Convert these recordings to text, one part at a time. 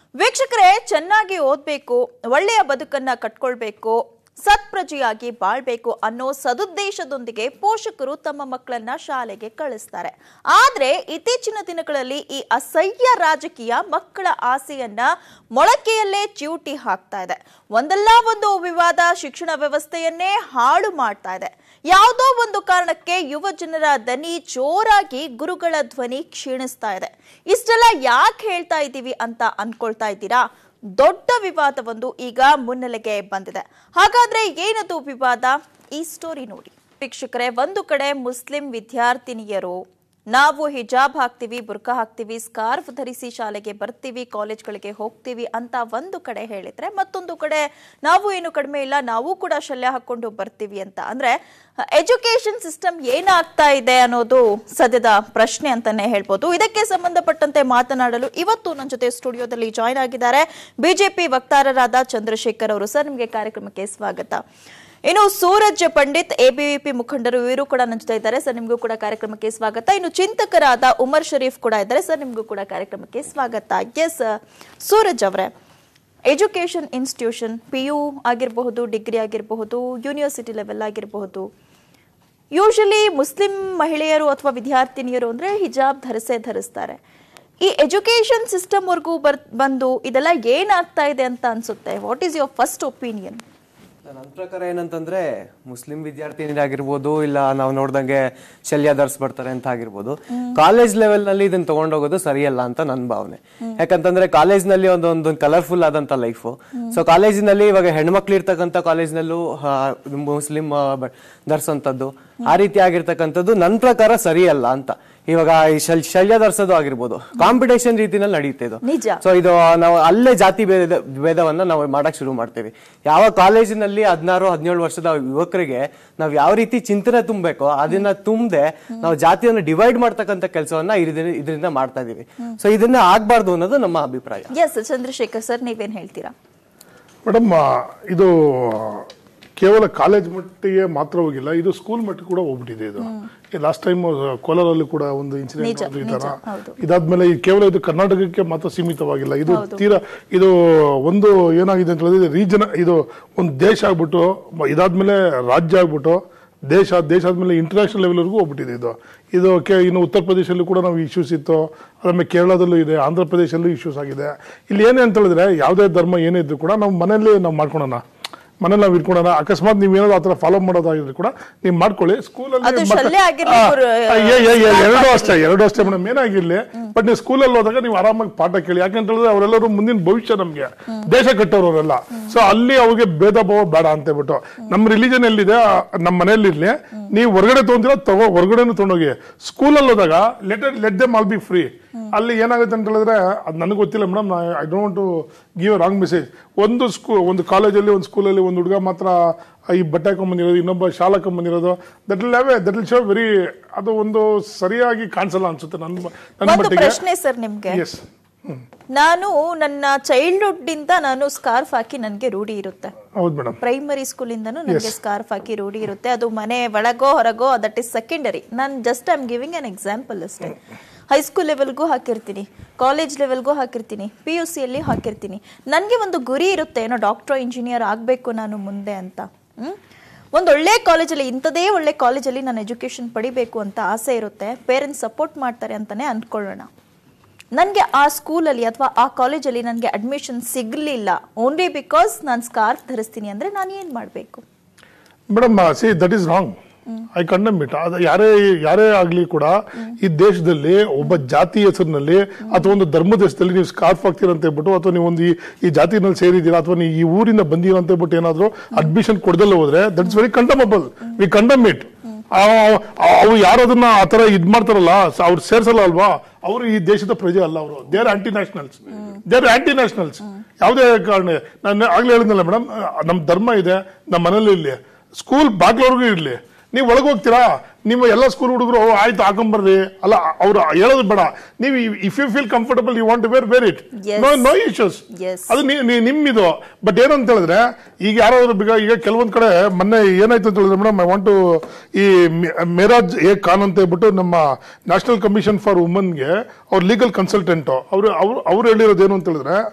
ವೀಕ್ಷಕರೇ ಚೆನ್ನಾಗಿ ಓದ್ಬೇಕು ಒಳ್ಳೆಯ ಬದುಕನ್ನ ಕಟ್ಕೊಳ್ಬೇಕು ಸತ್ಪ್ರಜೆಯಾಗಿ ಬಾಳ್ಬೇಕು ಅನ್ನೋ ಸದುದ್ದೇಶದೊಂದಿಗೆ ಪೋಷಕರು ತಮ್ಮ ಮಕ್ಕಳನ್ನ ಶಾಲೆಗೆ ಕಳಿಸ್ತಾರೆ ಆದ್ರೆ ಇತ್ತೀಚಿನ ದಿನಗಳಲ್ಲಿ ಈ ಅಸಹ್ಯ ರಾಜಕೀಯ ಮಕ್ಕಳ ಆಸೆಯನ್ನ ಮೊಳಕೆಯಲ್ಲೇ ಚ್ಯೂಟಿ ಹಾಕ್ತಾ ಇದೆ ಒಂದಲ್ಲ ಒಂದು ವಿವಾದ ಶಿಕ್ಷಣ ವ್ಯವಸ್ಥೆಯನ್ನೇ ಹಾಳು ಮಾಡ್ತಾ ಇದೆ ಯಾವುದೋ ಒಂದು ಕಾರಣಕ್ಕೆ ಯುವ ಜನರ ದನಿ ಜೋರಾಗಿ ಗುರುಗಳ ಧ್ವನಿ ಕ್ಷೀಣಿಸ್ತಾ ಇದೆ ಇಷ್ಟೆಲ್ಲ ಯಾಕೆ ಹೇಳ್ತಾ ಇದ್ದೀವಿ ಅಂತ ಅನ್ಕೊಳ್ತಾ ಇದ್ದೀರಾ ದೊಡ್ಡ ವಿವಾದವೊಂದು ಈಗ ಮುನ್ನೆಲೆಗೆ ಬಂದಿದೆ ಹಾಗಾದ್ರೆ ಏನದು ವಿವಾದ ಈ ಸ್ಟೋರಿ ನೋಡಿ ವೀಕ್ಷಕರೇ ಒಂದು ಕಡೆ ಮುಸ್ಲಿಂ ವಿದ್ಯಾರ್ಥಿನಿಯರು ನಾವು ಹಿಜಾಬ್ ಹಾಕ್ತೀವಿ ಬುರ್ಕಾ ಹಾಕ್ತೀವಿ ಸ್ಕಾರ್ಫ್ ಧರಿಸಿ ಶಾಲೆಗೆ ಬರ್ತೀವಿ ಕಾಲೇಜ್ಗಳಿಗೆ ಹೋಗ್ತೀವಿ ಅಂತ ಒಂದು ಕಡೆ ಹೇಳಿದ್ರೆ ಮತ್ತೊಂದು ಕಡೆ ನಾವು ಏನು ಕಡಿಮೆ ಇಲ್ಲ ನಾವು ಕೂಡ ಶಲ್ಯ ಹಾಕೊಂಡು ಬರ್ತೀವಿ ಅಂತ ಅಂದ್ರೆ ಎಜುಕೇಶನ್ ಸಿಸ್ಟಮ್ ಏನಾಗ್ತಾ ಇದೆ ಅನ್ನೋದು ಸದ್ಯದ ಪ್ರಶ್ನೆ ಅಂತಾನೆ ಹೇಳ್ಬೋದು ಇದಕ್ಕೆ ಸಂಬಂಧಪಟ್ಟಂತೆ ಮಾತನಾಡಲು ಇವತ್ತು ನನ್ನ ಜೊತೆ ಸ್ಟುಡಿಯೋದಲ್ಲಿ ಜಾಯ್ನ್ ಆಗಿದ್ದಾರೆ ಬಿಜೆಪಿ ವಕ್ತಾರರಾದ ಚಂದ್ರಶೇಖರ್ ಅವರು ಸರ್ ನಿಮಗೆ ಕಾರ್ಯಕ್ರಮಕ್ಕೆ ಸ್ವಾಗತ ಇನ್ನು ಸೂರಜ್ ಪಂಡಿತ್ ಎಬಿವಿಪಿ ಮುಖಂಡರು ಇವರು ಕೂಡ ನನ್ನ ಜೊತೆ ಇದ್ದಾರೆ ಸರ್ ನಿಮಗೂ ಕೂಡ ಕಾರ್ಯಕ್ರಮಕ್ಕೆ ಸ್ವಾಗತ ಇನ್ನು ಚಿಂತಕರಾದ ಉಮರ್ ಶರೀಫ್ ಕೂಡ ಇದ್ದಾರೆ ಸರ್ ನಿಮಗೂ ಕೂಡ ಕಾರ್ಯಕ್ರಮಕ್ಕೆ ಸ್ವಾಗತ ಎಸ್ ಸೂರಜ್ ಅವರೇ ಎಜುಕೇಶನ್ ಇನ್ಸ್ಟಿಟ್ಯೂಷನ್ ಪಿ ಯು ಆಗಿರಬಹುದು ಡಿಗ್ರಿ ಆಗಿರಬಹುದು ಯೂನಿವರ್ಸಿಟಿ ಲೆವೆಲ್ ಆಗಿರಬಹುದು ಯೂಶಲಿ ಮುಸ್ಲಿಂ ಮಹಿಳೆಯರು ಅಥವಾ ವಿದ್ಯಾರ್ಥಿನಿಯರು ಅಂದ್ರೆ ಹಿಜಾಬ್ ಧರಿಸೇ ಧರಿಸ್ತಾರೆ ಈ ಎಜುಕೇಶನ್ ಸಿಸ್ಟಮ್ ವರ್ಗೂ ಬರ್ ಬಂದು ಇದೆಲ್ಲ ಏನಾಗ್ತಾ ಇದೆ ಅಂತ ಅನ್ಸುತ್ತೆ what is your first opinion ನನ್ನ ಪ್ರಕಾರ ಏನಂತಂದ್ರೆ ಮುಸ್ಲಿಂ ವಿದ್ಯಾರ್ಥಿನಿರಾಗಿರ್ಬೋದು ಇಲ್ಲ ನಾವು ನೋಡ್ದಂಗೆ ಶಲ್ಯ ಧರ್ಸ್ ಬರ್ತಾರೆ ಅಂತ ಆಗಿರ್ಬೋದು ಕಾಲೇಜ್ ಲೆವೆಲ್ ನಲ್ಲಿ ಇದನ್ನ ತಗೊಂಡೋಗೋದು ಸರಿಯಲ್ಲ ಅಂತ ನನ್ನ ಭಾವನೆ ಯಾಕಂತಂದ್ರೆ ಕಾಲೇಜ್ ನಲ್ಲಿ ಒಂದೊಂದು ಕಲರ್ಫುಲ್ ಆದಂತ ಲೈಫ್ ಸೊ ಕಾಲೇಜಿನಲ್ಲಿ ಇವಾಗ ಹೆಣ್ಮಕ್ಳು ಇರ್ತಕ್ಕಂಥ ಕಾಲೇಜ್ನಲ್ಲೂ ಮುಸ್ಲಿಂ ಧರ್ಸಂತದ್ದು ಆ ರೀತಿ ಆಗಿರ್ತಕ್ಕಂಥದ್ದು ನನ್ನ ಪ್ರಕಾರ ಸರಿಯಲ್ಲ ಅಂತ ಇವಾಗ ಈ ಶಲ್ ಶಲ್ಯ ಧರ್ಸೋದು ಆಗಿರ್ಬೋದು ಕಾಂಪಿಟೇಷನ್ ರೀತಿನಲ್ಲಿ ನಡೆಯುತ್ತೆ ಇದು ನಿಜ ಸೊ ಇದು ನಾವು ಅಲ್ಲೇ ಜಾತಿ ಭೇದ ಭೇದವನ್ನ ನಾವು ಮಾಡಕ್ ಶುರು ಮಾಡ್ತೀವಿ ಯಾವ ಕಾಲೇಜಿನಲ್ಲಿ ಹದಿನಾರು ಹದಿನೇಳು ವರ್ಷದ ಯುವಕರಿಗೆ ನಾವು ಯಾವ ರೀತಿ ಚಿಂತನೆ ತುಂಬಬೇಕೋ ಅದನ್ನ ತುಂಬದೆ ನಾವು ಜಾತಿಯನ್ನು ಡಿವೈಡ್ ಮಾಡ್ತಕ್ಕಂಥ ಕೆಲಸವನ್ನ ಇದರಿಂದ ಮಾಡ್ತಾ ಇದೀವಿ ಸೊ ಇದನ್ನ ಆಗ್ಬಾರ್ದು ಅನ್ನೋದು ನಮ್ಮ ಅಭಿಪ್ರಾಯ ಎಸ್ ಚಂದ್ರಶೇಖರ್ ಸರ್ ನೀವೇನ್ ಹೇಳ್ತೀರಾ ಮೇಡಮ್ ಇದು ಕೇವಲ ಕಾಲೇಜ್ ಮಟ್ಟಿಗೆ ಮಾತ್ರ ಹೋಗಿಲ್ಲ ಇದು ಸ್ಕೂಲ್ ಮಟ್ಟಿಗೆ ಕೂಡ ಹೋಗ್ಬಿಟ್ಟಿದೆ ಇದು ಲಾಸ್ಟ್ ಟೈಮ್ ಕೋಲಾರಲ್ಲಿ ಕೂಡ ಒಂದು ಇನ್ಸಿಡೆಂಟ್ ನಿಜ, ಈ ತರ ನಿಜ, ಹೌದು. ಇದಾದ್ಮೇಲೆ ಈ ಕೇವಲ ಇದು ಕರ್ನಾಟಕಕ್ಕೆ ಮಾತ್ರ ಸೀಮಿತವಾಗಿಲ್ಲ ಇದು ತೀರಾ ಇದು ಒಂದು ಏನಾಗಿದೆ ಅಂತ ಹೇಳಿದ್ರೆ ರೀಜನ್ ಇದು ಒಂದು ದೇಶ ಆಗ್ಬಿಟ್ಟು ಮ- ಇದಾದ್ಮೇಲೆ ರಾಜ್ಯ ಆಗ್ಬಿಟ್ಟು ದೇಶ ದೇಶ ಆದ್ಮೇಲೆ ಇಂಟರ್ನ್ಯಾಷನಲ್ ಲೆವೆಲ್ವರೆಗೂ ಹೋಗ್ಬಿಟ್ಟಿದೆ ಇದು ಇದು ಕೆ ಇನ್ನು ಉತ್ತರ ಪ್ರದೇಶಲ್ಲೂ ಕೂಡ ನಾವು ಇಶ್ಯೂಸ್ ಇತ್ತು ಆಮೇಲೆ ಕೇರಳದಲ್ಲೂ ಇದೆ ಆಂಧ್ರ ಪ್ರದೇಶಲ್ಲೂ ಇಶ್ಯೂಸ್ ಆಗಿದೆ ಇಲ್ಲಿ ಏನೇ ಅಂತ ಹೇಳಿದ್ರೆ ಯಾವುದೇ ಧರ್ಮ ಏನೇ ಇದ್ರು ಕೂಡ ನಾವು ಮನೆಯಲ್ಲಿ ನಾವು ಮಾಡ್ಕೊಳೋಣ ಮನೇಲಿ ನಾವು ಇಟ್ಕೊಳ್ಳೋಣ ಅಕಸ್ಮಾತ್ ನೀವು ಏನಾದ್ರು ಆತರ ಫಾಲೋ ಮಾಡೋದಾಗಿದ್ರೆ ಕೂಡ ನೀವು ಮಾಡ್ಕೊಳ್ಳಿ ಅದು ಸ್ಕೂಲಲ್ಲಿ ಶಲ್ಯ ಆಗಿರ್ಲಿ, ಗುರು- ಎರಡು ಅಷ್ಟೇ ಎರಡು ಅಷ್ಟೇ ಮೇಡಮ್ ಏನಾಗಿರ್ಲಿ ಬಟ್ ನೀವು ಸ್ಕೂಲಲ್ಲಿ ಹೋದಾಗ ನೀವು ಆರಾಮಾಗಿ ಪಾಠ ಕೇಳಿ ಯಾಕಂತ ಹೇಳಿದ್ರೆ ಅವರೆಲ್ಲರೂ ಮುಂದಿನ ಭವಿಷ್ಯ ನಮ್ಗೆ ದೇಶ ಕಟ್ಟೋರವರೆಲ್ಲ ಸೊ ಅಲ್ಲಿ ಅವ್ರಿಗೆ ಭೇದ ಭಾವ ಬೇಡ ಅಂತ ಹೇಳ್ಬಿಟ್ಟು ನಮ್ಮ ರಿಲಿಜನ್ ಎಲ್ಲಿದೆ ಆ, ನಮ್ಮ ಮನೆಯಲ್ಲಿ ಇರ್ಲಿ ನೀವು ಹೊರಗಡೆ ತಗೊಂತೀರ ತಗೋ ಹೊರಗಡೆನು ತಗೊಂಡೋಗಿ ಸ್ಕೂಲಲ್ಲಿ ಹೋದಾಗ let let them all be free ಅಲ್ಲಿ ಏನಾಗುತ್ತೆ ಅಂತ ಹೇಳಿದ್ರೆ ಅದು ನನಗೆ ಗೊತ್ತಿಲ್ಲ madam I don't to give wrong message ಒಂದು ಸ್ಕೂ ಒಂದು ಕಾಲೇಜಲ್ಲಿ ಒಂದು ಸ್ಕೂಲಲ್ಲಿ ಒಂದು ಹುಡುಗ ಮಾತ್ರ ಈ ಬಟ್ಟೆ ಹಾಕೊಂಬಂದಿರೋದು ಇನ್ನೊಬ್ಬ ಶಾಲಾ ಹಾಕೊಂಬಂದಿರೋದು that will have that will show very ಅದು ಒಂದು ಸರಿಯಾಗಿ ಕಾಣಿಸಲ್ಲ ಅನ್ಸುತ್ತೆ ನನ್ನ ನನ್ನ ಒಂದು ಮಟ್ಟಿಗೆ ಪ್ರಶ್ನೆ ಸರ್ ನಿಮ್ಗೆ ಎಸ್ ನಾನು ನನ್ನ ಚೈಲ್ಡ್ಹುಡ್ ಇಂದ ನಾನು ಸ್ಕಾರ್ಫ್ ಹಾಕಿ ನನ್ಗೆ ರೂಢಿ ಇರುತ್ತೆ ಹೌದು ಮೇಡಮ್ ಪ್ರೈಮರಿ ಸ್ಕೂಲಿಂದನೂ ನನಗೆ ಸ್ಕಾರ್ಫ್ ಹಾಕಿ ರೂಢಿ ಇರುತ್ತೆ ಅದು ಮನೆ ಒಳಗೋ ಹೊರಗೋ ದಟ್ ಇಸ್ ಸೆಕೆಂಡರಿ ನಾನು just I am giving an example ಅಷ್ಟೇ ಹೈಸ್ಕೂಲ್ ಲೆವೆಲ್ಗೂ ಹಾಕಿರ್ತೀನಿ ಕಾಲೇಜ್ ಲೆವೆಲ್ಗೂ ಹಾಕಿರ್ತೀನಿ ಪಿ ಯು ಸಿಯಲ್ಲಿ ಹಾಕಿರ್ತೀನಿ ನನಗೆ ಒಂದು ಗುರಿ ಇರುತ್ತೆ ಏನೋ ಡಾಕ್ಟ್ರೋ ಇಂಜಿನಿಯರ್ ಆಗಬೇಕು ನಾನು ಮುಂದೆ ಅಂತ ಹ್ಮ್? ಒಂದು ಒಳ್ಳೆ ಕಾಲೇಜಲ್ಲಿ ಇಂಥದೇ ಒಳ್ಳೆ ಕಾಲೇಜಲ್ಲಿ ನಾನು ಎಜುಕೇಶನ್ ಪಡಿಬೇಕು ಅಂತ ಆಸೆ ಇರುತ್ತೆ ಪೇರೆಂಟ್ಸ್ ಸಪೋರ್ಟ್ ಮಾಡ್ತಾರೆ ಅಂತಾನೆ ಅಂದ್ಕೊಳ್ಳೋಣ ನನಗೆ ಆ ಸ್ಕೂಲಲ್ಲಿ ಅಥವಾ ಆ ಕಾಲೇಜಲ್ಲಿ ನನಗೆ ಅಡ್ಮಿಷನ್ ಸಿಗಲಿಲ್ಲ ಓನ್ಲಿ ಬಿಕಾಸ್ ನಾನು ಸ್ಕಾರ್ಫ್ ಧರಿಸ್ತೀನಿ ಅಂದರೆ ನಾನು ಏನು ಮಾಡಬೇಕು madam see that is wrong I condemn it ಅದು ಯಾರೇ ಯಾರೇ ಆಗ್ಲಿ ಕೂಡ ಈ ದೇಶದಲ್ಲಿ ಒಬ್ಬ ಜಾತಿ ಹೆಸರಿನಲ್ಲಿ ಅಥವಾ ಒಂದು ಧರ್ಮದ ಹೆಸರಲ್ಲಿ ನೀವು ಸ್ಕಾರ್ಫ್ ಹಾಕ್ತೀರ ಅಂತ ಹೇಳ್ಬಿಟ್ಟು ಅಥವಾ ನೀವು ಒಂದು ಈ- ಈ ಜಾತಿನಲ್ಲಿ ಸೇರಿದ್ದೀರಾ ಅಥವಾ ನೀವು ಈ ಊರಿಂದ ಬಂದೀರ ಅಂತ ಹೇಳ್ಬಿಟ್ಟು ಏನಾದ್ರು ಅಡ್ಮಿಷನ್ ಕೊಡದಲ್ಲ ಹೋದ್ರೆ that is very condemnable we condemn it ಅವು ಯಾರು ಅದನ್ನ ಆ ತರ ಇದ್ ಮಾಡ್ತಾರಲ್ಲ ಸ- ಅವ್ರು ಸೇರ್ಸಲ್ಲ ಅಲ್ವಾ ಅವರು ಈ ದೇಶದ ಪ್ರಜೆ ಅಲ್ಲ ಅವರು they are anti nationals they are anti nationals ಯಾವುದೇ ಕಾರಣ ನಾನು ಆಗ್ಲೇ ಹೇಳಿದ್ನಲ್ಲ ಮೇಡಮ್ ನಮ್ಮ ಧರ್ಮ ಇದೆ ನಮ್ಮ ಮನೇಲಿ ಇರ್ಲಿ ಸ್ಕೂಲ್ ಬಾಗ್ಲವರೆಗೂ ಇರ್ಲಿ ನೀವು ಒಳಗೆ ಹೋಗ್ತೀರಾ ನಿಮ್ಮ ಎಲ್ಲ ಸ್ಕೂಲ್ ಹುಡುಗರು ಆಯ್ತು ಹಾಕೊಂಬರ್ರಿ ಅಲ್ಲ ಅವ್ರು ಹೇಳೋದು ಬೇಡ ನೀವು if you feel comfortable you want wear wear it Yes. No no issues Yes. ಅದು ನೀ- ನೀ- ನಿಮ್ಮಿದು ಬಟ್ ಏನಂತ ಹೇಳಿದ್ರೆ ಈಗ ಯಾರಾದ್ರೂ ಬಿಗ ಈಗ ಕೆಲವೊಂದ್ ಕಡೆ ಮೊನ್ನೆ ಏನಾಯ್ತು ಅಂತ ಹೇಳಿದ್ರೆ ಮೇಡಮ್ ಐ ವಾಂಟ್ ಈ ಮೆ- ಮೇರಾಜ್ ಎ ಖಾನ್ ಅಂತ ಹೇಳ್ಬಿಟ್ಟು ನಮ್ಮ ನ್ಯಾಷನಲ್ ಕಮಿಷನ್ ಫಾರ್ ವುಮನ್ಗೆ ಅವ್ರ ಲೀಗಲ್ ಕನ್ಸಲ್ಟೆಂಟ್ ಅವರು ಅವ್ರು ಅವ್ರು ಹೇಳಿರೋದು ಏನು ಅಂತ ಹೇಳಿದ್ರೆ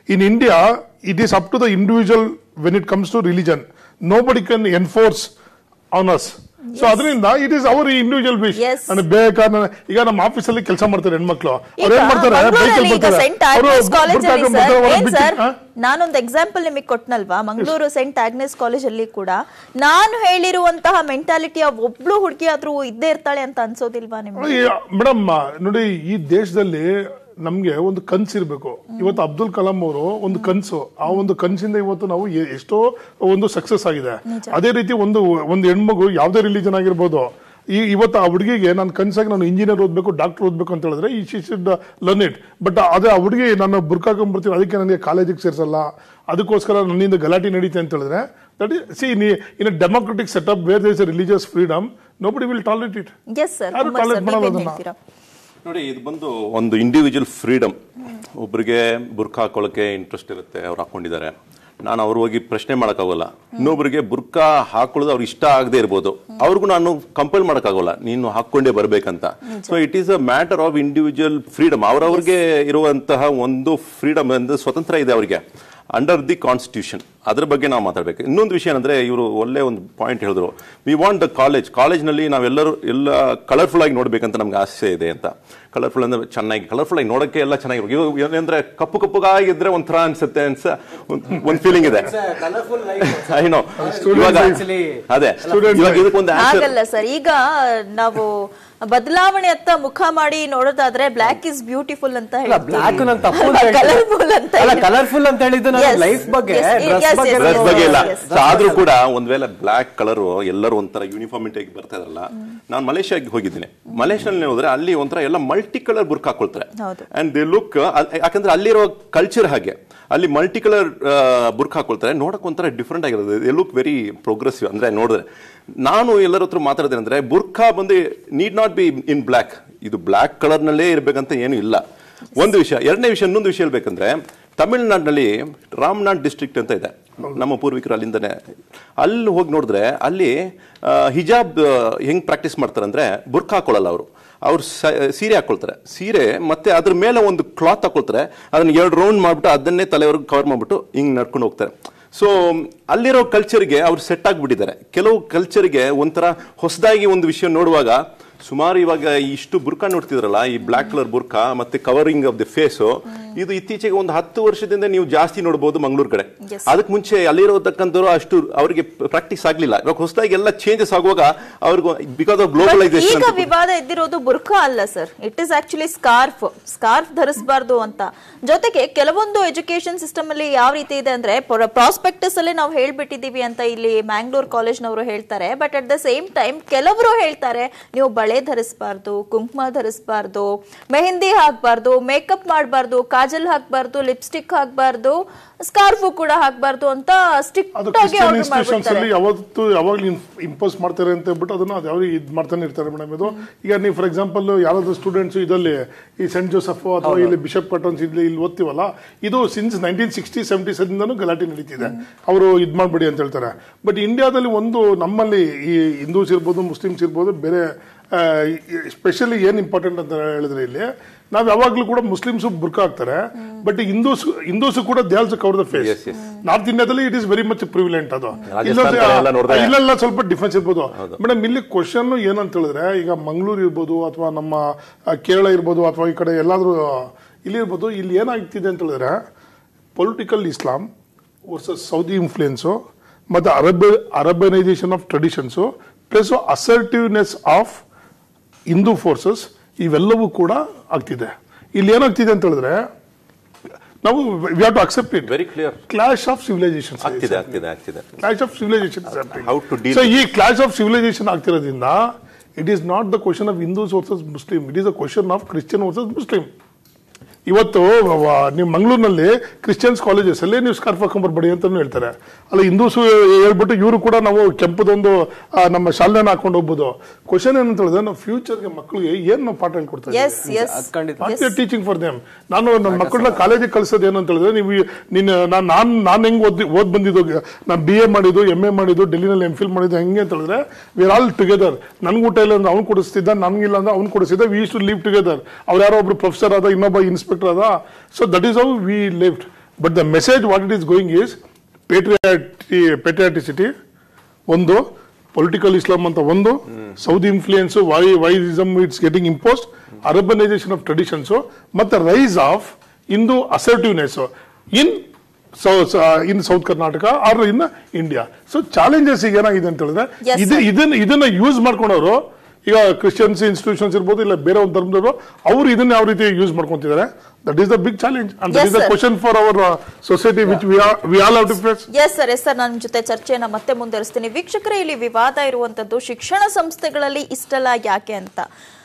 In India, it is up to the individual when it comes to religion. Nobody can enforce on us. So ಅದರಿಂದ it is our individual wish Yes. ನನಗೆ ಬೇಕಾ ನನ್ನ- ಈಗ ನಮ್ಮ ಆಫೀಸಲ್ಲಿ ಕೆಲಸ ಮಾಡ್ತಾರೆ ಹೆಣ್ಮಕ್ಳು ಈಗ ಅವ್ರು ಏನ್ ಮಾಡ್ತಾರೆ ಮಂಗಳೂರಲ್ಲಿ ಬೈಕಲ್ಲಿ ಈಗ ಬರ್ತಾರೆ ಸೆಂಟ್ ಅವರು ಆಗ್ನೆಸ್ ಕಾಲೇಜಲ್ಲಿ ಬರ್ತಾರೆ, ಸರ್ ಅವ್ರು ಏನ್ ಬಿಟ್ಟು- ಸರ್ ಹಾ? ನಾನೊಂದು ಎಕ್ಸಾಂಪಲ್ ನಿಮಗೆ ಕೊಟ್ನಲ್ವಾ ಮಂಗಳೂರು ಸೆಂಟ್ ಆಗ್ನೆಸ್ ಕಾಲೇಜಲ್ಲಿ ಕೂಡ ನಾನು ಹೇಳಿರುವಂತಹ ಮೆಂಟಾಲಿಟಿಯ ಒಬ್ಳು ಹುಡುಗಿ ಆದ್ರೂ ಇದ್ದೇ ಇರ್ತಾಳೆ ಅಂತ ಅನ್ಸೋದಿಲ್ವಾ ನಿಮ್ಗೆ ಮೇಡಮ್ ನೋಡಿ ಈ ದೇಶದಲ್ಲಿ ನಮ್ಗೆ ಒಂದು ಕನ್ಸು ಇರಬೇಕು ಇವತ್ತು ಅಬ್ದುಲ್ ಕಲಾಂ ಅವರು ಒಂದು ಕನ್ಸು ಆ ಒಂದು ಕನ್ಸಿಂದ ಇವತ್ತು ನಾವು ಎ- ಎಷ್ಟೋ ಒಂದು ಸಕ್ಸಸ್ ಆಗಿದೆ ಅದೇ ರೀತಿ ಒಂದು ಒಂದು ಹೆಣ್ಮಗು ಯಾವುದೇ ರಿಲಿಜನ್ ಆಗಿರ್ಬೋದು ಈ ಇವತ್ತು ಆ ಹುಡುಗಿಗೆ ನಾನು ಕನ್ಸಾಗಿ ನಾನು ಇಂಜಿನಿಯರ್ ಓದಬೇಕು ಡಾಕ್ಟರ್ ಓದಬೇಕು ಅಂತ ಹೇಳಿದ್ರೆ ಈ she should learn it but ಅದೇ ಆ ಹುಡುಗಿ ನಾನು ಬುರ್ಕಾಕೊಂಡ್ಬರ್ತೀನಿ ಅದಕ್ಕೆ ನನಗೆ ಕಾಲೇಜಿಗೆ ಸೇರಿಸಲ್ಲ ಅದಕ್ಕೋಸ್ಕರ ನನ್ನಿಂದ ಗಲಾಟೆ ನಡೀತೆ ಅಂತ ಹೇಳಿದ್ರೆ that is see in democratic setup where does religious freedom nobody will tolerate it yes sir ಯಾರು tolerate ಮಾಡಲ್ಲ ಅದನ್ನ. ಹೇಳ್ತೀರಾ ನೋಡಿ ಇದು ಬಂದು ಒಂದು ಇಂಡಿವಿಜುವಲ್ ಫ್ರೀಡಮ್ ಒಬ್ಬರಿಗೆ ಬುರ್ಖಾ ಹಾಕೊಳ್ಳೋಕೆ ಇಂಟ್ರೆಸ್ಟ್ ಇರುತ್ತೆ ಅವ್ರು ಹಾಕೊಂಡಿದ್ದಾರೆ ನಾನು ಅವ್ರು ಹೋಗಿ ಪ್ರಶ್ನೆ ಮಾಡೋಕ್ಕಾಗಲ್ಲ ಇನ್ನೊಬ್ಬರಿಗೆ ಬುರ್ಖಾ ಹಾಕೊಳ್ಳೋದು ಅವ್ರಿಗೆ ಇಷ್ಟ ಆಗದೆ ಇರ್ಬೋದು ಅವ್ರಿಗೂ ನಾನು ಕಂಪೇಲ್ ಮಾಡೋಕ್ಕಾಗಲ್ಲ ನೀನು ಹಾಕ್ಕೊಂಡೇ ಬರ್ಬೇಕಂತ so it is a matter of individual freedom ಅವ್ರವ್ರಿಗೆ ಇರುವಂತಹ ಒಂದು ಫ್ರೀಡಮ್ ಅಂದ್ರೆ ಸ್ವತಂತ್ರ ಇದೆ ಅವರಿಗೆ ಅಂಡರ್ ದಿ ಕಾನ್ಸ್ಟಿಟ್ಯೂಷನ್ ಅದ್ರ ಬಗ್ಗೆ ನಾವು ಮಾತಾಡಬೇಕು ಇನ್ನೊಂದು ವಿಷಯ ಏನಂದ್ರೆ ಇವರು ಒಳ್ಳೆ ಒಂದು ಪಾಯಿಂಟ್ ಹೇಳಿದ್ರು ವಿ ವಾಂಟ್ ದ ಕಾಲೇಜ್ ಕಾಲೇಜ್ನಲ್ಲಿ ನಾವೆಲ್ಲರೂ ಎಲ್ಲ ಕಲರ್ಫುಲ್ ಆಗಿ ನೋಡ್ಬೇಕಂತ ನಮ್ಗೆ ಆಸೆ ಇದೆ ಅಂತ ಕಲರ್ಫುಲ್ ಅಂದ್ರೆ ಚೆನ್ನಾಗಿ ಕಲರ್ಫುಲ್ ಆಗಿ ನೋಡಕ್ಕೆ ಎಲ್ಲ ಚೆನ್ನಾಗಿರ್ಬೇಕು ಇದು ಏನಂದ್ರೆ ಕಪ್ಪು ಕಪ್ಪುಗಾಗಿದ್ರೆ ಒಂಥರ ಅನ್ಸುತ್ತೆ ಅನ್ಸ ಒಂದು ಫೀಲಿಂಗ್ ಇದೆ ಐ ನೋ ಇವಾಗ actually ಅದೇ ಇವಾಗ ಇದಕ್ಕೊಂದು ಆನ್ಸರ್ ಆಗಲ್ಲ ಸರ್ ಈಗ ನಾವು ಬದಲಾವಣೆ ಅತ್ತ ಮುಖ ಮಾಡಿ ನೋಡೋದಾದ್ರೆ ಬ್ಲಾಕ್ ಇಸ್ ಬ್ಯೂಟಿಫುಲ್ ಅಂತ ಅಲ್ಲ ಬ್ಲಾಕ್ ನಾನು ತಪ್ಪು ಅಂತ ಹೇಳ್ತೀನಿ. ಕಲರ್ಫುಲ್ ಅಂತ ಅಲ್ಲ ಹೇಳಿ. ಕಲರ್ಫುಲ್ ಅಂತ ಹೇಳಿದ್ದು ನಾನು Yes, ಲೈಫ್ ಬಗ್ಗೆ yes, ಡ್ರೆಸ್ yes, ಬಗ್ಗೆ yes, ಡ್ರೆಸ್ yes, ಬಗ್ಗೆ ಇಲ್ಲ yes. So ಆದ್ರೂ ಕೂಡ ಒಂದ್ ವೇಳೆ ಬ್ಲಾಕ್ ಕಲರ್ ಎಲ್ಲರೂ ಒಂಥರ ಯೂನಿಫಾರ್ಮಿಟಿ ಬರ್ತಾ ಇರಲ್ಲ ನಾನು ಮಲೇಷ್ಯಾಗೆ ಹೋಗಿದ್ದೀನಿ ಮಲೇಷ್ಯಾದಲ್ಲಿ ಹೋದ್ರೆ ಅಲ್ಲಿ ಒಂಥರ ಎಲ್ಲ ಮಲ್ಟಿ ಕಲರ್ ಬುರ್ಕ್ ಹಾಕೊಳ್ತಾರೆ ಹೌದು. ಅಂಡ್ ದೇ ಲುಕ್ ಯಾಕಂದ್ರೆ ಅಲ್ಲಿರೋ ಕಲ್ಚರ್ ಹಾಗೆ ಅಲ್ಲಿ ಮಲ್ಟಿ ಕಲರ್ ಬುರ್ಕ್ ಹಾಕೊಳ್ತಾರೆ ನೋಡಕ್ ಒಂಥರ ಡಿಫ್ರೆಂಟ್ ಆಗಿರೋದು ದೇ ಲುಕ್ ವೆರಿ ಪ್ರೋಗ್ರೆಸಿವ್ ಅಂದ್ರೆ ನೋಡಿದ್ರೆ ನಾನು ಎಲ್ಲರ ಹತ್ರ ಮಾತಾಡಿದೆ ಅಂದ್ರೆ ಬುರ್ಖಾ ಬಂದು need not be in black ಇದು ಬ್ಲ್ಯಾಕ್ ಕಲರ್ ನಲ್ಲೇ ಇರ್ಬೇಕಂತ ಏನು ಇಲ್ಲ ಒಂದು ವಿಷಯ ಎರಡನೇ ವಿಷಯ ಇನ್ನೊಂದು ವಿಷಯ ಹೇಳ್ಬೇಕಂದ್ರೆ ತಮಿಳುನಾಡಿನಲ್ಲಿ ರಾಮನಾಥ್ ಡಿಸ್ಟ್ರಿಕ್ಟ್ ಅಂತ ಇದೆ ನಮ್ಮ ಪೂರ್ವಿಕರು ಅಲ್ಲಿಂದನೇ ಅಲ್ಲಿ ಹೋಗಿ ನೋಡಿದ್ರೆ ಅಲ್ಲಿ ಆ, ಹಿಜಾಬ್ ಆ, ಹೆಂಗ್ ಪ್ರಾಕ್ಟೀಸ್ ಮಾಡ್ತಾರೆ ಅಂದ್ರೆ ಬುರ್ಖಾ ಹಾಕೊಳ್ಳಲ್ಲ ಅವರು ಅವ್ರು ಸ- ಸೀರೆ ಹಾಕೊಳ್ತಾರೆ ಸೀರೆ ಮತ್ತೆ ಅದ್ರ ಮೇಲೆ ಒಂದು ಕ್ಲಾತ್ ಹಾಕೊಳ್ತಾರೆ ಅದನ್ನ ಎರಡು ರೌಂಡ್ ಮಾಡ್ಬಿಟ್ಟು ಅದನ್ನೇ ತಲೆವರೆಗೆ ಕವರ್ ಮಾಡ್ಬಿಟ್ಟು ಹಿಂಗ್ ನಡ್ಕೊಂಡು ಹೋಗ್ತಾರೆ ಸೊ ಅಲ್ಲಿರೋ ಕಲ್ಚರ್ಗೆ ಅವ್ರು ಸೆಟ್ ಆಗಿಬಿಟ್ಟಿದ್ದಾರೆ ಕೆಲವು ಕಲ್ಚರ್ಗೆ ಒಂಥರ ಹೊಸದಾಗಿ ಒಂದು ವಿಷಯ ನೋಡುವಾಗ ಸುಮಾರು ಇವಾಗ ಇಷ್ಟು ಬುರ್ಕಾ ನೋಡ್ತಿದ್ರಲ್ಲ ಈ ಬ್ಲಾಕ್ ಕಲರ್ ಬುರ್ಕಾ ಮತ್ತೆ ಕವರಿಂಗ್ ಆಫ್ ದಿ ಫೇಸ್ ಇದು ಇತ್ತೀಚೆಗೆ ಒಂದು ಹತ್ತು ವರ್ಷದಿಂದ ನೀವು ಜಾಸ್ತಿ ನೋಡಬಹುದು ಮಂಗಳೂರು ಕಡೆ Yes. ಅದಕ್ಕೆ ಮುಂಚೆ ಅಲ್ಲಿರೋತಕ್ಕಂಥವ್ರು ಅಷ್ಟು ಅವರಿಗೆ ಪ್ರಾಕ್ಟೀಸ್ ಆಗ್ಲಿಲ್ಲ ಇವಾಗ ಹೊಸದಾಗಿ ಎಲ್ಲ ಚೇಂಜಸ್ ಆಗುವಾಗ ಅವ್ರಿಗೂ ಬಿಕಾಸ್ ಆಫ್ But ಗ್ಲೋಬಲೈಸೇಷನ್ ಈಗ ವಿವಾದ ಎದ್ದಿರೋದು ಬುರ್ಖಾ ಅಲ್ಲ sir it is actually scarf scarf ಧರಿಸಬಾರ್ದು ಅಂತ ಜೊತೆಗೆ ಕೆಲವೊಂದು ಎಜುಕೇಶನ್ ಸಿಸ್ಟಮ್ ಅಲ್ಲಿ ಯಾವ ರೀತಿ ಇದೆ ಅಂದ್ರೆ ಪ್ರಾಸ್ಪೆಕ್ಟಸ್ ಅಲ್ಲೇ ನಾವು ಹೇಳ್ಬಿಟ್ಟಿದೀವಿ ಅಂತ ಇಲ್ಲಿ ಮ್ಯಾಂಗ್ಳೂರ್ ಕಾಲೇಜ್ನವರು ಹೇಳ್ತಾರೆ but at the same time ಕೆಲವರು ಹೇಳ್ತಾರೆ ನೀವು ಬಳೆ ಧರಿಸಬಾರ್ದು ಕುಂಕುಮ ಧರಿಸಬಾರ್ದು ಮೆಹಂದಿ ಹಾಕ್ಬಾರ್ದು ಮೇಕಪ್ ಮಾಡಬಾರ್ದು ಕಾಜಲ್ ಹಾಕ್ಬಾರ್ದು ಲಿಪ್ಸ್ಟಿಕ್ ಹಾಕ್ಬಾರ್ದು ಸ್ಕಾರ್ಫು ಕೂಡ ಹಾಕ್ಬಾರ್ದು ಅಂತ ಅದು ಸ್ಟ್ರಿಕ್ಟ್ ಆಗಿ ಕ್ರಿಶ್ಚಿಯನ್ ಆರ್ಡರ್ ಇನ್ಸ್ಟಿಟ್ಯೂಷನ್ಸ್ ಮಾಡ್ಬಿಡ್ತಾರೆ ಅಲ್ಲಿ ಯಾವತ್ತು ಯಾವಾಗ್ಲೂ ಇಂಪೋಸ್ ಮಾಡ್ತಾರೆ ಅಂತ ಹೇಳ್ಬಿಟ್ಟು ಅದನ್ನ ಅದು ಯಾವ ಇದು ಮಾಡ್ತಾನೆ ಇರ್ತಾರೆ ಮೇಡಮ್ ಇದು ಈಗ ನೀವು ಫಾರ್ ಎಕ್ಸಾಂಪಲ್ ಯಾರಾದ್ರೂ ಸ್ಟೂಡೆಂಟ್ಸ್ ಇದರಲ್ಲಿ ಈ ಸೆಂಟ್ ಜೋಸಫ್ ಅಥವಾ ಇಲ್ಲಿ ಬಿಷಪ್ ಕಾಟನ್ಸ್ ಇಲ್ಲಿ ಇಲ್ಲಿ ಓದ್ತೀವಲ್ಲ ಇದು ಸಿನ್ಸ್ ನೈನ್ಟೀನ್ ಸಿಕ್ಸ್ಟಿ ಸೆವೆಂಟೀಸ್ ಇಂದನೂ ಗಲಾಟೆ ನಡೀತಿದೆ ಅವರು ಇದ್ ಮಾಡ್ಬೇಡಿ ಅಂತ ಹೇಳ್ತಾರೆ ಬಟ್ ಇಂಡಿಯಾದಲ್ಲಿ ಒಂದು ನಮ್ಮಲ್ಲಿ ಈ ಹಿಂದೂಸ್ ಇರ್ಬೋದು ಮುಸ್ಲಿಮ್ಸ್ ಇರ್ಬೋದು ಬೇರೆ ಸ್ಪೆಷಲಿ ಏನ್ ಇಂಪಾರ್ಟೆಂಟ್ ಅಂತ ಹೇಳಿದ್ರೆ ಇಲ್ಲಿ ನಾವ್ ಯಾವಾಗ್ಲೂ ಕೂಡ ಮುಸ್ಲಿಮ್ಸ್ ಬುರ್ಕ ಹಾಕ್ತಾರೆ ಬಟ್ ಹಿಂದೂಸ್ ಹಿಂದೂಸ್ ಕೂಡ they also cover the face Yes, yes. North ಇಂಡಿಯಾದಲ್ಲಿ it is very much prevalent ಅದು ರಾಜಸ್ಥಾನ್ ಕಡೆ ಎಲ್ಲ ನೋಡಿದ್ರೆ- ಇಲ್ಲೆಲ್ಲ ಸ್ವಲ್ಪ ಡಿಫ್ರೆನ್ಸ್ ಇರ್ಬೋದು ಮೇಡಮ್ ಇಲ್ಲಿ ಕ್ವಶನ್ ಏನಂತ ಹೇಳಿದ್ರೆ ಈಗ ಮಂಗಳೂರು ಇರ್ಬೋದು ಅಥವಾ ನಮ್ಮ ಆ, ಕೇರಳ ಇರ್ಬೋದು ಅಥವಾ ಈ ಕಡೆ ಎಲ್ಲಾದ್ರೂ ಇಲ್ಲಿ ಇರ್ಬೋದು ಇಲ್ಲಿ ಏನಾಗ್ತಿದೆ ಅಂತ ಹೇಳಿದ್ರೆ political Islam versus Saudi influence ಮತ್ತು Arab Arabisation of traditions plus assertiveness of Hindu forces ಇವೆಲ್ಲವೂ ಕೂಡ ಆಗ್ತಿದೆ ಇಲ್ಲಿ ಏನಾಗ್ತಿದೆ ಅಂತ ಹೇಳಿದ್ರೆ ನಾವು we have to accept it Very clear. Clash of civilisation ಆಗ್ತಿದೆ ಆಗ್ತಿದೆ ಆಗ್ತಿದೆ clash of civilisation How to deal so ಈ ಕ್ಲಾಶ್ ಆಫ್ ಸಿವಿಲೈಸೇಷನ್ ಆಗ್ತಿರೋದ್ರಿಂದ it is not the question of Hindus versus Muslim it is a question of Christian versus Muslim ಇವತ್ತು ವ- ನೀವು ಮಂಗಳೂರಿನಲ್ಲಿ Christians colleges ಅಲ್ಲೇ ನೀವು ಸ್ಕಾರ್ಫ್ ಹಾಕೊಂಡ್ಬರ್ಬೇಡಿ ಅಂತಾನು ಹೇಳ್ತಾರೆ ಅಲ್ಲ ಹಿಂದೂಸ್ ಹೇಳ್ಬಿಟ್ಟು ಇವರು ಕೂಡ ನಾವು ಕೆಂಪದೊಂದು ಆ, ನಮ್ಮ ಶಾಲೆನ ಹಾಕೊಂಡು ಹೋಗ್ಬೋದು ಕ್ವಶನ್ ಏನಂತ ಹೇಳಿದ್ರೆ ನಾವು ಫ್ಯೂಚರ್ಗೆ ಮಕ್ಕಳಿಗೆ ಏನ್ ನಾವು ಪಾಠ ಹೇಳ್ಕೊಡ್ತಾ ಎಸ್ ಎಸ್ ಅದ್ ಖಂಡಿತ. ವಾಟ್ ಟೀಚಿಂಗ್ ಫಾರ್ ದೇಮ್ ನಾನು ನನ್ನ ಮಕ್ಕಳನ್ನ ಕಾಲೇಜಿಗೆ ಕಳ್ಸೋದು ಏನು ಅಂತ ಹೇಳಿದ್ರೆ ನೀವು ಈ- ನಿನ್ನ ನಾನು ನಾನು ನಾನು ಹೆಂಗ್ ಓದ್ ಓದ್ ಬಂದಿದ್ದು ನಾನು ಬಿ ಎ ಮಾಡಿದ್ದು ಎಮ್ ಎ ಮಾಡಿದ್ದು ಡೆಲ್ಲಿನಲ್ಲಿ ಎಂ ಫಿಲ್ ಮಾಡಿದ್ದು ಹೆಂಗೆ ಅಂತ ಹೇಳಿದ್ರೆ ವಿ ಆರ್ ಆಲ್ ಟುಗೆದರ್ ನನ್ಗೆ ಊಟ ಇಲ್ಲ ಅಂದ್ರೆ ಅವ್ನು ಕೊಡಿಸ್ತಿದ್ದ ನನ್ಗಿಲ್ಲ ಅಂದ್ರೆ ಅವ್ನು ಕೊಡಿಸಿದ್ದ ವಿ ಟು ಲಿವ್ ಟುಗೆದರ್ ಅವ್ರು ಯಾರೋ ಒಬ್ರು ಪ್ರೊಫೆಸರ್ ಆದ ಇನ್ನೊಬ್ಬ ಇನ್ಸ್ಪೆಕ್ಟರ್ ಆದ so that is how we lived but the message what it is going is ಪೇಟ್ರಿಯಾಟಿ ಪೇಟ್ರಿಯಾಟಿಸಿಟಿ ಒಂದು ಪೊಲಿಟಿಕಲ್ ಇಸ್ಲಾಂ ಅಂತ ಒಂದು ಸೌದಿ ಇನ್ಫ್ಲೂಯೆನ್ಸ್ ವೈ ವೈಸಮ್ it's getting imposed Arabisation of traditions ಮತ್ತೆ rise of Hindu assertiveness in in south Karnataka or in India so challenges ಈಗ ಏನಾಗಿದೆ ಅಂತ ಹೇಳಿದ್ರೆ Yes, ಇದು sir. ಇದನ್ನ ಇದನ್ನ ಯೂಸ್ ಮಾಡ್ಕೊಂಡವರು ಈಗ ಕ್ರಿಶ್ಚಿಯನ್ಸ್ ಇನ್ಸ್ಟಿಟ್ಯೂಷನ್ಸ್ ಇರ್ಬೋದು ಇಲ್ಲ ಬೇರೆ ಒಂದು ಧರ್ಮದವರು ಅವರು ಇದನ್ನ ಯಾವ ರೀತಿ ಯೂಸ್ ಮಾಡ್ಕೊಂತಿದ್ದಾರೆ that is the big challenge and that Yes, is the sir. Question for our society which we all have to face yes sir yes sir ನನ್ನ ಜೊತೆ ಚರ್ಚೆಯನ್ನ ಮತ್ತೆ ಮುಂದುವರಿಸ್ತೀನಿ ವೀಕ್ಷಕರೇ ಇಲ್ಲಿ ವಿವಾದ ಇರುವಂತದ್ದು ಶಿಕ್ಷಣ ಸಂಸ್ಥೆಗಳಲ್ಲಿ ಇಷ್ಟಲ್ಲ ಯಾಕೆ ಅಂತ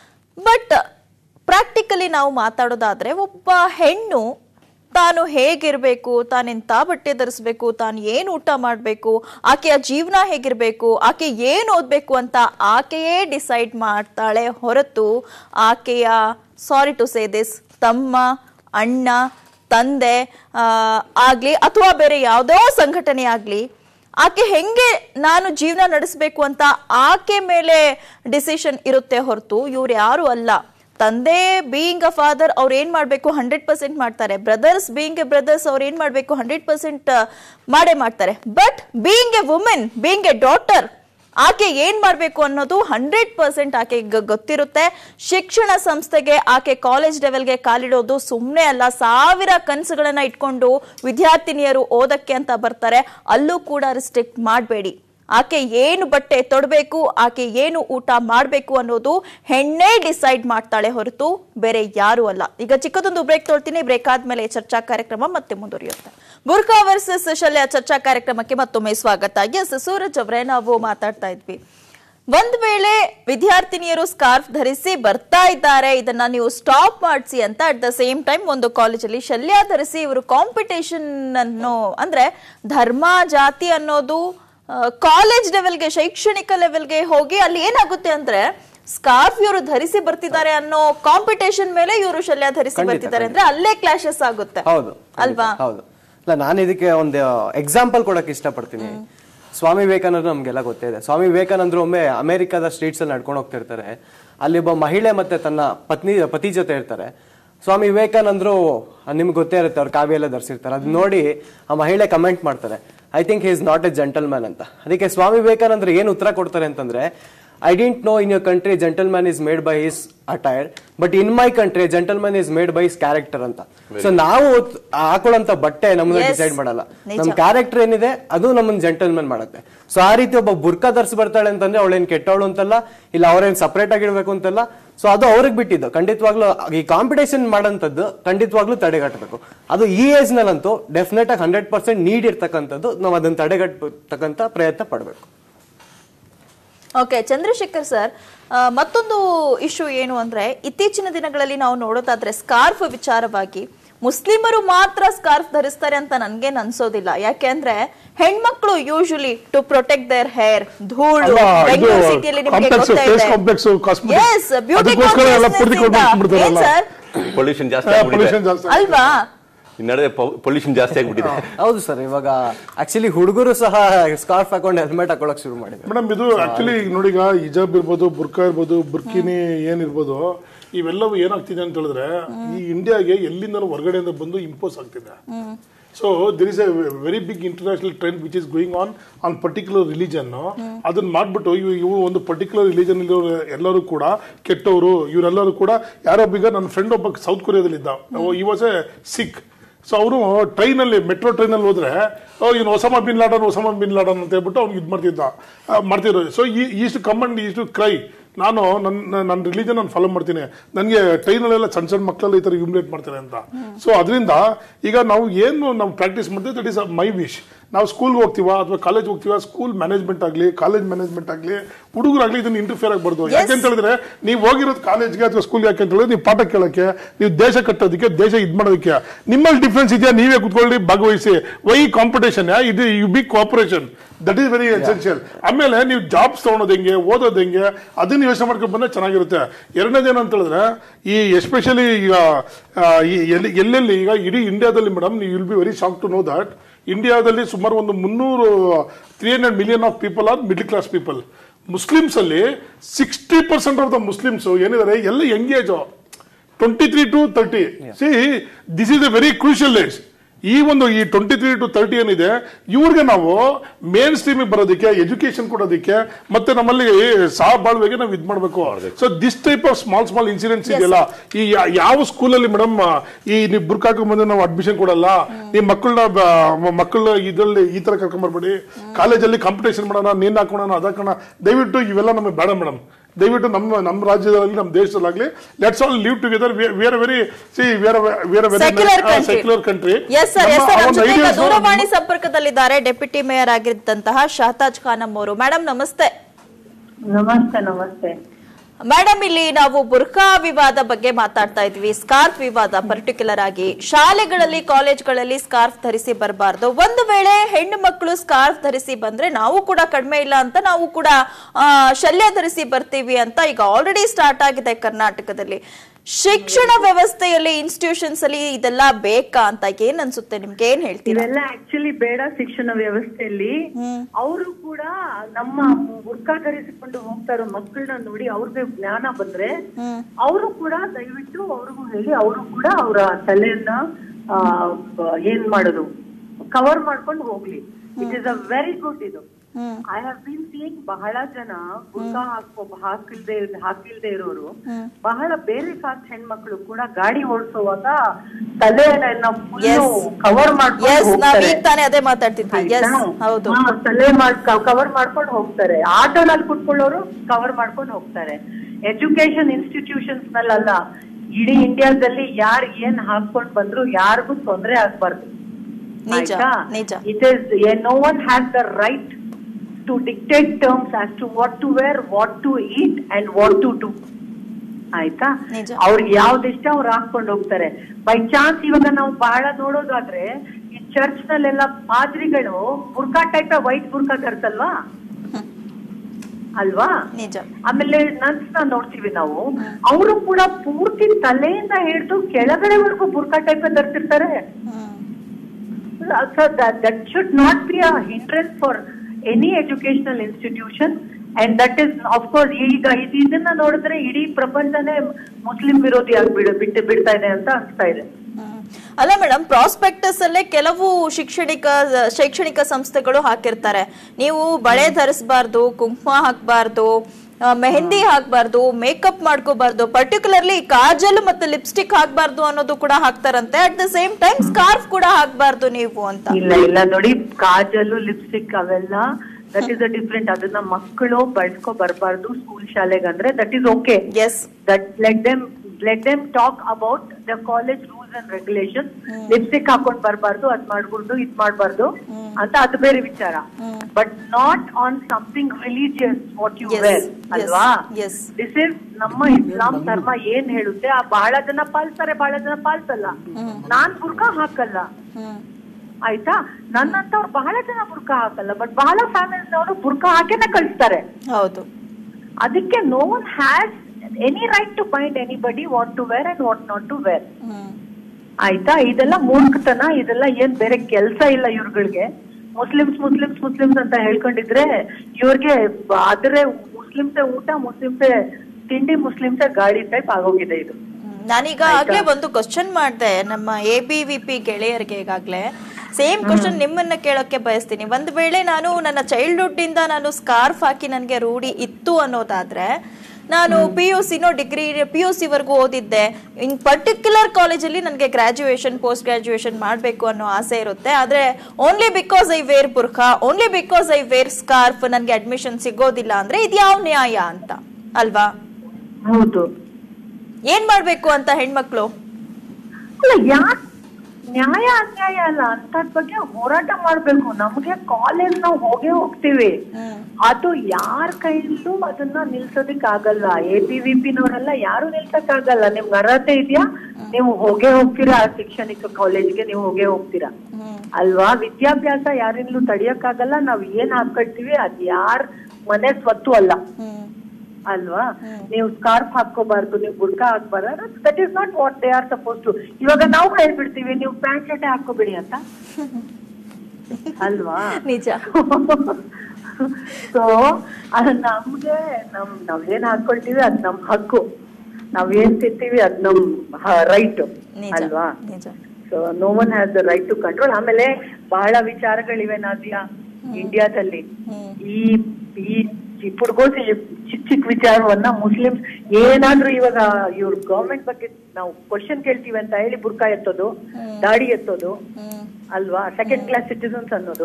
ಬಟ್ ಪ್ರಾಕ್ಟಿಕಲಿ ನಾವು ಮಾತಾಡೋದಾದ್ರೆ ಒಬ್ಬ ಹೆಣ್ಣು ತಾನು ಹೇಗಿರ್ಬೇಕು ತಾನೆಂತ ಬಟ್ಟೆ ಧರಿಸ್ಬೇಕು ತಾನು ಏನು ಊಟ ಮಾಡಬೇಕು ಆಕೆಯ ಜೀವನ ಹೇಗಿರ್ಬೇಕು ಆಕೆ ಏನು ಓದಬೇಕು ಅಂತ ಆಕೆಯೇ ಡಿಸೈಡ್ ಮಾಡ್ತಾಳೆ ಹೊರತು ಆಕೆಯ ಸಾರಿ ಟು ಸೇ ದಿಸ್ ತಮ್ಮ ಅಣ್ಣ ತಂದೆ ಆ, ಆಗ್ಲಿ ಅಥವಾ ಬೇರೆ ಯಾವುದೋ ಸಂಘಟನೆ ಆಗ್ಲಿ ಆಕೆ ಹೆಂಗೆ ನಾನು ಜೀವನ ನಡೆಸಬೇಕು ಅಂತ ಆಕೆ ಮೇಲೆ ಡಿಸಿಷನ್ ಇರುತ್ತೆ ಹೊರತು ಇವ್ರು ಯಾರು ಅಲ್ಲ ತಂದೆ ಬೀಯಿಂಗ್ ಅ ಫಾದರ್ ಅವ್ರು ಏನ್ ಮಾಡ್ಬೇಕು ಹಂಡ್ರೆಡ್ ಪರ್ಸೆಂಟ್ ಮಾಡ್ತಾರೆ ಬ್ರದರ್ಸ್ ಬೀಯಿಂಗ್ ಎ ಬ್ರದರ್ಸ್ ಅವ್ರು ಏನ್ ಮಾಡ್ಬೇಕು ಹಂಡ್ರೆಡ್ ಪರ್ಸೆಂಟ್ ಮಾಡೇ ಮಾಡ್ತಾರೆ but being a women being a daughter ಆಕೆ ಏನ್ ಮಾಡ್ಬೇಕು ಅನ್ನೋದು ಹಂಡ್ರೆಡ್ ಪರ್ಸೆಂಟ್ ಆಕೆ ಗೊತ್ತಿರುತ್ತೆ ಶಿಕ್ಷಣ ಸಂಸ್ಥೆಗೆ ಆಕೆ ಕಾಲೇಜ್ ಲೆವೆಲ್ಗೆ ಕಾಲಿಡೋದು ಸುಮ್ಮನೆ ಅಲ್ಲ ಸಾವಿರ ಕನಸುಗಳನ್ನ ಇಟ್ಕೊಂಡು ವಿದ್ಯಾರ್ಥಿನಿಯರು ಓದಕ್ಕೆ ಅಂತ ಬರ್ತಾರೆ ಅಲ್ಲೂ ಕೂಡ ರಿಸ್ಟ್ರಿಕ್ಟ್ ಮಾಡಬೇಡಿ ಆಕೆ ಏನು ಬಟ್ಟೆ ತೊಡಬೇಕು ಆಕೆ ಏನು ಊಟ ಮಾಡಬೇಕು ಅನ್ನೋದು ಹೆಣ್ಣೇ ಡಿಸೈಡ್ ಮಾಡ್ತಾಳೆ ಹೊರತು ಬೇರೆ ಯಾರು ಅಲ್ಲ ಈಗ ಚಿಕ್ಕದೊಂದು ಬ್ರೇಕ್ ತೊಳ್ತೀನಿ ಬ್ರೇಕ್ ಆದ್ಮೇಲೆ ಚರ್ಚಾ ಕಾರ್ಯಕ್ರಮ ಮತ್ತೆ ಮುಂದುವರಿಯುತ್ತೆ ಬುರ್ಕಾ ವರ್ಸಸ್ ಶಲ್ಯ ಚರ್ಚಾ ಕಾರ್ಯಕ್ರಮಕ್ಕೆ ಮತ್ತೊಮ್ಮೆ ಸ್ವಾಗತ ಎಸ್ ಸೂರಜ್ ಅವರೇ ನಾವು ಮಾತಾಡ್ತಾ ಇದ್ವಿ ಒಂದ್ ವೇಳೆ ವಿದ್ಯಾರ್ಥಿನಿಯರು ಸ್ಕಾರ್ಫ್ ಧರಿಸಿ ಬರ್ತಾ ಇದ್ದಾರೆ ಇದನ್ನ ನೀವು ಸ್ಟಾಪ್ ಮಾಡಿಸಿ ಅಂತ ಅಟ್ ದ ಸೇಮ್ ಟೈಮ್ ಒಂದು ಕಾಲೇಜಲ್ಲಿ ಶಲ್ಯ ಧರಿಸಿ ಇವರು ಕಾಂಪಿಟೇಷನ್ ಅನ್ನು ಅಂದ್ರೆ ಧರ್ಮ ಜಾತಿ ಅನ್ನೋದು ಕಾಲೇಜ್ ಲೆವೆಲ್ಗೆ ಶೈಕ್ಷಣಿಕ ಲೆವೆಲ್ಗೆ ಹೋಗಿ ಅಲ್ಲಿ ಏನಾಗುತ್ತೆ ಅಂದ್ರೆ ಸ್ಕಾರ್ಫ್ ಇವರು ಧರಿಸಿ ಬರ್ತಿದ್ದಾರೆ ಅನ್ನೋ ಕಾಂಪಿಟೇಷನ್ ಮೇಲೆ ಇವರು ಶಲ್ಯ ಧರಿಸಿ ಖಂಡಿತ, ಬರ್ತಿದ್ದಾರೆ ಅಂದ್ರೆ ಅಲ್ಲೇ ಕ್ಲಾಶಸ್ ಆಗುತ್ತೆ ಹೌದು ಅಲ್ವಾ ಹೌದು ಇಲ್ಲ ನಾನು ಇದಕ್ಕೆ ಒಂದು ಎಕ್ಸಾಂಪಲ್ ಕೊಡಕ್ಕೆ ಇಷ್ಟಪಡ್ತೀನಿ ಸ್ವಾಮಿ ವಿವೇಕಾನಂದ ನಮ್ಗೆಲ್ಲ ಗೊತ್ತೇ ಇದೆ ಸ್ವಾಮಿ ವಿವೇಕಾನಂದರು ಒಮ್ಮೆ ಅಮೆರಿಕದ ಸ್ಟ್ರೀಟ್ಸ್ ಅಲ್ಲಿ ನಡ್ಕೊಂಡು ಹೋಗ್ತಿರ್ತಾರೆ ಅಲ್ಲಿ ಒಬ್ಬ ಮಹಿಳೆ ಮತ್ತೆ ತನ್ನ ಪತ್ನಿ ಪತಿ ಜೊತೆ ಇರ್ತಾರೆ ಸ್ವಾಮಿ ವಿವೇಕಾನಂದರು ನಿಮ್ಗೆ ಗೊತ್ತೇ ಇರುತ್ತೆ ಅವ್ರು ಕಾವ್ಯ ಎಲ್ಲ ಧರಿಸಿರ್ತಾರೆ ಅದ್ ನೋಡಿ ಆ ಮಹಿಳೆ ಕಮೆಂಟ್ ಮಾಡ್ತಾರೆ I think he is not a gentleman ಅಂತ ಅದಕ್ಕೆ ಸ್ವಾಮಿ ವಿವೇಕಾನಂದರು ಏನು ಉತ್ತರ ಕೊಡ್ತಾರೆ ಅಂತಂದ್ರೆ I didn't know in your country gentleman is made by his attire but in my country gentleman is made by his character ಅಂತ ಸೊ ನಾವು ಹಾಕೊಳ್ಳೋಂತ ಬಟ್ಟೆ ನಮ್ಮನ್ನ Yes. ಡಿಸೈಡ್ ಮಾಡಲ್ಲ ನಿಜ. ನಮ್ ಕ್ಯಾರೆಕ್ಟರ್ ಏನಿದೆ ಅದು ನಮ್ಮನ್ನ ಜೆಂಟಲ್ಮನ್ ಮಾಡುತ್ತೆ ಸೊ ಆ ರೀತಿ ಒಬ್ಬ ಬುರ್ಕಾ ಧರಿಸಿ ಬರ್ತಾಳೆ ಅಂತಂದ್ರೆ ಅವಳೇನ್ ಕೆಟ್ಟವಳು ಅಂತಲ್ಲ ಇಲ್ಲ ಅವ್ರೇನ್ ಸಪರೇಟ್ ಆಗಿರ್ಬೇಕು ಅಂತಲ್ಲ ಸೊ ಅದು ಅವ್ರಿಗೆ ಬಿಟ್ಟಿದ್ದು ಖಂಡಿತವಾಗ್ಲೂ ಈ ಕಾಂಪಿಟೇಷನ್ ಮಾಡೋಂಥದ್ದು ಖಂಡಿತವಾಗ್ಲೂ ತಡೆಗಟ್ಟಬೇಕು ಅದು ಈ ಏಜ್ ನಲ್ಲಂತೂ ಡೆಫಿನೆಟ್ ಆಗಿ ಹಂಡ್ರೆಡ್ ಪರ್ಸೆಂಟ್ ನೀಡ್ ಇರ್ತಕ್ಕಂಥದ್ದು ನಾವು ಅದನ್ನ ತಡೆಗಟ್ಟತಕ್ಕಂಥ ಪ್ರಯತ್ನ ಪಡಬೇಕು ಓಕೆ ಚಂದ್ರಶೇಖರ್ ಸರ್ ಆ, ಮತ್ತೊಂದು ಇಶ್ಯೂ ಏನು ಅಂದ್ರೆ ಇತ್ತೀಚಿನ ದಿನಗಳಲ್ಲಿ ನಾವು ನೋಡೋದಾದ್ರೆ ಸ್ಕಾರ್ಫ್ ವಿಚಾರವಾಗಿ ಮುಸ್ಲಿಮರು ಮಾತ್ರ ಸ್ಕಾರ್ಫ್ ಧರಿಸ್ತಾರೆ ಅಂತ ನನ್ಗೇನ್ ಅನ್ಸೋದಿಲ್ಲ ಯಾಕೆಂದ್ರೆ ಹೆಣ್ಮಕ್ಳು usually to protect their hair ಧೂಳು ಅಲ್ಲ, ಇದು ಬೆಂಗಳೂರು ಸಿಟಿಯಲ್ಲಿ ನಿಮಗೆ complex, ಗೊತ್ತೇ face ಇದೆ complex, cosmetic. Yes, beauty ಅದಕ್ಕೋಸ್ಕರ ಎಲ್ಲ consciousness ಪೂರ್ತಿ ಇಂದ. ಕೊಟ್ಬಿಡ್ತಾರಲ್ಲ. ಏನ್ ಸರ್ ಪೊಲ್ಯೂಷನ್ ಜಾಸ್ತಿ ಪೊಲ್ಯೂಷನ್ ಆಗ್ಬಿಟ್ಟಿದೆ ಜಾಸ್ತಿ ಅಲ್ವಾ ಈ ನಡುವೆ ಪೊಲ್ಯೂಷನ್ ಜಾಸ್ತಿ ಆಗ್ಬಿಟ್ಟಿದೆ ಹೌದು ಸರ್ ಇವಾಗ ಆಕ್ಚುಲಿ ಹುಡುಗರು ಸಹ ಸ್ಕಾರ್ಫ್ ಹಾಕೊಂಡು ಹೆಲ್ಮೆಟ್ ಹಾಕೊಳಕ್ ಶುರು ಮಾಡಿದ್ರು ಮೇಡಮ್ ಇದು ಆಕ್ಚುಲಿ ನೋಡಿ ಈಗ ಹಿಜಾಬ್ ಇರ್ಬೋದು ಬುರ್ಕಾ ಇರ್ಬೋದು ಬುರ್ಕಿನಿ ಏನಿರ್ಬೋದು ಇವೆಲ್ಲವೂ ಏನಾಗ್ತಿದೆ ಅಂತ ಹೇಳಿದ್ರೆ ಈ ಇಂಡಿಯಾಗೆ ಎಲ್ಲಿಂದ ಹೊರಗಡೆಯಿಂದ ಬಂದು ಇಂಪೋಸ್ ಆಗ್ತಿದೆ so there is a very big international trend which is going on on particular religion ಅದನ್ನ ಮಾಡ್ಬಿಟ್ಟು ಇವು ಇವು ಒಂದು ಪರ್ಟಿಕ್ಯುಲರ್ ರಿಲಿಜನ್ ಇರೋರು ಎಲ್ಲರೂ ಕೂಡ ಕೆಟ್ಟವರು ಇವರೆಲ್ಲರೂ ಕೂಡ ಯಾರೋ ಒಬ್ಬ ಈಗ ನನ್ನ ಫ್ರೆಂಡ್ ಒಬ್ಬ ಸೌತ್ ಕೊರಿಯಾದಲ್ಲಿದ್ದ ಈ ವಾಸ್ ಎ ಸಿಕ್ ಸೊ ಅವರು ಟ್ರೈನಲ್ಲಿ ಮೆಟ್ರೋ ಟ್ರೈನಲ್ಲಿ ಹೋದ್ರೆ ಓ ಇವ್ನು Osama bin Laden Osama bin Laden ಅಂತ ಹೇಳ್ಬಿಟ್ಟು ಅವ್ನಿಗೆ ಇದು ಮಾಡ್ತಿದ್ದ ಆ, ಮಾಡ್ತಿದ್ರು ಸೊ ಈ ಈಸ್ಟ್ ಕಮಂಡ್ ಈಸ್ಟ್ ಕ್ರೈ ನಾನು ನನ್ನ ನನ್ನ ರಿಲಿಜನ್ ನಾನು ಫಾಲೋ ಮಾಡ್ತೀನಿ ನನಗೆ ಟ್ರೈನಲ್ಲೆಲ್ಲ ಸಣ್ಣ ಸಣ್ಣ ಮಕ್ಕಳೆಲ್ಲ ಈ ಥರ ಹ್ಯೂಮಿಲೇಟ್ ಮಾಡ್ತಾರೆ ಅಂತ ಸೊ ಅದರಿಂದ ಈಗ ನಾವು ಏನು ನಾವು ಪ್ರಾಕ್ಟೀಸ್ ಮಾಡ್ತೀವಿ ದಟ್ ಇಸ್ ಮೈ ವಿಶ್ ನಾವು ಸ್ಕೂಲ್ಗೆ ಹೋಗ್ತೀವ ಅಥವಾ ಕಾಲೇಜ್ ಹೋಗ್ತೀವ ಸ್ಕೂಲ್ ಮ್ಯಾನೇಜ್ಮೆಂಟ್ ಆಗಲಿ ಕಾಲೇಜ್ ಮ್ಯಾನೇಜ್ಮೆಂಟ್ ಆಗಲಿ ಹುಡುಗರಾಗಲಿ ಇದನ್ನ ಇಂಟರ್ಫಿಯರ್ ಆಗಬಾರ್ದು ಯಾಕೆಂತ ಹೇಳಿದ್ರೆ ನೀವು ಹೋಗಿರೋದು ಕಾಲೇಜ್ಗೆ ಅಥವಾ ಸ್ಕೂಲ್ಗೆ ಯಾಕೆ ಅಂತ ಹೇಳಿದ್ರೆ ನೀವು ಪಾಠ ಕೇಳಕ್ಕೆ ನೀವು ದೇಶ ಕಟ್ಟೋದಕ್ಕೆ ದೇಶ ಇದು ಮಾಡೋದಕ್ಕೆ ನಿಮ್ಮಲ್ಲಿ ಡಿಫ್ರೆನ್ಸ್ ಇದೆಯಾ ನೀವೇ ಕುತ್ಕೊಳ್ಳಿ ಭಾಗವಹಿಸಿ ವೈ ಕಾಂಪಿಟೇಷನ್ ಇದು you be cooperation that is very essential ಆಮೇಲೆ ನೀವು ಜಾಬ್ಸ್ ತಗೊಳೋದು ಹೆಂಗೆ ಓದೋದು ಹೆಂಗೆ ಅದನ್ನ ಯೋಚನೆ ಮಾಡ್ಕೊಂಡು ಬಂದ್ರೆ ಚೆನ್ನಾಗಿರುತ್ತೆ ಎರಡನೇದು ಏನು ಅಂತ ಹೇಳಿದ್ರೆ ಈ ಎಸ್ಪೆಷಲಿ ಈಗ ಆ, ಈ ಎಲ್ಲಿ ಎಲ್ಲೆಲ್ಲಿ ಈಗ ಇಡೀ ಇಂಡಿಯಾದಲ್ಲಿ ಮೇಡಮ್ ನೀವು will be very shock to know that ಇಂಡಿಯಾದಲ್ಲಿ ಸುಮಾರು ಒಂದು ಮುನ್ನೂರು three hundred million of people are middle class people Muslims ಅಲ್ಲಿ sixty percent of the Muslims ಏನಿದ್ದಾರೆ ಎಲ್ಲ young age twenty three to thirty see this is a very crucial age ಈ ಒಂದು ಈ ಟ್ವೆಂಟಿ ತ್ರೀ ಟು ತರ್ಟಿ ಏನಿದೆ ಇವ್ರಿಗೆ ನಾವು main ಸ್ಟ್ರೀಮಿಗೆ ಬರೋದಕ್ಕೆ ಎಜುಕೇಶನ್ ಕೊಡೋದಕ್ಕೆ ಮತ್ತೆ ನಮ್ಮಲ್ಲಿ ಸಹ ಬಾಳ್ವೆಗೆ ನಾವು ಇದ್ ಮಾಡ್ಬೇಕು so this type of small small incidents ಇದೆಯಲ್ಲ ಈ ಯಾ- ಯಾವ ಸ್ಕೂಲಲ್ಲಿ ಮೇಡಮ್ ಈ ನೀವು ಬುರ್ಕ್ ಹಾಕೊಂಡ್ ಬಂದ್ರೆ ನಾವು ಅಡ್ಮಿಷನ್ ಕೊಡಲ್ಲ ನಿಮ್ ಮಕ್ಕಳನ್ನ ಮಕ್ಕಳ ಇದ್ರಲ್ಲಿ ಈ ತರ ಕರ್ಕೊಂಡ್ ಬರ್ಬೇಡಿ ಕಾಲೇಜಲ್ಲಿ ಕಾಂಪಿಟೇಷನ್ ಮಾಡೋಣ ನೀನ್ ಹಾಕೋಣ ಅದಾಕೋಣ ದಯವಿಟ್ಟು ಇವೆಲ್ಲ ನಮಗೆ ಬೇಡ ಮೇಡಮ್ ದಯವಿಟ್ಟು ನಮ್ಮ ನಮ್ಮ ರಾಜ್ಯದಲ್ಲಿ ನಮ್ಮ ದೇಶದಲ್ಲಾಗ್ಲಿ let's all live together where very see where where secular very secular country yes sir yes sir ನಮ್ಮ ಜೊತೆ ಈಗ ದೂರವಾಣಿ ಸಂಪರ್ಕದಲ್ಲಿದ್ದಾರೆ ಡೆಪ್ಯೂಟಿ ಮೇಯರ್ ಆಗಿದ್ದಂತಹ ಶಾತಾಜ್ ಖಾನಂ ಅವರು ಮೇಡಮ್ ನಮಸ್ತೆ ನಮಸ್ತೆ ನಮಸ್ತೆ ಮೇಡಮ್ ಇಲ್ಲಿ ನಾವು ಬುರ್ಖಾ ವಿವಾದ ಬಗ್ಗೆ ಮಾತಾಡ್ತಾ ಇದ್ವಿ ಸ್ಕಾರ್ಫ್ ವಿವಾದ ಪರ್ಟಿಕ್ಯುಲರ್ ಆಗಿ ಶಾಲೆಗಳಲ್ಲಿ ಕಾಲೇಜ್ಗಳಲ್ಲಿ ಸ್ಕಾರ್ಫ್ ಧರಿಸಿ ಬರಬಾರ್ದು ಒಂದು ವೇಳೆ ಹೆಣ್ಣು ಮಕ್ಕಳು ಸ್ಕಾರ್ಫ್ ಧರಿಸಿ ಬಂದ್ರೆ ನಾವು ಕೂಡ ಕಡಿಮೆ ಇಲ್ಲ ಅಂತ ನಾವು ಕೂಡ ಆ, ಶಲ್ಯ ಧರಿಸಿ ಬರ್ತೀವಿ ಅಂತ ಈಗ ಆಲ್ರೆಡಿ ಸ್ಟಾರ್ಟ್ ಆಗಿದೆ ಕರ್ನಾಟಕದಲ್ಲಿ ಶಿಕ್ಷಣ ವ್ಯವಸ್ಥೆಯಲ್ಲಿ ಇನ್ಸ್ಟಿಟ್ಯೂಷನ್ಸ್ ಅಲ್ಲಿ ಇದೆಲ್ಲ ಬೇಕಾ ಅಂತ ಏನ್ ಅನ್ಸುತ್ತೆ ನಿಮ್ಗೆ ಏನ್ ಹೇಳ್ತೀರಾ ಇವೆಲ್ಲ ಆಕ್ಚುಲಿ ಬೇಡ ಶಿಕ್ಷಣ ವ್ಯವಸ್ಥೆಯಲ್ಲಿ ಅವರು ಕೂಡ ನಮ್ಮ ಬುರ್ಕಾ ಧರಿಸಿಕೊಂಡು ಹೋಗ್ತಾ ಇರೋ ಮಕ್ಕಳನ್ನ ನೋಡಿ ಅವ್ರಿಗೆ ಜ್ಞಾನ ಬಂದ್ರೆ ಅವರು ಕೂಡ ದಯವಿಟ್ಟು ಅವ್ರಿಗೂ ಹೇಳಿ ಅವರು ಕೂಡ ಅವರ ತಲೆಯನ್ನ ಆ, ಬ- ಏನ್ ಮಾಡೋದು ಕವರ್ ಮಾಡ್ಕೊಂಡು ಹೋಗ್ಲಿ it is a very good ಇದು ಐ ಹ್ಯಾವ್ ಬೀನ್ ಸೀಯಿಂಗ್ ಬಹಳ ಜನ ಬುರ್ಕಾ ಹಾಕೋ ಹಾಕಿಲ್ದೆ ಹಾಕಿಲ್ದೆ ಇರೋರು ಬಹಳ ಬೇರೆ ಕಾಸ್ಟ್ ಹೆಣ್ಮಕ್ಳು ಕೂಡ ಗಾಡಿ ಓಡಿಸುವಾಗ ತಲೆಯನ್ನ Yes. ಕವರ್ ಮಾಡ್ಕೊಂಡು ಎಸ್ ನಾವ್ ಹೋಗ್ತಾರೆ ಈಗ ತಾನೇ ಅದೇ ಮಾತಾಡ್ತಿದ್ವಿ ಎಸ್ ಆಯ್ತಾ? ಹೌದು ಹಾ, ತಲೆ ಕವರ್ ಮಾಡ್ಕೊಂಡು ಹೋಗ್ತಾರೆ ಆಟೋನಲ್ಲಿ ಕುತ್ಕೊಳ್ಳೋರು ಕವರ್ ಮಾಡ್ಕೊಂಡು ಹೋಗ್ತಾರೆ ಎಜುಕೇಶನ್ ಇನ್ಸ್ಟಿಟ್ಯೂಷನ್ಸ್ ನಲ್ಲಲ್ಲ ಇಡೀ ಇಂಡಿಯಾದಲ್ಲಿ ಯಾರು ಏನ್ ಹಾಕೊಂಡ್ ಬಂದ್ರು ಯಾರಿಗೂ ತೊಂದರೆ ಆಗ್ಬಾರ್ದು ನಿಜ ನಿಜ it is no one has the right to dictate terms as to what to wear what to eat and what to do ಆಯ್ತಾ ನಿಜ. ಅವ್ರಿಗೆ ಯಾವ್ದು ಇಷ್ಟ ಅವ್ರು ಹಾಕೊಂಡು ಹೋಗ್ತಾರೆ ಬೈ ಚಾನ್ಸ್ ಇವಾಗ ನಾವು ಬಹಳ ನೋಡೋದಾದ್ರೆ ಈ ಚರ್ಚ್ ನಲ್ಲೆಲ್ಲ ಪಾದ್ರಿಗಳು ಬುರ್ಕಾ ಟೈಪ್ ವೈಟ್ ಬುರ್ಕಾ ಧರಿಸಲ್ವಾ ಅಲ್ವಾ ನಿಜ ಆಮೇಲೆ ನನ್ಸ್ ನ ನೋಡ್ತೀವಿ ನಾವು ಅವರು ಕೂಡ ಪೂರ್ತಿ ತಲೆಯಿಂದ ಹಿಡಿದು ಕೆಳಗಡೆವರೆಗೂ ಬುರ್ಕಾ ಟೈಪ್ ಧರಿಸಿರ್ತಾರೆ so that that should not be a hindrance for any educational institution and that is of course ಈಗ ಇದು ಇದನ್ನ ನೋಡಿದ್ರೆ ಇಡೀ ಪ್ರಪಂಚನೇ ಮುಸ್ಲಿಂ ವಿರೋಧಿ ಆಗ್ಬಿಡ ಬಿಟ್ಟು ಬಿಡ್ತಾ ಇದೆ ಅಂತ ಅನ್ಸ್ತಾ ಇದೆ ಹ್ಮ್. ಅಲ್ಲ ಮೇಡಮ್ ಪ್ರಾಸ್ಪೆಕ್ಟಸ್ ಅಲ್ಲೇ ಕೆಲವು ಶಿಕ್ಷಣಿಕ ಶೈಕ್ಷಣಿಕ ಸಂಸ್ಥೆಗಳು ಹಾಕಿರ್ತಾರೆ ನೀವು ಬಳೆ ಧರಿಸಬಾರ್ದು ಕುಂಕುಮ ಹಾಕಬಾರ್ದು ಮೆಹಂದಿ ಹಾಕಬಾರ್ದು ಮೇಕಪ್ ಮಾಡ್ಕೋಬಾರ್ದು ಪರ್ಟಿಕ್ಯುಲರ್ಲಿ ಕಾಜಲ್ ಮತ್ತೆ ಲಿಪ್ಸ್ಟಿಕ್ ಹಾಕಬಾರ್ದು ಅನ್ನೋದು ಕೂಡ ಹಾಕ್ತಾರಂತೆ at the same time scarf ಕೂಡ ಹಾಕಬಾರ್ದು ನೀವು ಅಂತ ಇಲ್ಲ ಇಲ್ಲ ನೋಡಿ ಕಾಜಲು ಲಿಪ್ಸ್ಟಿಕ್ ಅವೆಲ್ಲ ದಟ್ ಇಸ್ ಅ ಡಿಫ್ರೆಂಟ್ ಅದನ್ನ ಮಕ್ಕಳು ಬಳಸ್ಕೊ ಬರಬಾರ್ದು ಸ್ಕೂಲ್ ಶಾಲೆಗೆ ಅಂದ್ರೆ that is okay yes that let them let them talk about the college rules and regulations lipstick ಹಾಕೊಂಡ್ ಬರ್ಬಾರ್ದು ಅದ್ ಮಾಡ್ಬಾರ್ದು ಇದ್ ಮಾಡ್ಬಾರ್ದು ಅಂತ ಅದು ಬೇರೆ ವಿಚಾರ but not on something religious what you Yes, where yes, ಅಲ್ವಾ yes. ದಿಸ್ ಇಸ್ ನಮ್ಮ ಇಸ್ಲಾಂ ಧರ್ಮ ಏನ್ ಹೇಳುತ್ತೆ ಆ ಬಹಳ ಜನ ಪಾಲಿಸ್ತಾರೆ ಬಹಳ ಜನ ಪಾಲಿಸಲ್ಲ ನಾನ್ ಬುರ್ಕಾ ಹಾಕಲ್ಲ ಆಯ್ತಾ ನನ್ನಂತವ್ರು ಬಹಳ ಜನ ಬುರ್ಕಾ ಹಾಕಲ್ಲ ಬಟ್ ಬಹಳ ಫ್ಯಾಮಿಲಿನವರು ಬುರ್ಕಾ ಹಾಕೇನೆ ಕಳಿಸ್ತಾರೆ ಹೌದು ಅದಕ್ಕೆ no one has any right to find anybody what to wear and what not to wear hmm ಆಯ್ತಾ ಇದೆಲ್ಲ ಮೂರ್ಖತನ ಇದೆಲ್ಲ ಏನ್ ಬೇರೆ ಕೆಲಸ ಇಲ್ಲ ಇವ್ರುಗಳಿಗೆ ಮುಸ್ಲಿಮ್ಸ್ ಮುಸ್ಲಿಮ್ಸ್ ಮುಸ್ಲಿಮ್ಸ್ ಅಂತ ಹೇಳ್ಕೊಂಡಿದ್ರೆ ಇವ್ರಿಗೆ ಆದ್ರೆ ಮುಸ್ಲಿಮ್ಸೆ ಊಟ ಮುಸ್ಲಿಮ್ಸೆ ತಿಂಡಿ ಮುಸ್ಲಿಮ್ಸೆ ಗಾಡಿ ಟೈಪ್ ಆಗೋಗಿದೆ ಇದು ಹ್ಮ್. ನಾನೀಗ ಆಗ್ಲೇ ಒಂದು ಕ್ವಶನ್ ಮಾಡಿದೆ ನಮ್ಮ ಎ ಬಿ ವಿ ಪಿ ಗೆಳೆಯರಿಗೆ ಈಗಾಗ್ಲೇ ಸೇಮ್ ಕ್ವಶನ್ ನಿಮ್ಮನ್ನ ಕೇಳೋಕೆ ಬಯಸ್ತೀನಿ ಒಂದ್ ವೇಳೆ ನಾನು ನನ್ನ ಚೈಲ್ಡ್ಹುಡ್ ಇಂದ ನಾನು ಸ್ಕಾರ್ಫ್ ಹಾಕಿ ನನಗೆ ರೂಢಿ ಇತ್ತು ಅನ್ನೋದಾದ್ರೆ ನಾನು ಪಿ ಯು ಸಿನೋ ಡಿಗ್ರಿ ಪಿ ಯು ಸಿ ವರ್ಗೂ ಓದಿದ್ದೆ ಇನ್ ಪರ್ಟಿಕ್ಯುಲರ್ ಕಾಲೇಜಲ್ಲಿ ನನಗೆ ಗ್ರಾಜುಯೇಷನ್ ಪೋಸ್ಟ್ ಗ್ರಾಜುಯೇಷನ್ ಮಾಡಬೇಕು ಅನ್ನೋ ಆಸೆ ಇರುತ್ತೆ ಆದ್ರೆ only because I wear burqa only because I wear scarf ನನಗೆ ಅಡ್ಮಿಷನ್ ಸಿಗೋದಿಲ್ಲ ಅಂದ್ರೆ ಇದು ಯಾವ ನ್ಯಾಯ ಅಂತ ಅಲ್ವಾ ಹೌದು ಏನ್ ಮಾಡ್ಬೇಕು ಅಂತ ಹೆಣ್ಮಕ್ಳು ಅಲ್ಲ ಯಾಕ್ ನ್ಯಾಯ ಅನ್ಯಾಯ ಅಲ್ಲ ಅಂತದ್ ಬಗ್ಗೆ ಹೋರಾಟ ಮಾಡ್ಬೇಕು ನಮ್ಗೆ ಕಾಲೇಜ್ ನಾವು ಹೋಗೇ ಹೋಗ್ತೀವಿ ಅದು ಯಾರ ಕೈಲೂ ಅದನ್ನ ನಿಲ್ಸೋದಿಕ್ ಆಗಲ್ಲ ಎ ಪಿ ವಿ ಪಿನವರೆಲ್ಲ ಯಾರು ನಿಲ್ಸಕ್ ಆಗಲ್ಲ ನಿಮ್ಗೆ ಅರ್ಹತೆ ಇದೆಯಾ ನೀವು ಹೋಗೇ ಹೋಗ್ತೀರಾ ಆ ಶಿಕ್ಷಣಿಕ ಕಾಲೇಜ್ಗೆ ನೀವು ಹೋಗೇ ಹೋಗ್ತೀರಾ ಅಲ್ವಾ ವಿದ್ಯಾಭ್ಯಾಸ ಯಾರಿಂದಲೂ ತಡಿಯಕ್ಕಾಗಲ್ಲ ನಾವ್ ಏನ್ ಹಾಕೊಳ್ತೀವಿ ಅದ್ ಯಾರ್ ಮನೆ ಸ್ವತ್ತು ಅಲ್ಲ ಅಲ್ವಾ ನೀವು ಸ್ಕಾರ್ಫ್ ಹಾಕೋಬಾರ್ದು ನೀವು ಬುರ್ಕಾ ಹಾಕ್ಬಾರ್ದು that is not what they are suppose to ಇವಾಗ ನಾವು ಹೇಳ್ಬಿಡ್ತೀವಿ ನೀವು ಪ್ಯಾಂಟ್ ಶರ್ಟ್ ಹಾಕೋಬಿಡಿ ಅಂತ ಅಲ್ವಾ ನಿಜ ಸೊ ಅದು ನಮ್ಗೆ ನಮ್ ನಾವ್ ಏನ್ ಹಾಕೊಳ್ತೀವಿ ಅದ್ ನಮ್ ಹಕ್ಕು ನಾವ್ ಏನ್ ತಿಂತೀವಿ ಅದ್ ನಮ್ ರೈಟ್ ನಿಜ ಅಲ್ವಾ ನಿಜ so no one has the right to control ಆಮೇಲೆ ಬಹಳ ವಿಚಾರಗಳಿವೆ ನಾದ್ಯಾ ಇಂಡಿಯಾದಲ್ಲಿ ಈ ಈ ಪುಡ್ಗೋಸಿ ಚಿಕ್ಕ ಚಿಕ್ಕ ವಿಚಾರವನ್ನ ಮುಸ್ಲಿಮ್ಸ್ ಏನಾದ್ರೂ ಇವಾಗ ಇವ್ರ ಗವರ್ಮೆಂಟ್ ಬಗ್ಗೆ ನಾವು ಕ್ವಶನ್ ಕೇಳ್ತೀವಿ ಅಂತ ಹೇಳಿ ಬುರ್ಕಾ ಎತ್ತೋದು ದಾಡಿ ಎತ್ತೋದು ಅಲ್ವಾ ಸೆಕೆಂಡ್ ಕ್ಲಾಸ್ ಸಿಟಿಸನ್ಸ್ ಅನ್ನೋದು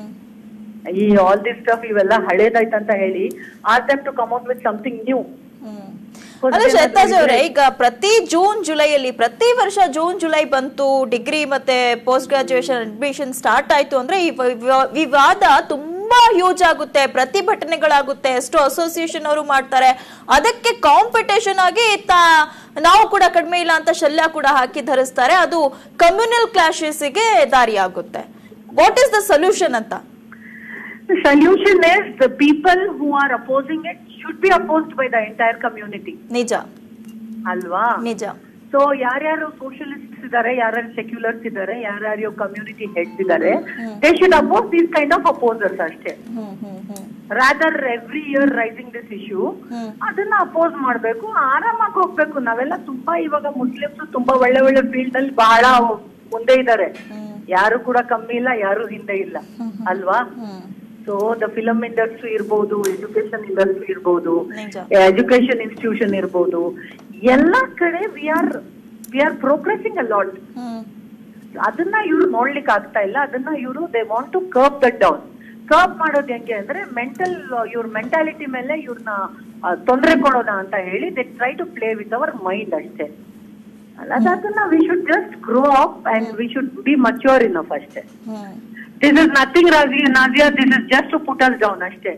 ಈ ಆಲ್ ದಿಸ್ ಸ್ಟಫ್ ಇವೆಲ್ಲ ಹಳೇದಾಯ್ತಂತ ಹೇಳಿ are time to come out with something new ಅಲ್ಲ ಶ್ವೇತಾಜ್ ಅವರೇ ಈಗ ಪ್ರತಿ ಜೂನ್ ಜುಲೈಯಲ್ಲಿ ಪ್ರತಿ ವರ್ಷ ಜೂನ್ ಜುಲೈ ಬಂತು ಡಿಗ್ರಿ ಮತ್ತೆ ಪೋಸ್ಟ್ ಗ್ರಾಜುಯೇಷನ್ ಅಡ್ಮಿಷನ್ ಸ್ಟಾರ್ಟ್ ಆಯ್ತು ಅಂದ್ರೆ ಈ ವ- ವ- ವಿವಾದ ತುಂಬಾ ಹ್ಯೂಜ್ ಆಗುತ್ತೆ ಪ್ರತಿಭಟನೆಗಳಾಗುತ್ತೆ ಎಷ್ಟೋ ಅಸೋಸಿಯೇಷನ್ ಅವರು ಮಾಡ್ತಾರೆ ಅದಕ್ಕೆ ಕಾಂಪಿಟೇಷನ್ ಆಗಿ ತಾ- ನಾವು ಕೂಡ ಕಡಿಮೆ ಇಲ್ಲ ಅಂತ ಶಲ್ಯ ಕೂಡ ಹಾಕಿ ಧರಿಸ್ತಾರೆ ಅದು ಕಮ್ಯುನಲ್ ಕ್ಲಾಶಸ್ಗೆ ದಾರಿ ಆಗುತ್ತೆ ವಾಟ್ ಇಸ್ ದ ಸೊಲ್ಯೂಷನ್ ಅಂತ The solution is the people who are opposing it should be opposed by the entire community. ನಿಜ ಅಲ್ವಾ ನಿಜ ಸೊ ಯಾರ್ಯಾರು ಸೋಷಿಯಲಿಸ್ಟ್ಸ್ ಇದಾರೆ ಯಾರ್ಯಾರು ಸೆಕ್ಯುಲರ್ಸ್ ಇದಾರೆ ಯಾರ್ಯಾರು ಕಮ್ಯುನಿಟಿ ಹೆಡ್ಸ್ ಇದಾರೆ they should oppose these kind of opposers ಅಷ್ಟೇ rather every year raising this issue ಅದನ್ನ ಅಪೋಸ್ ಮಾಡ್ಬೇಕು ಆರಾಮಾಗಿ ಹೋಗ್ಬೇಕು ನಾವೆಲ್ಲ ತುಂಬಾ ಇವಾಗ ಮುಸ್ಲಿಮ್ಸ್ ತುಂಬಾ ಒಳ್ಳೆ ಒಳ್ಳೆ ಫೀಲ್ಡ್ ಅಲ್ಲಿ ಬಹಳ ಮುಂದೆ ಇದ್ದಾರೆ ಯಾರು ಕೂಡ ಕಮ್ಮಿ ಇಲ್ಲ ಯಾರು ಹಿಂದೆ ಇಲ್ಲ ಅಲ್ವಾ ಸೊ ದ ಫಿಲಮ್ ಇಂಡಸ್ಟ್ರಿ ಇರ್ಬೋದು ಎಜುಕೇಶನ್ ಇಂಡಸ್ಟ್ರಿ ಇರ್ಬೋದು ನಿಜ. ಎಜುಕೇಶನ್ ಇನ್ಸ್ಟಿಟ್ಯೂಷನ್ ಇರ್ಬೋದು ಎಲ್ಲಾ ಕಡೆ we are we are progressing a lot ಅದನ್ನ ಇವ್ರು ನೋಡ್ಲಿಕ್ಕೆ ಆಗ್ತಾ ಇಲ್ಲ ಅದನ್ನ ಇವರು they want to curb that down curb ಮಾಡೋದು ಹೆಂಗೆ ಅಂದ್ರೆ ಮೆಂಟಲ್ ಇವ್ರ ಮೆಂಟಾಲಿಟಿ ಮೇಲೆ ಇವ್ರನ್ನ ತೊಂದರೆ ಕೊಡೋಣ ಅಂತ ಹೇಳಿ they try to play with our mind ಅಷ್ಟೇ ಅಲ್ಲ ಅದನ್ನ we should just grow up and we should be mature enough ಅಷ್ಟೇ ದಿಸ್ ಇಸ್ ನಥಿಂಗ್ ರಾಜಿ Nazia this is just to put us down ಅಷ್ಟೇ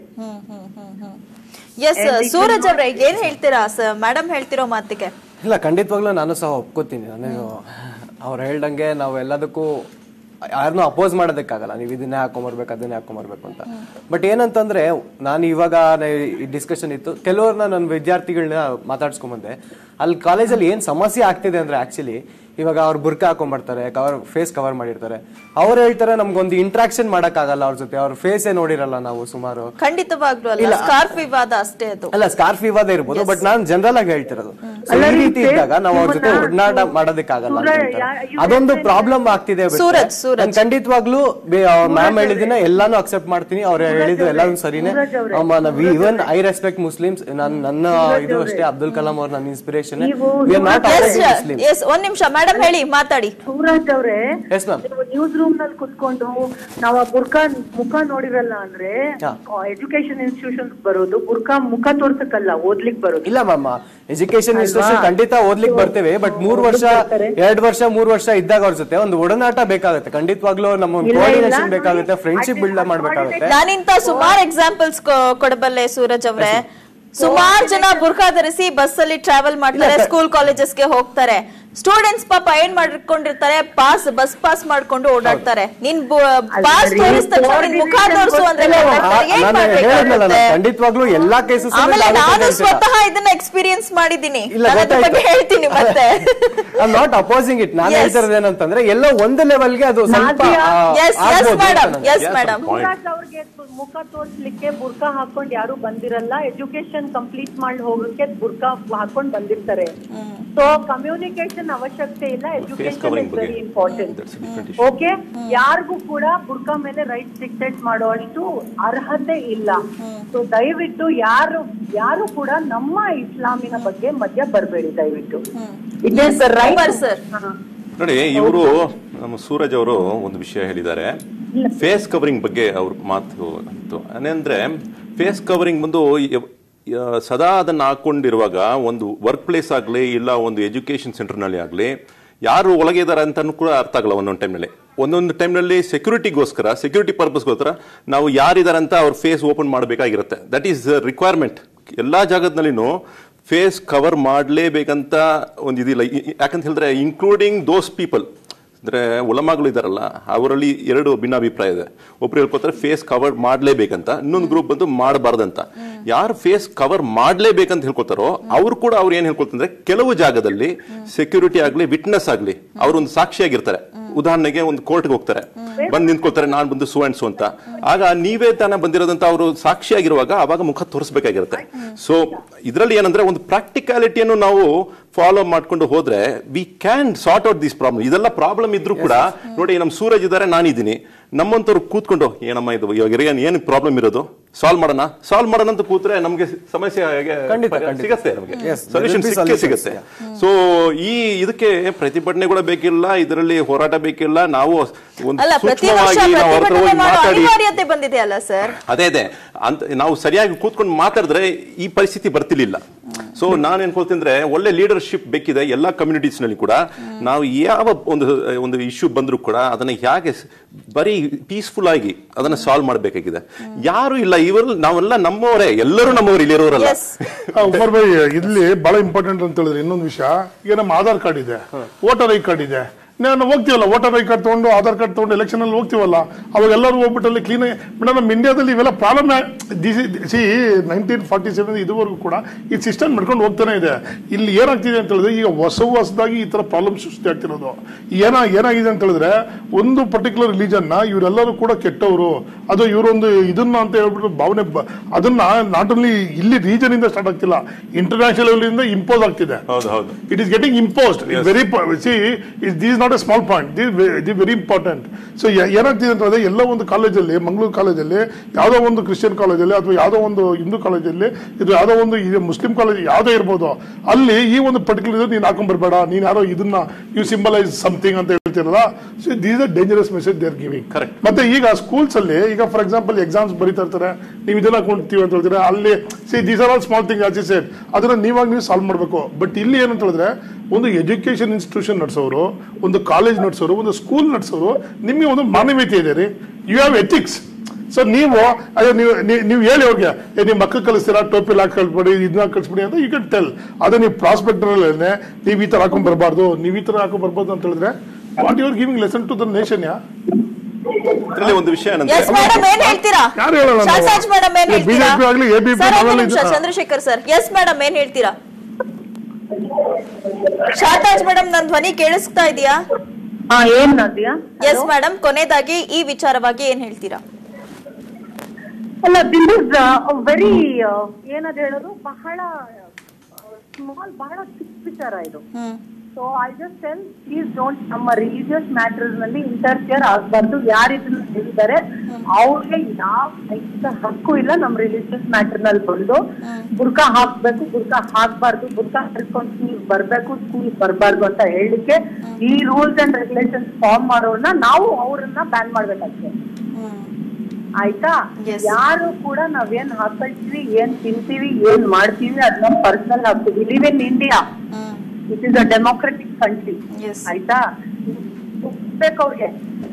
ಎಸ್ ಸೂರಜ್ ಅವ್ರೆ ಏನ್ ಹೇಳ್ತೀರಾ ಮೇಡಮ್ ಹೇಳ್ತಿರೋ ಮಾತಿಗೆ ಇಲ್ಲ ಖಂಡಿತವಾಗ್ಲೂ ನಾನು ಸಹ ಒಪ್ಕೋತೀನಿ ನಾನು ಅವ್ರು ಹೇಳ್ದಂಗೆ ನಾವು ಎಲ್ಲದಕ್ಕೂ ಯಾರನ್ನೂ ಅಪೋಸ್ ಮಾಡೋದಕ್ಕಾಗಲ್ಲ ನೀವು ಇದನ್ನೇ ಹಾಕೊಂಬರ್ಬೇಕು ಅದನ್ನೇ ಹಾಕೊಂಬರ್ಬೇಕು ಅಂತ ಬಟ್ ಏನಂತಂದ್ರೆ ನಾನು ಇವಾಗ ನ- ಈ ಡಿಸ್ಕಷನ್ ಇತ್ತು ಕೆಲವ್ರನ್ನ ನನ್ನ ವಿದ್ಯಾರ್ಥಿಗಳನ್ನ ಮಾತಾಡ್ಸ್ಕೊಂಬಂದೆ ಅಲ್ಲಿ ಕಾಲೇಜಲ್ಲಿ ಏನ್ ಸಮಸ್ಯೆ ಆಗ್ತಿದೆ ಅಂದ್ರೆ ಆಕ್ಚುಲಿ ಇವಾಗ ಅವ್ರು ಬುರ್ಕ ಹಾಕೊಂಡ್ಬರ್ತಾರೆ ಕವರ್ ಫೇಸ್ ಕವರ್ ಮಾಡಿರ್ತಾರೆ ಅವ್ರು ಹೇಳ್ತಾರೆ ನಮ್ಗೊಂದು ಇಂಟ್ರಾಕ್ಷನ್ ಆಗಲ್ಲ ಅವ್ರ ಜೊತೆ ಅವ್ರ ಫೇಸೇ ನೋಡಿರಲ್ಲ ನಾವು ಸುಮಾರು ಖಂಡಿತವಾಗ್ಲೂ ಅಲ್ಲ ಸ್ಕಾರ್ಫ್ ವಿವಾದ ಅಷ್ಟೇ ಅದು ಅಲ್ಲ ಸ್ಕಾರ್ಫ್ ವಿವಾದ ಇರ್ಬೋದು ಬಟ್ ನಾನ್ ಜನರಲ್ ಆಗಿ ಹೇಳ್ತಿರೋದು So, ಅಲ್ಲ ಈ ರೀ, ರೀತಿ face ಇದ್ದಾಗ ನಾವು ಅವ್ರ ಜೊತೆ ನಿಮ್ಮನ್ನ ಒಡನಾಟ ಸೂ- ಮಾಡೋದಕ್ಕಾಗಲ್ಲ ಅಂತ ಸೂರಜ್ ಹೇಳ್ತಾರೆ. ಯಾ- ಇವ್ರು ಅದೊಂದು ಹೇಳ್ತಾ ಪ್ರಾಬ್ಲಮ್ ಆಗ್ತಿದೆ ಬಿಟ್ರೆ ಸೂರಜ್, ಸೂರಜ್. ನಾನ್ ಖಂಡಿತವಾಗ್ಲೂ ಮ್ಯಾಮ್ ಹೇಳಿದಿನ ಎಲ್ಲಾನು ಅಕ್ಸೆಪ್ಟ್ ಮಾಡ್ತೀನಿ ಅವ್ರು ಹೇಳಿದ್ರು ಎಲ್ಲಾನು ಸರಿನೇ ಸೂರಜ್ ಅವ್ರೆ. ಇವನ್ ಐ ರೆಸ್ಪೆಕ್ಟ್ ಮುಸ್ಲಿಮ್ಸ್ ನನ್ ನನ್ನ ಇದು ಅಷ್ಟೇ ಅಬ್ದುಲ್ ಕಲಾಂ ಅವ್ರ ನನ್ನ ಇನ್ಸ್ಪಿರೇಷನ್ ನೀವು we are not as Muslim as ಒಂದ್ ನಿಮಿಷ ಮೇಡಮ್ ಹೇಳಿ ಮಾತಾಡಿ ಸೂರಜ್ ಅವ್ರೆ ಎಸ್ ಮ್ಯಾಮ್ ನೀವು ನ್ಯೂಸ್ ರೂಮ್ ನಲ್ಲಿ ಕುತ್ಕೊಂಡು ನಾವು ಆ ಬುರ್ಕಾ ಮುಖ ನೋಡಿರಲ್ಲ ಅಂದ್ರೆ ಹಾ. ಎಜುಕೇಶನ್ ಇನ್ಸ್ಟಿಟ್ಯೂಷನ್ ಬರೋದು ಬುರ್ಕಾ ಮುಖ ತೋರ್ಸಕ್ಕಲ್ಲ ಓದ್ಲಿಕ್ ಬರೋದು ಇಲ್ಲ ಮ್ಯಾಮ್ ಎಜುಕೇಶನ್ ಇನ್ಸ್ಟಿಟ್ಯೂಷನ್ ಖಂಡಿತ ಓದ್ಲಿಕ್ಕೆ ಬರ್ತೇವೆ ಬಟ್ ಮೂರ್ ವರ್ಷ ಎರಡ್ ವರ್ಷ ಮೂರ್ ವರ್ಷ ಇದ್ದಾಗ ಅವ್ರ ಜೊತೆ ಒಂದು ಒಡನಾಟ ಬೇಕಾಗುತ್ತೆ ಖಂಡಿತವಾಗ್ಲೂ ನಮ್ಮ ಒಂದು ಇಲ್ಲ, ಇಲ್ಲ, ಕೋಆರ್ಡಿನೇಷನ್ ನೋಡಿ, ಬೇಕಾಗುತ್ತೆ ಫ್ರೆಂಡ್ಶಿಪ್ at ಬಿಲ್ಡ್ least ಮಾಡ್ಬೇಕಾಗುತ್ತೆ ನಾನಿಂತ ಸುಮಾರು ಎಕ್ಸಾಂಪಲ್ಸ್ ಕೊಡಬಲ್ಲೆ ಸೂರಜ್ ಅವ್ರೆ ಸುಮಾರು ಜನ ಬುರ್ಖಾ ಧರಿಸಿ ಬಸ್ ಅಲ್ಲಿ ಟ್ರಾವೆಲ್ ಮಾಡ್ತಾರೆ ಸ್ಕೂಲ್ ಕಾಲೇಜಸ್ಗೆ ಹೋಗ್ತಾರೆ ಸ್ಟೂಡೆಂಟ್ಸ್ ಪಾಪ ಏನ್ ಮಾಡ್ಕೊಂಡಿರ್ತಾರೆ ಪಾಸ್ ಬಸ್ ಪಾಸ್ ಮಾಡ್ಕೊಂಡು ಓಡಾಡ್ತಾರೆ ನಿನ್ ಪಾಸ್ ಅಲ್ರಿ, ತೋರಿಸಿದ ತಕ್ಷಣ ನಿನ್ ಮುಖ ತೋರಿಸು ಅಂದ್ರೆ ಆ- ಮಾತಾಡ್ತಾರೆ. ಏನ್ ನಾನು ಹೇಳಿದ್ನಲ್ಲ ಮಾಡ್ಬೇಕಾಗುತ್ತೆ? ನಾನು ಖಂಡಿತವಾಗ್ಲೂ ಎಲ್ಲಾ ಕೇಸಸ್ ಆಮೇಲೆ ನಾನು ಸ್ವತಃ ಇದನ್ನ ಎಕ್ಸ್ಪೀರಿಯನ್ಸ್ ಮಾಡಿದ್ದೀನಿ ಇಲ್ಲ ನಾನು ಅದ್ರ ಬಗ್ಗೆ ಹೇಳ್ತೀನಿ ಮತ್ತೆ ನಾಟ್ ಅಪೋಸಿಂಗ್ ಇಟ್ ನಾನು Yes. ಹೇಳ್ತಿರೋದು ಏನಂತಂದ್ರೆ ಎಲ್ಲೋ ಒಂದು ಲೆವೆಲ್ಗೆ ಅದು ಸ್ವಲ್ಪ ನಾದ್ಯಾ. ಆ, ಎಸ್ ಎಸ್ ಆಗ್ಬೋದು ಅಂತ ಮೇಡಮ್ ನನಗೆ. Yes madam point. ಸೂರಜ್ ಅವ್ರಿಗೆ ಮುಖ ತೋರ್ಸ್ಲಿಕ್ಕೆ ಬುರ್ಕಾ ಹಾಕೊಂಡ್ ಯಾರು ಬಂದಿರಲ್ಲ ಎಜುಕೇಶನ್ ಕಂಪ್ಲೀಟ್ ಮಾಡಿ ಹೋಗಕ್ಕೆ ಬುರ್ಕಾ ಹಾಕೊಂಡ್ ಬಂದಿರ್ತಾರೆ ಸೊ ಕಮ್ಯುನಿಕೇಶನ್ ಅವಶ್ಯಕತೆ ಇಲ್ಲ ಎಜುಕೇಶನ್ covering ಇಸ್ ವೆರಿ ಬಗ್ಗೆ. Important That's a different issue. Okay ಯಾರಿಗೂ ಕೂಡ ಬುರ್ಕಾ ಮೇಲೆ ರೈಟ್ ಡಿಕ್ಟೇಟ್ ಮಾಡುವಷ್ಟು ಅರ್ಹತೆ ಇಲ್ಲ ಸೊ ದಯವಿಟ್ಟು ಯಾರು ಯಾರು ಕೂಡ ನಮ್ಮ ಇಸ್ಲಾಮಿನ ಬಗ್ಗೆ ಮಧ್ಯ ಬರಬೇಡಿ ದಯವಿಟ್ಟು it is the right Super, sir. ನೋಡಿ ಇವರು ನಮ್ಮ ಸೂರಜ್ ಅವರು ಒಂದು ವಿಷಯ ಹೇಳಿದ್ದಾರೆ ಫೇಸ್ ಕವರಿಂಗ್ ಬಗ್ಗೆ ಅವ್ರ ಮಾತು ಅಂತು ಏನಂದ್ರೆ ಫೇಸ್ ಕವರಿಂಗ್ ಬಂದು ಯ- ಯ- ಸದಾ ಅದನ್ನ ಹಾಕೊಂಡಿರುವಾಗ ಒಂದು ವರ್ಕ್ ಪ್ಲೇಸ್ ಆಗಲಿ ಇಲ್ಲ ಒಂದು ಎಜುಕೇಶನ್ ಸೆಂಟರ್ನಲ್ಲಿ ಆಗಲಿ ಯಾರು ಒಳಗೆ ಇದ್ದಾರೆ ಅಂತಾನು ಕೂಡ ಅರ್ಥ ಆಗಲ್ಲ ಒಂದೊಂದು ಟೈಮ್ನಲ್ಲಿ ಒಂದೊಂದು ಟೈಮ್ನಲ್ಲಿ ಸೆಕ್ಯೂರಿಟಿಗೋಸ್ಕರ ಸೆಕ್ಯೂರಿಟಿ ಪರ್ಪಸ್ಗೋಸ್ಕರ ನಾವು ಯಾರಿದ್ದಾರೆ ಅಂತ ಅವ್ರ ಫೇಸ್ ಓಪನ್ ಮಾಡಬೇಕಾಗಿರುತ್ತೆ ದಟ್ ಈಸ್ ರಿಕ್ವೈರ್ಮೆಂಟ್ ಎಲ್ಲ ಜಾಗದಲ್ಲಿನೂ ಫೇಸ್ ಕವರ್ ಮಾಡಲೇಬೇಕಂತ ಒಂದು ಇದಿಲ್ಲ ಇ- ಇ- ಯಾಕಂತ ಹೇಳಿದ್ರೆ ಇನ್ಕ್ಲೂಡಿಂಗ್ ದೋಸ್ ಪೀಪಲ್ ಅಂದ್ರೆ ಉಲಮಾಗಳು ಇದಾರಲ್ಲ ಅವರಲ್ಲಿ ಎರಡು ಭಿನ್ನಾಭಿಪ್ರಾಯ ಇದೆ ಒಬ್ರು ಹೇಳ್ಕೊತಾರೆ ಫೇಸ್ ಕವರ್ ಮಾಡಲೇಬೇಕಂತ ಇನ್ನೊಂದು ಗ್ರೂಪ್ ಬಂದು ಮಾಡಬಾರ್ದಂತ ಯಾರು ಫೇಸ್ ಕವರ್ ಮಾಡಲೇಬೇಕಂತ ಹೇಳ್ಕೊತಾರೋ ಅವ್ರು ಕೂಡ ಅವ್ರು ಏನ್ ಹೇಳ್ಕೊಳ್ತಂದ್ರೆ ಕೆಲವು ಜಾಗದಲ್ಲಿ ಸೆಕ್ಯೂರಿಟಿ ಆಗ್ಲಿ ವಿಟ್ನೆಸ್ ಆಗ್ಲಿ ಅವ್ರು ಒಂದು ಸಾಕ್ಷಿಯಾಗಿರ್ತಾರೆ ಉದಾಹರಣೆಗೆ ಒಂದು ಕೋರ್ಟ್ಗೆ ಹೋಗ್ತಾರೆ ಬಂದು ನಿಂತ್ಕೊಳ್ತಾರೆ ನಾನು ಬಂದು ಸೋ ಅಂಡ್ ಸೋ ಅಂತ ಆಗ ನೀವೇ ತಾನೇ ಬಂದಿರೋದಂತ ಅವರು ಸಾಕ್ಷಿಯಾಗಿರುವಾಗ ಅವಾಗ ಮುಖ ತೋರಿಸ್ಬೇಕಾಗಿರುತ್ತೆ ಸೊ ಇದರಲ್ಲಿ ಏನಂದ್ರೆ ಒಂದು ಪ್ರಾಕ್ಟಿಕಾಲಿಟಿಯನ್ನು ನಾವು ಫಾಲೋ ಮಾಡ್ಕೊಂಡು ಹೋದ್ರೆ we can sort out this problem ಇದೆಲ್ಲ ಪ್ರಾಬ್ಲಮ್ ಇದ್ರೂ ಕೂಡ ನೋಡಿ ನಮ್ಮ ಸೂರಜ್ ಇದ್ದಾರೆ ನಾನಿದ್ದೀನಿ ನಮ್ಮಂತವ್ರು ಕೂತ್ಕೊಂಡು ಏನಮ್ಮ ಇದು ಇವಾಗ ಏನ್ ಏನು ಪ್ರಾಬ್ಲಮ್ ಇರೋದು ಸಾಲ್ವ್ ಮಾಡೋಣ ಸಾಲ್ವ್ ಮಾಡೋಣ ಅಂತ ಕೂತ್ರೆ ನಮಗೆ ಸಮಸ್ಯೆ ಹೇಗೆ ಖಂಡಿತ, ಪರಿಹಾರ ಖಂಡಿತ. ಸಿಗತ್ತೆ ನಮಗೆ Yes, solution there will be ಸಿಕ್ಕೇ solutions, ಸಿಗತ್ತೆ ಸೊ ಈ ಇದಕ್ಕೆ ಪ್ರತಿಭಟನೆಗಳು ಬೇಕಿಲ್ಲ ಇದರಲ್ಲಿ ಹೋರಾಟ ಬೇಕಿಲ್ಲ ನಾವು ಒಂದು ಅಲ್ಲ ಪ್ರತಿ ವರ್ಷ ಸೂಕ್ಷ್ಮವಾಗಿ ನಾವು ಅವ್ರ ಹತ್ರ ಪ್ರತಿಭಟನೆ ಹೋಗಿ ಮಾಡೋ ಮಾತಾಡಿ ಅನಿವಾರ್ಯತೆ ಬಂದಿದೆ ಅಲ್ಲ ಸರ್ ಅದೇ ಅದೇ ಅಂತ ನಾವು ಸರಿಯಾಗಿ ಕೂತ್ಕೊಂಡು ಮಾತಾಡಿದ್ರೆ ಈ ಪರಿಸ್ಥಿತಿ ಬರ್ತಿರ್ಲಿಲ್ಲ ಸೊ ನಾನು ಏನ್ಕೊಳ್ತೀನಿ ಅಂದ್ರೆ ಒಳ್ಳೆ ಲೀಡರ್ಶಿಪ್ ಬೇಕಿದೆ ಎಲ್ಲಾ ಕಮ್ಯುನಿಟೀಸ್ ನಲ್ಲಿ ಕೂಡ ನಾವು ಯಾವ ಒಂದು ಒಂದು ಇಶ್ಯೂ ಬಂದ್ರು ಕೂಡ ಅದನ್ನ ಹೇಗೆ ಸ್- ಬರೀ ಪೀಸ್ಫುಲ್ ಆಗಿ ಅದನ್ನ ಸಾಲ್ವ್ ಮಾಡಬೇಕಾಗಿದೆ ಯಾರು ಇಲ್ಲ ಇವರು ನಾವೆಲ್ಲ ನಮ್ಮವರೇ ಎಲ್ಲರೂ ನಮ್ಮವರು ಇಲ್ಲಿರೋರಲ್ಲ ಎಸ್ ಉಮರ್ ಭಾಯ್ ಇಲ್ಲಿ ಬಹಳ ಇಂಪಾರ್ಟೆಂಟ್ ಅಂತ ಹೇಳಿದ್ರೆ ಇನ್ನೊಂದು ವಿಷಯ ಈಗ ನಮ್ಮ ಆಧಾರ್ ಕಾರ್ಡ್ ಇದೆ ವೋಟರ್ ಐ ಕಾರ್ಡ್ ಇದೆ ನಾನು ಹೋಗ್ತೀವಲ್ಲ ವೋಟರ್ ಐ ಕಾರ್ಡ್ ತಗೊಂಡು ಆಧಾರ್ ಕಾರ್ಡ್ ತಗೊಂಡು ಎಲೆಕ್ಷನ್ ಅಲ್ಲಿ ಹೋಗ್ತೀವಲ್ಲ ಅವಾಗ ಎಲ್ಲರೂ ಹೋಗ್ಬಿಟ್ಟು ಅಲ್ಲಿ ಕ್ಲೀನ್ ಮೇಡಮ್ ನಮ್ಮ ಇಂಡಿಯಾದಲ್ಲಿ ಇವೆಲ್ಲ problem see nineteen forty seven ಇದುವರೆಗೂ ಕೂಡ ಈ ಸಿಸ್ಟಮ್ ನಡ್ಕೊಂಡು ಹೋಗ್ತಾನೆ ಇದೆ ಇಲ್ಲಿ ಏನಾಗ್ತಿದೆ ಅಂತ ಹೇಳಿದ್ರೆ ಈಗ ಹೊಸ ಹೊಸದಾಗಿ ಈ ತರ ಪ್ರಾಬ್ಲಮ್ ಸೃಷ್ಟಿ ಆಗ್ತಿರೋದು ಏನ ಏನಾಗಿದೆ ಅಂತ ಹೇಳಿದ್ರೆ ಒಂದು ಪರ್ಟಿಕ್ಯುಲರ್ ರಿಲಿಜನ್ ನ ಇವರೆಲ್ಲರೂ ಕೂಡ ಕೆಟ್ಟವರು ಅದು ಇವರೊಂದು ಇದನ್ನ ಅಂತ ಹೇಳ್ಬಿಟ್ಟು ಭಾವನೆ ಬ- ಅದನ್ನ ನಾಟ್ ಓನ್ಲಿ ಇಲ್ಲಿ ರೀಜನ್ ಇಂದ ಸ್ಟಾರ್ಟ್ ಆಗ್ತಿಲ್ಲ ಇಂಟರ್ನ್ಯಾಷನಲ್ ಲೆವೆಲ್ ಇಂದ ಇಂಪೋಸ್ ಆಗ್ತಿದೆ ಹೌದು ಹೌದು it is getting imposed very see is this not a small point this very important so ಏನಾಗ್ತಿದೆ ಅಂತ ಹೇಳಿದ್ರೆ ಎಲ್ಲ ಒಂದು ಕಾಲೇಜಲ್ಲಿ ಮಂಗಳೂರು ಕಾಲೇಜಲ್ಲಿ ಯಾವುದೋ ಒಂದು ಕ್ರಿಶ್ಚಿಯನ್ ಕಾಲೇಜಲ್ಲಿ ಅಥವಾ ಯಾವುದೋ ಒಂದು ಹಿಂದೂ ಕಾಲೇಜಲ್ಲಿ ಇದು ಯಾವುದೋ ಒಂದು ಇದು ಮುಸ್ಲಿಂ ಕಾಲೇಜ್ ಯಾವುದೇ ಇರ್ಬೋದು ಅಲ್ಲಿ ಈ ಒಂದು ಪರ್ಟಿಕ್ಯುಲರ್ ನೀನು ಹಾಕೊಂಡ್ ಬರಬೇಡ ನೀನ್ ಯಾರೋ ಇದನ್ನ ಯು ಸಿಂಬಲೈಸ್ ಸಮಥಿಂಗ್ ಅಂತ ಹೇಳ್ತಿರಲ್ಲ so these a dangerous message they are giving Correct. ಮತ್ತೆ ಈಗ ಸ್ಕೂಲ್ಸ್ ಅಲ್ಲಿ ಈಗ ಫಾರ್ ಎಕ್ಸಾಂಪಲ್ ಎಕ್ಸಾಮ್ಸ್ ಬರೀತಾ ಇರ್ತಾರೆ ನೀವು ಇದನ್ನ ಹಾಕೊಂಡ್ತೀವಿ ಅಂತ ಹೇಳ್ತಾರೆ ಅಲ್ಲಿ see these are all small thing as I said ಅದನ್ನ ನೀವಾಗ ನೀವು ಸಾಲ್ವ್ ಮಾಡಬೇಕು ಬಟ್ ಇಲ್ಲಿ ಏನಂತ ಹೇಳಿದ್ರೆ ಒಂದು ಎಜುಕೇಶನ್ ಇನ್ಸ್ಟಿಟ್ಯೂಷನ್ ನಡೆಸೋರು ಒಂದು ಕಾಲೇಜ್ ನಡೆಸೋರು ಒಂದು ಸ್ಕೂಲ್ ನಡೆಸೋರು ನಿಮಗೆ ಒಂದು ಮಾನವೀಯತೆ ಇದೆ ರೀ ಯು ಹ್ಯಾವ್ ಎಥಿಕ್ಸ್ ಸೊ ನೀವು ಅಯ್ಯೋ ನೀವು ನೀವು- ನೀವು ಹೇಳಿ ಅವ್ರಿಗೆ ಏ ನಿಮ್ಮ ಮಕ್ಕಳು ಕಲಿಸ್ತೀರಾ ಟೋಪಿಲ್ ಹಾಕಿ ಕಳಿಸ್ಬೇಡಿ ಇದನ್ನ ಕಳಿಸ್ಬಿಡಿ ಅಂತ ಯು ಕ್ಯಾನ್ ಟೆಲ್ ಅದೇ ನೀವು ಪ್ರಾಸ್ಪೆಕ್ಟರ್ ನೀವು ಈ ತರ ಹಾಕೊಂಡ್ ಬರಬಾರ್ದು ನೀವು ಈ ತರ ಹಾಕೊಂಡ್ ಬರ್ಬಾರ್ದು ಅಂತ ಹೇಳಿದ್ರೆ what your giving lesson to the nation yeah ಇದರಲ್ಲಿ ಒಂದು ವಿಷಯ ಏನಂದ್ರೆ ಎಸ್ ಮೇಡಮ್ ಏನ್ ಹೇಳ್ತೀರಾ ಯಾರು ಹೇಳೋಣ ನಾವು? ಶಾಸಾಜ್ ಮೇಡಮ್ ಏನ್ ಈ ಹೇಳ್ತೀರಾ BJP ಆಗ್ಲಿ, ABP ಸರ್, ಒಂದು ನಾವೆಲ್ಲ ನಿಮಿಷ, ಇದು- ಚಂದ್ರಶೇಖರ್ ಸರ್ ಎಸ್ ಮೇಡಮ್ ಏನ್ ಹೇಳ್ತೀರಾ ಶಾತಾಜ್ ಮೇಡಮ್ ನನ್ ಧ್ವನಿ ಕೇಳಿಸ್ತಾ ಇದೆಯಾ ಹಾ ಏನ್ ನದಿಯಾ ಎಸ್ ಮೇಡಮ್ ಕೊನೆಯದಾಗಿ ಈ ವಿಚಾರವಾಗಿ ಏನ್ ಹೇಳ್ತೀರಾ ಅಲ್ಲ ದಿಸ್ ಇಸ್ ವೆರಿ ಏನದ್ ಹೇಳೋದು ಬಹಳ ಸ್ಮಾಲ್ ಬಹಳ ಚಿಕ್ಕ ವಿಚಾರ ಇದು hmm so I just tell please don't ನಮ್ಮ ರಿಲಿಜಿಯಸ್ ಮ್ಯಾಟರ್ಸ್ ನಲ್ಲಿ ಇಂಟರ್ಫಿಯರ್ ಆಗ್ಬಾರ್ದು ಯಾರು ಇದನ್ನ ಹೇಳಿದ್ದಾರೆ ಅವ್ರಿಗೆ ಯಾವ ನೈತಿಕ ಹಕ್ಕು ಇಲ್ಲ ನಮ್ಮ ರಿಲಿಜಿಯಸ್ ಮ್ಯಾಟರ್ ನಲ್ಲಿ ಬಂದು ಬುರ್ಕಾ ಹಾಕ್ಬೇಕು ಬುರ್ಕಾ ಹಾಕ್ಬಾರ್ದು ಬುರ್ಕಾ ಹಾಕೊಂಡು ಸ್ಕೂಲ್ ಬರ್ಬೇಕು ಸ್ಕೂಲ್ ಬರ್ಬಾರ್ದು ಅಂತ ಹೇಳಲಿಕ್ಕೆ ಈ ರೂಲ್ಸ್ ಅಂಡ್ ರೆಗ್ಯುಲೇಷನ್ಸ್ ಫಾರ್ಮ್ ಮಾಡೋರ್ನ ನಾವು ಅವ್ರನ್ನ ಬ್ಯಾನ್ ಮಾಡ್ಬೇಕಾಗ್ತದೆ ಆಯ್ತಾ Yes. ಯಾರು ಕೂಡ ನಾವೇನ್ ಹಾಕೊಳ್ತೀವಿ ಏನ್ ತಿಂತೀವಿ ಏನ್ ಮಾಡ್ತೀವಿ ಅದ್ ನಮ್ ಪರ್ಸನಲ್ ಹಾಕ್ತೀವಿ live in India hmm it is a democratic country Yes. ಆಯ್ತಾ ಬೇಕು ಅವ್ರಿಗೆ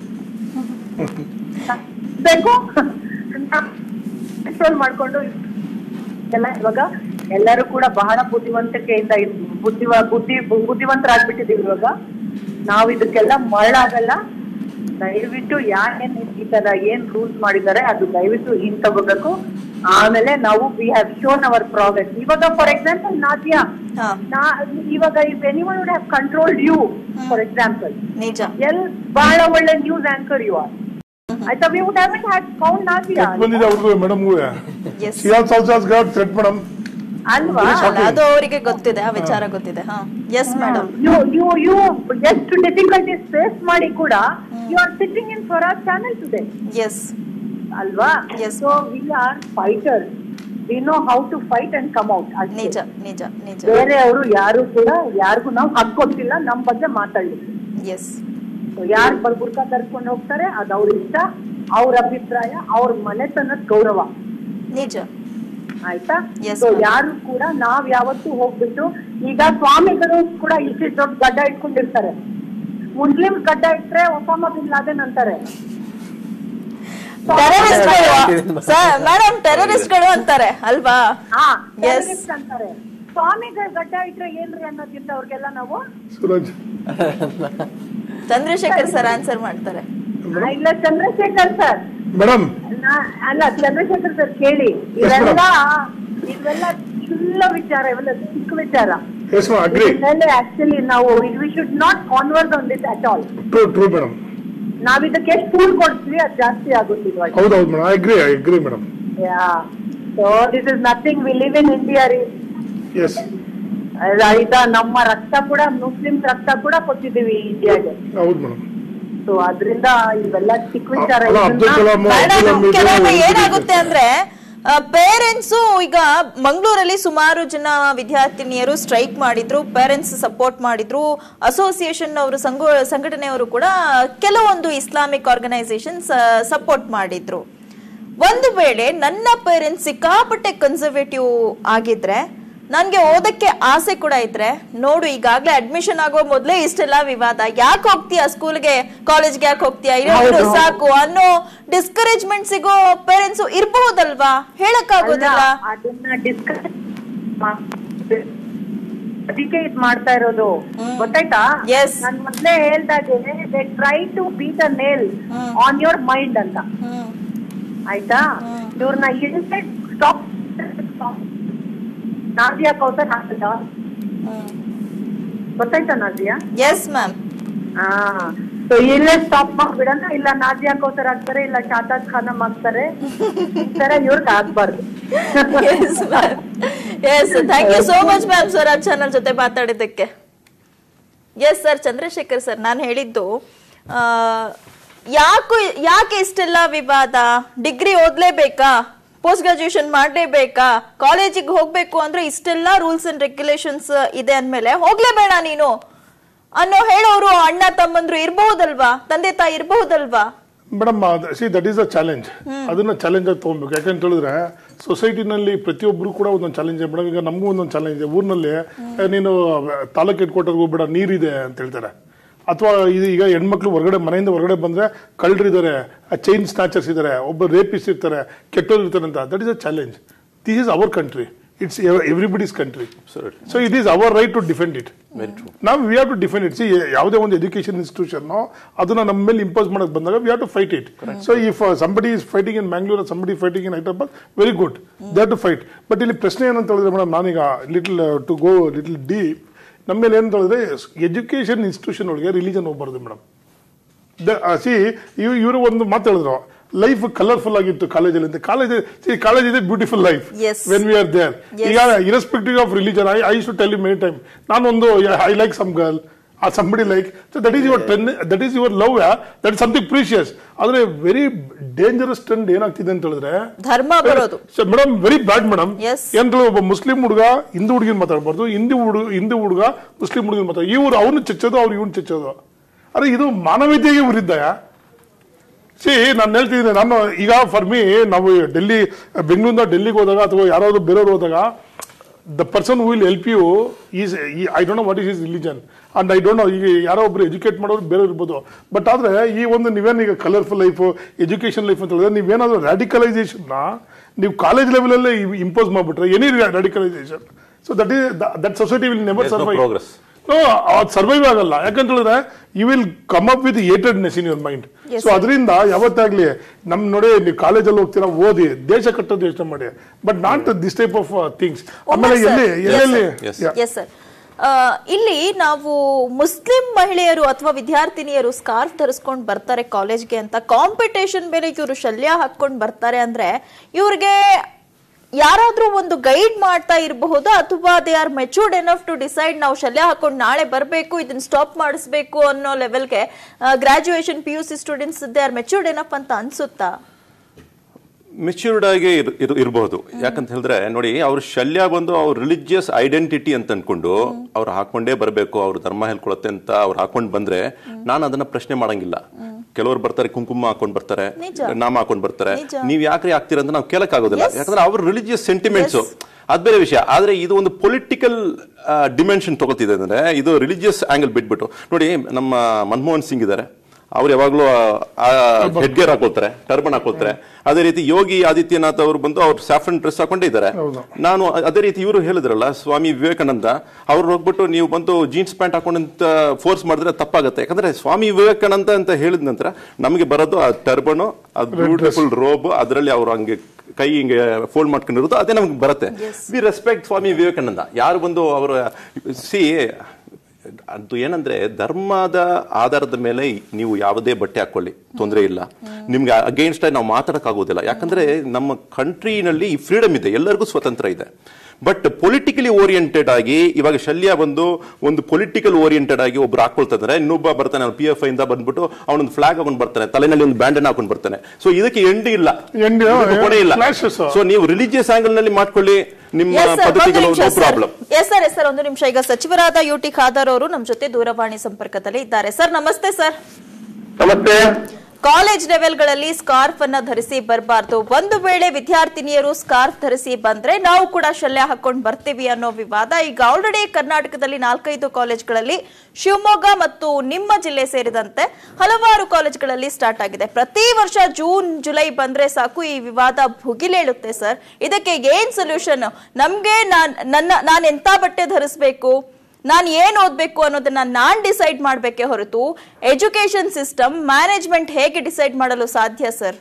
ಬೇಕು ಕಂಟ್ರೋಲ್ ಮಾಡ್ಕೊಂಡು ಎಲ್ಲ ಇವಾಗ ಎಲ್ಲರೂ ಕೂಡ ಬಹಳ ಬುದ್ಧಿವಂತಿಕೆಯಿಂದ ಇದ್- ಬುದ್ಧಿವ ಬುದ್ಧಿ ಬುದ್ಧಿವಂತರಾಗ್ಬಿಟ್ಟಿದೀವಿ ಇವಾಗ ನಾವ್ ಇದಕ್ಕೆಲ್ಲ ಮರಳಾಗಲ್ಲ ದಯವಿಟ್ಟು ಯಾರೇನ್ ಈ ತರ ಏನ್ ರೂಲ್ಸ್ ಮಾಡಿದ್ದಾರೆ ಅದು ದಯವಿಟ್ಟು ಹಿಂದ್ ತಗೋಬೇಕು ಆಮೇಲೆ ನಾವು we have shown our progress ಇವಾಗ ಫಾರ್ ಎಕ್ಸಾಂಪಲ್ ನಾದ್ಯಾ ಹಾ. ನಾ ಇವಾಗ if anyone would have controlled you for example ನಿಜ ಎಲ್ ಬಹಳ ಒಳ್ಳೆ ನ್ಯೂಸ್ ಆಂಕರ್ ಯು ಆರ್ ಆಯ್ತಾ we would have had count Nadia ಬಂದಿದೆ ಅವ್ರಿಗೂ ಮೇಡಮ್ಗೂ yes see also also has got threat madam ಅಲ್ವಾ ಅದು ಅವರಿಗೆ ಗೊತ್ತಿದೆ ಆ ವಿಚಾರ ಗೊತ್ತಿದೆ ಹಾ yes madam you you you ಎಷ್ಟು ಡಿಫಿಕಲ್ಟೀಸ್ ಫೇಸ್ ಮಾಡಿ ಕೂಡ you are sitting in Swaraj channel today yes ಅಲ್ವಾ Yes. So we are fighter we know how to fight and come out ನಿಜ ನಿಜ ನಿಜ ಬೇರೆ ಅವರು ಯಾರು ಕೂಡ ಯಾರಿಗೂ ನಾವು ಹಕ್ಕೊಟ್ಟಿಲ್ಲ ನಮ್ ಬಗ್ಗೆ ಮಾತಾಡ್ಲಿಕ್ಕೆ ಎಸ್ So ಯಾರು ಬುರ್ಕ ಧರಿಸ್ಕೊಂಡು ಹೋಗ್ತಾರೆ ಅದು ಅವ್ರ ಇಷ್ಟ ಅವ್ರ ಅಭಿಪ್ರಾಯ ಅವ್ರ ಮನೆತನದ ಗೌರವ ನಿಜ ಆಯ್ತಾ Yes, ಸೊ ma'am. ಯಾರು ಕೂಡ ನಾವ್ ಯಾವತ್ತೂ ಹೋಗ್ಬಿಟ್ಟು ಈಗ ಸ್ವಾಮಿಗಳು ಕೂಡ ಇಷ್ಟು ದೊಡ್ಡ ಗಡ್ಡ ಇಟ್ಕೊಂಡಿರ್ತಾರೆ ಮುಸ್ಲಿಂ ಗಡ್ಡ ಇಟ್ರೆ ಒಸಾಮ ಬಿನ್ ಲಾದೆನ್ ಅಂತಾರೆ ಟೆರರಿಸ್ಟ್ಗಳು ಸರ್ ಮೇಡಮ್ ಟೆರರಿಸ್ಟ್ಗಳು ಅಂತಾರೆ ಅಲ್ವಾ ಹಾ Yes. terrorist ಅಂತಾರೆ ಸ್ವಾಮಿಗಳ ಗಡ್ಡ ಇಟ್ರೆ ಏನ್ರಿ ಅನ್ನೋದ್ರಿಂದ ಅವ್ರಿಗೆಲ್ಲ ನಾವು ಸೂರಜ್ ಚಂದ್ರಶೇಖರ್ ಸರ್ ಆನ್ಸರ್ ಮಾಡ್ತಾರೆ ಆ, ಇಲ್ಲ ಚಂದ್ರಶೇಖರ್ ಸರ್ ಮೇಡಮ್ ನಾ- ಅಲ್ಲ ಚಂದ್ರಶೇಖರ್ ಸರ್ ಕೇಳಿ Yes, madam. ಇವೆಲ್ಲ ಇವೆಲ್ಲ ಚಿಲ್ಲ ವಿಚಾರ ಇವೆಲ್ಲ ಚಿಕ್ಕ ವಿಚಾರ ಎಸ್ ಅಗ್ರಿ ಆಕ್ಚುಲಿ ನಾವು we should not converse on this at all true true madam ನಾವ್ ಇದಕ್ಕೆ ಎಷ್ಟು ಫೂಡ್ ಕೊಡ್ತೀವಿ ಅದು ಜಾಸ್ತಿ ಆಗುತ್ತಿಲ್ವಾ ಹೌದೌದು madam I agree I agree madam yeah so this is nothing we live in India ರೀ ಎಸ್ ಇದ ನಮ್ಮ ರಕ್ತ ಕೂಡ ಮುಸ್ಲಿಮ್ಸ್ ರಕ್ತ ಕೂಡ ಕೊಟ್ಟಿದ್ದೀವಿ ಇಂಡಿಯಾಗೆ ಹೌದು ಮೇಡಮ್ ಸೊ ಅದರಿಂದ ಇವೆಲ್ಲ ಚಿಕ್ಕ ವಿಚಾರ ಅಲ್ಲ, ಅಬ್ದುಲ್ ಕಲಾಂ ಮೇಡಮ್ ಅಬ್ದುಲ್ ಹಮೀದ್ ಕೆಲವೊಮ್ಮೆ ಇದು- ಏನಾಗುತ್ತೆ ಅಂದ್ರೆ ಪೇರೆಂಟ್ಸ್ ಈಗ ಮಂಗಳೂರಲ್ಲಿ ಸುಮಾರು ಜನ ವಿದ್ಯಾರ್ಥಿನಿಯರು ಸ್ಟ್ರೈಕ್ ಮಾಡಿದ್ರು ಪೇರೆಂಟ್ಸ್ ಸಪೋರ್ಟ್ ಮಾಡಿದ್ರು ಅಸೋಸಿಯೇಷನ್ ಅವರು ಸಂಘ ಸಂಘಟನೆಯವರು ಕೂಡ ಕೆಲವೊಂದು ಇಸ್ಲಾಮಿಕ್ ಆರ್ಗನೈಸೇಷನ್ ಸಪೋರ್ಟ್ ಮಾಡಿದ್ರು ಒಂದು ವೇಳೆ ನನ್ನ ಪೇರೆಂಟ್ಸ್ ಸಿಕ್ಕಾಪಟ್ಟೆ ಕನ್ಸರ್ವೇಟಿವ್ ಆಗಿದ್ರೆ ನನ್ಗೆ ಓದಕ್ಕೆ ಆಸೆ ಕೂಡ ಇದ್ರೆ ನೋಡು ಈಗಾಗ್ಲೇ ಅಡ್ಮಿಷನ್ ಆಗೋ ಮೊದ್ಲೇ ಇಷ್ಟೆಲ್ಲ ವಿವಾದ ಯಾಕೆ ಹೋಗ್ತೀಯ ಸ್ಕೂಲ್ಗೆ ಕಾಲೇಜ್ಗೆ ಯಾಕೆ ಹೋಗ್ತೀಯ ಇರೋದು ಸಾಕು ಅನ್ನೋ ಡಿಸ್ಕರೇಜ್ಮೆಂಟ್ ಸಿಗೋ ಪೇರೆಂಟ್ಸ್ ಇರಬಹುದಲ್ವಾ ಹೇಳಕ್ಕಾಗೋದಿಲ್ಲ ಅದನ್ನ ಡಿಸ್ಕಸ್ ಅದಕ್ಕೆ ಇದ್ ಮಾಡ್ತಾ ಇರೋದು ಗೊತ್ತಾಯ್ತಾ Yes. ನಾನ್ ಮೊದ್ಲೇ ಹೇಳ್ದಾಗೆ they try to beat a nail on your mind ಅಂತ ಹ್ಮ್ ಆಯ್ತಾ ಇವ್ರನ್ನ ಇಲ್ಲೇ ಸ್ಟಾಪ್ ನಾದಿಯಾ ಕೌಸರ್ ಹಾಕಲ್ಲ ಗೊತ್ತಾಯ್ತಾ ನಾದಿಯಾ ಎಸ್ ಮ್ಯಾಮ್ ಹಾ ಸೊ ಇಲ್ಲೇ ಸ್ಟಾಪ್ ಮಾಡ್ಬಿಡೋಣ ಇಲ್ಲ ನಾದಿಯಾ ಕೌಸರ್ ಹಾಕ್ತಾರೆ ಇಲ್ಲ ಶಾತಾಜ್ ಖಾನಮ್ ಹಾಕ್ತಾರೆ ಈ ತರ ಇವ್ರಿಗೆ ಆಗ್ಬಾರ್ದು yes ma'am yes thank you so much ma'am Swaraj channel ಜೊತೆ ಮಾತಾಡಿದ್ದಕ್ಕೆ ಎಸ್ ಸರ್ ಚಂದ್ರಶೇಖರ್ ಸರ್ ನಾನು ಹೇಳಿದ್ದು ಆ, ಯಾಕು ಯಾಕೆ ಇಷ್ಟೆಲ್ಲ ವಿವಾದ ಡಿಗ್ರಿ ಓದ್ಲೇಬೇಕಾ ಪೋಸ್ಟ್ ಗ್ರಾಜುಯೇಷನ್ ಮಾಡಲೇಬೇಕಾ ಕಾಲೇಜಿಗೆ ಹೋಗ್ಬೇಕು ಅಂದ್ರೆ ಇಷ್ಟೆಲ್ಲ ರೂಲ್ಸ್ ಅಂಡ್ ರೆಗ್ಯುಲೇಷನ್ಸ್ ಇದೆ ಅಂದ್ಮೇಲೆ ಹೋಗ್ಲೇಬೇಡ ನೀನು ಅನ್ನೋ ಹೇಳೋರು ಅಣ್ಣ ತಮ್ಮಂದ್ರು ಇರ್ಬಹುದಲ್ವಾ ತಂದೆ ತಾಯಿ ಇರ್ಬಹುದಲ್ವಾ madam see that is a challenge ಅದನ್ನ ಚಾಲೆಂಜ್ ಆಗಿ ತಗೊಬೇಕು ಯಾಕಂತ ಹೇಳಿದ್ರೆ ಸೊಸೈಟಿನಲ್ಲಿ ಪ್ರತಿಯೊಬ್ಬರು ಕೂಡ ಒಂದೊಂದು ಚಾಲೆಂಜ್ ಮೇಡಮ್ ಈಗ ನಮಗೂ ಒಂದೊಂದು ಚಾಲೆಂಜ್ ಇದೆ ಊರಿನಲ್ಲಿ ಏ, ನೀನು ತಾಲೂಕ್ ಹೆಡ್ ಕ್ವಾರ್ಟರ್ಗೆ ಹೋಗ್ಬೇಡ ನೀರಿದೆ ಅಂತ ಹೇಳ್ತಾರೆ ಅಥವಾ ಇದು ಈಗ ಹೆಣ್ಮಕ್ಳು ಹೊರಗಡೆ ಮನೆಯಿಂದ ಹೊರಗಡೆ ಬಂದ್ರೆ ಕಳ್ಳರಿದ್ದಾರೆ ಚೈನ್ ಸ್ನಾಚರ್ಸ್ ಇದ್ದಾರೆ ಒಬ್ಬ ರೇಪಿಸ್ ಇರ್ತಾರೆ ಕೆಟ್ಟೋರು ಇರ್ತಾರೆ ಅಂತ that is a challenge this is our country it's everybody's country Absolutely. So it is our right to defend it Very true. ನಾವು we have to defend it see ಯಾವುದೇ ಒಂದು ಎಜುಕೇಶನ್ ಇನ್ಸ್ಟಿಟ್ಯೂಷನ್ ಅದನ್ನ ನಮ್ಮ ಮೇಲೆ ಇಂಪೋಸ್ ಮಾಡಕ್ ಬಂದಾಗ we have to fight it so if somebody is fighting in Bangalore somebody fighting in Hyderabad very good they to fight but ಇಲ್ಲಿ ಪ್ರಶ್ನೆ ಏನಂತ ಹೇಳಿದ್ರೆ ಮೇಡಮ್ ನಾನೀಗ little to go little deep ನಮ್ಮ ಮೇಲೆ ಏನಂತ ಹೇಳಿದ್ರೆ ಎಜುಕೇಶನ್ ಇನ್ಸ್ಟಿಟ್ಯೂಷನ್ ಒಳಗೆ ರಿಲಿಜನ್ ಹೋಗ್ಬಾರ್ದು ಮೇಡಮ್ ಸಿ ಇವ್ ಇವರು ಒಂದು ಮಾತು ಹೇಳಿದ್ರು ಲೈಫ್ ಕಲರ್ಫುಲ್ ಆಗಿತ್ತು ಕಾಲೇಜಲ್ಲಿ ಅಂತ ಕಾಲೇಜ್ ಸಿ ಕಾಲೇಜ್ ಇದೆ beautiful life Yes. When we are there Yes. ಈಗ irrespective of religion I I should tell you many time ನಾನೊಂದು ಐ ಲೈಕ್ ಸಮ್ ಗರ್ಲ್ ಆ somebody like so that is your ten that is your love that is something precious ಆದ್ರೆ very dangerous trend ಏನಾಗ್ತಿದೆ ಅಂತ ಹೇಳಿದ್ರೆ ಧರ್ಮ ಬರೋದು madam very bad madam Yes. ಏನ್ ಒಬ್ಬ ಮುಸ್ಲಿಂ ಹುಡುಗ ಹಿಂದೂ ಹುಡುಗಿನ ಮಾತಾಡ್ಬಾರ್ದು ಹಿಂದೂ ಹುಡುಗ ಹಿಂದೂ ಹುಡುಗ ಮುಸ್ಲಿಂ ಹುಡುಗಿನ ಮಾತಾಡ ಇವ್ರು ಅವ್ನು ಚಚ್ಚೋದು ಅವ್ರು ಇವ್ನು ಚಚ್ಚೋದು ಅರೆ ಇದು ಮಾನವೀಯತೆಗೆ ವಿರುದ್ಧಯ ಸಿ ನಾನು ಹೇಳ್ತಿದ್ದೀನಿ ನಾನು ಈಗ ಫಾರ್ ಮೀ ನಾವು ಡೆಲ್ಲಿ ಬೆಂಗಳೂರಿಂದ ಡೆಲ್ಲಿಗೆ ಹೋದಾಗ ಅಥವಾ ಯಾರಾದ್ರು ಬೇರೆಯವ್ರು ಹೋದಾಗ the person will help you is I don't know what is is religion and I don't know ಈಗ ಯಾರೋ ಒಬ್ರು ಎಜುಕೇಟ್ ಮಾಡೋರು ಬೇರೆ ಇರ್ಬೋದು ಬಟ್ ಆದ್ರೆ ಈ ಒಂದು ನೀವೇನು ಈಗ ಕಲರ್ಫುಲ್ ಲೈಫ್ ಎಜುಕೇಶನ್ ಲೈಫ್ ಅಂತ ಹೇಳಿದ್ರೆ ನೀವೇನಾದ್ರೂ ರ್ಯಾಡಿಕಲೈಸೇಷನ್ನ ನೀವು ಕಾಲೇಜ್ ಲೆವೆಲಲ್ಲೇ ಇಂಪೋಸ್ ಮಾಡ್ಬಿಟ್ರೆ any radicalization so that is that society will never There's no survive progress. No ಅದು ಸರ್ವೈವ್ ಆಗಲ್ಲ ಯಾಕಂತ ಹೇಳಿದ್ರೆ you will come up with hatedness in your mind Yes, so ಅದರಿಂದ ಯಾವತ್ತಾಗ್ಲಿ ನಮ್ ನೋಡಿ ನೀವು ಕಾಲೇಜಲ್ಲಿ ಹೋಗ್ತೀರಾ ಓದಿ ದೇಶ ಕಟ್ಟೋದು ಯೋಚನೆ ಮಾಡಿ but not this type of things ಆಮೇಲೆ sir. ಎಲ್ಲಿ Yes, ಎಲ್ಲೆಲ್ಲಿ Yes. Yeah. ಎಸ್ ಸರ್ ಇಲ್ಲಿ ನಾವು ಮುಸ್ಲಿಂ ಮಹಿಳೆಯರು ಅಥವಾ ವಿದ್ಯಾರ್ಥಿನಿಯರು ಸ್ಕಾರ್ಫ್ ಧರಿಸ್ಕೊಂಡು ಬರ್ತಾರೆ ಕಾಲೇಜ್ಗೆ ಅಂತ ಕಾಂಪಿಟೇಷನ್ ಮೇಲೆ ಇವರು ಶಲ್ಯ ಹಾಕೊಂಡು ಬರ್ತಾರೆ ಅಂದ್ರೆ ಇವ್ರಿಗೆ ಯಾರಾದ್ರೂ ಒಂದು ಗೈಡ್ ಮಾಡ್ತಾ ಇರಬಹುದು ಅಥವಾ they are matured enough to decide ನಾವು ಶಲ್ಯ ಹಾಕೊಂಡು ನಾಳೆ ಬರಬೇಕು ಇದನ್ನ ಸ್ಟಾಪ್ ಮಾಡಿಸ್ಬೇಕು ಅನ್ನೋ ಲೆವೆಲ್ಗೆ graduation P U C students they are matured enough ಅಂತ ಅನ್ಸುತ್ತಾ ಮೆಚ್ಯೂರ್ಡ್ ಆಗಿ ಇರ್- ಇರ್- ಇರ್ಬಹುದು ಯಾಕಂತ ಹೇಳಿದ್ರೆ ನೋಡಿ ಅವ್ರ ಶಲ್ಯ ಬಂದು ಅವ್ರ ರಿಲಿಜಿಯಸ್ ಐಡೆಂಟಿಟಿ ಅಂತ ಅನ್ಕೊಂಡು ಅವ್ರು ಹಾಕೊಂಡೇ ಬರಬೇಕು ಅವ್ರ ಧರ್ಮ ಹೇಳ್ಕೊಳತ್ತೆ ಅಂತ ಅವ್ರು ಹಾಕೊಂಡ್ ಬಂದ್ರೆ ನಾನು ಅದನ್ನ ಪ್ರಶ್ನೆ ಮಾಡಂಗಿಲ್ಲ ಕೆಲವರು ಬರ್ತಾರೆ ಕುಂಕುಮ ಹಾಕೊಂಡ್ ಬರ್ತಾರೆ ನಿಜ. ನಾಮ ಹಾಕೊಂಡ್ ಬರ್ತಾರೆ ನಿಜ. ನೀವ್ ಯಾಕ್ರಿ ಆಗ್ತೀರ ಅಂತ ನಾವು ಕೇಳಕ್ ಆಗೋದಿಲ್ಲ Yes. ಯಾಕಂದ್ರೆ ಅವ್ರ ರಿಲಿಜಿಯಸ್ ಸೆಂಟಿಮೆಂಟ್ಸ್ ಅದ್ ಬೇರೆ ವಿಷಯ ಆದ್ರೆ ಇದು ಒಂದು ಪೊಲಿಟಿಕಲ್ ಡಿಮೆನ್ಷನ್ ತಗೊಳ್ತಿದೆ ಅಂದ್ರೆ ಇದು ರಿಲಿಜಿಯಸ್ ಆಂಗಲ್ ಬಿಟ್ಬಿಟ್ಟು ನೋಡಿ ನಮ್ಮ ಮನಮೋಹನ್ ಸಿಂಗ್ ಇದ್ದಾರೆ ಅವ್ರು ಯಾವಾಗ್ಲೂ ಹೆಡ್ಗೇರ್ ಹಾಕೊಳ್ತಾರೆ ಟರ್ಬನ್ ಹಾಕೊಳ್ತಾರೆ ಅದೇ ರೀತಿ ಯೋಗಿ ಆದಿತ್ಯನಾಥ್ ಅವರು ಬಂದು ಅವ್ರು ಸ್ಯಾಫ್ರನ್ ಡ್ರೆಸ್ ಹಾಕೊಂಡೇ ಇದ್ದಾರೆ ಹೌದು. ನಾನು ಅ- ಅದೇ ರೀತಿ ಇವರು ಹೇಳಿದ್ರಲ್ಲ ಸ್ವಾಮಿ ವಿವೇಕಾನಂದ ಅವ್ರು ಹೋಗ್ಬಿಟ್ಟು ನೀವು ಬಂದು ಜೀನ್ಸ್ ಪ್ಯಾಂಟ್ ಹಾಕೊಂಡಂತ ಫೋರ್ಸ್ ಮಾಡಿದ್ರೆ ತಪ್ಪಾಗುತ್ತೆ ಯಾಕಂದ್ರೆ ಸ್ವಾಮಿ ವಿವೇಕಾನಂದ ಅಂತ ಹೇಳಿದ ನಂತರ ನಮಗೆ ಬರೋದು ಆ ಟರ್ಬನು ಅದು ಬ್ಯೂಟಿಫುಲ್ ರೋಬ್ ಅದರಲ್ಲಿ ಅವ್ರು ಹಂಗೆ ಕೈ ಹಿಂಗೆ ಫೋಲ್ಡ್ ಮಾಡ್ಕೊಂಡಿರೋದು ಅದೇ ನಮ್ಗೆ ಬರುತ್ತೆ ವಿ ರೆಸ್ಪೆಕ್ಟ್ ಸ್ವಾಮಿ ವಿವೇಕಾನಂದ ಯಾರು ಬಂದು ಅವರ ಸಿ ಅದು ಏನಂದ್ರೆ ಧರ್ಮದ ಆಧಾರದ ಮೇಲೆ ನೀವು ಯಾವುದೇ ಬಟ್ಟೆ ಹಾಕೊಳ್ಳಿ ತೊಂದರೆ ಇಲ್ಲ ನಿಮ್ಗೆ ಅಗೇನ್ಸ್ಟ್ ನಾವು ಮಾತಾಡಕ್ಕಾಗೋದಿಲ್ಲ ಯಾಕಂದ್ರೆ ನಮ್ಮ ಕಂಟ್ರಿನಲ್ಲಿ ಈ ಫ್ರೀಡಮ್ ಇದೆ ಎಲ್ಲರಿಗೂ ಸ್ವತಂತ್ರ ಇದೆ ಬಟ್ ಪೊಲಿಟಿಕಲಿ ಓರಿಯೆಂಟೆಡ್ ಆಗಿ ಇವಾಗ ಶಲ್ಯ ಬಂದು ಒಂದು ಪೊಲಿಟಿಕಲ್ ಓರಿಯೆಂಟೆಡ್ ಆಗಿ ಒಬ್ರು ಹಾಕೊಳ್ತಾರೆ ಇನ್ನೊಬ್ಬ ಬರ್ತಾನೆ ಪಿ ಎಫ್ ಇಂದ ಬಂದ್ಬಿಟ್ಟು ಅವನೊಂದು ಫ್ಲಾಗ್ ಹಾಕೊಂಡು ಬರ್ತಾನೆ ತಲೆನಲ್ಲಿ ಒಂದು ಬ್ಯಾಂಡ್ ಹಾಕೊಂಡು ಬರ್ತಾನೆ ಸೊ ಇದಕ್ಕೆ ಎಂಡ್ ಇಲ್ಲ End, ಇದಕ್ಕೆ ಕೊನೆ ಇಲ್ಲ flashes. ಸೊ ನೀವು ರಿಲಿಜಿಯಸ್ ಆಂಗಲ್ ನಲ್ಲಿ ಮಾಡ್ಕೊಳ್ಳಿ ನಿಮ್ಮ ಎಸ್ ಸರ್ ಒಂದು ಪದ್ಧತಿಗಳು ನಿಮಿಷ no problem yes sir yes sir ಒಂದು ನಿಮಿಷ ಈಗ ಸಚಿವರಾದ ಯು ಟಿ ಖಾದರ್ ಅವರು ನಮ್ಮ ಜೊತೆ ದೂರವಾಣಿ ಸಂಪರ್ಕದಲ್ಲಿ ಇದ್ದಾರೆ ಸರ್ ನಮಸ್ತೆ ಸರ್ ನಮಸ್ತೆ ಕಾಲೇಜ್ ಲೆವೆಲ್ಗಳಲ್ಲಿ ಸ್ಕಾರ್ಫ್ ಅನ್ನ ಧರಿಸಿ ಬರಬಾರ್ದು ಒಂದು ವೇಳೆ ವಿದ್ಯಾರ್ಥಿನಿಯರು ಸ್ಕಾರ್ಫ್ ಧರಿಸಿ ಬಂದ್ರೆ ನಾವು ಕೂಡ ಶಲ್ಯ ಹಾಕೊಂಡು ಬರ್ತೀವಿ ಅನ್ನೋ ವಿವಾದ ಈಗ ಆಲ್ರೆಡಿ ಕರ್ನಾಟಕದಲ್ಲಿ ನಾಲ್ಕೈದು ಕಾಲೇಜ್ಗಳಲ್ಲಿ ಶಿವಮೊಗ್ಗ ಮತ್ತು ನಿಮ್ಮ ಜಿಲ್ಲೆ ಸೇರಿದಂತೆ ಹಲವಾರು ಕಾಲೇಜ್ಗಳಲ್ಲಿ ಸ್ಟಾರ್ಟ್ ಆಗಿದೆ ಪ್ರತಿ ವರ್ಷ ಜೂನ್ ಜುಲೈ ಬಂದ್ರೆ ಸಾಕು ಈ ವಿವಾದ ಭುಗಿಲೇಳುತ್ತೆ ಸರ್ ಇದಕ್ಕೆ ಏನ್ ಸೊಲ್ಯೂಷನ್ ನಮ್ಗೆ ನಾನ್ ನನ್ನ ನಾನು ಎಂತ ಬಟ್ಟೆ ಧರಿಸ್ಬೇಕು ನಾನು ಏನ್ ಓದ್ಬೇಕು ಅನ್ನೋದನ್ನ ನಾನ್ ಡಿಸೈಡ್ ಮಾಡ್ಬೇಕೆ ಹೊರತು ಎಜುಕೇಶನ್ ಸಿಸ್ಟಮ್ ಮ್ಯಾನೇಜ್ಮೆಂಟ್ ಹೇಗೆ ಡಿಸೈಡ್ ಮಾಡಲು ಸಾಧ್ಯ ಸರ್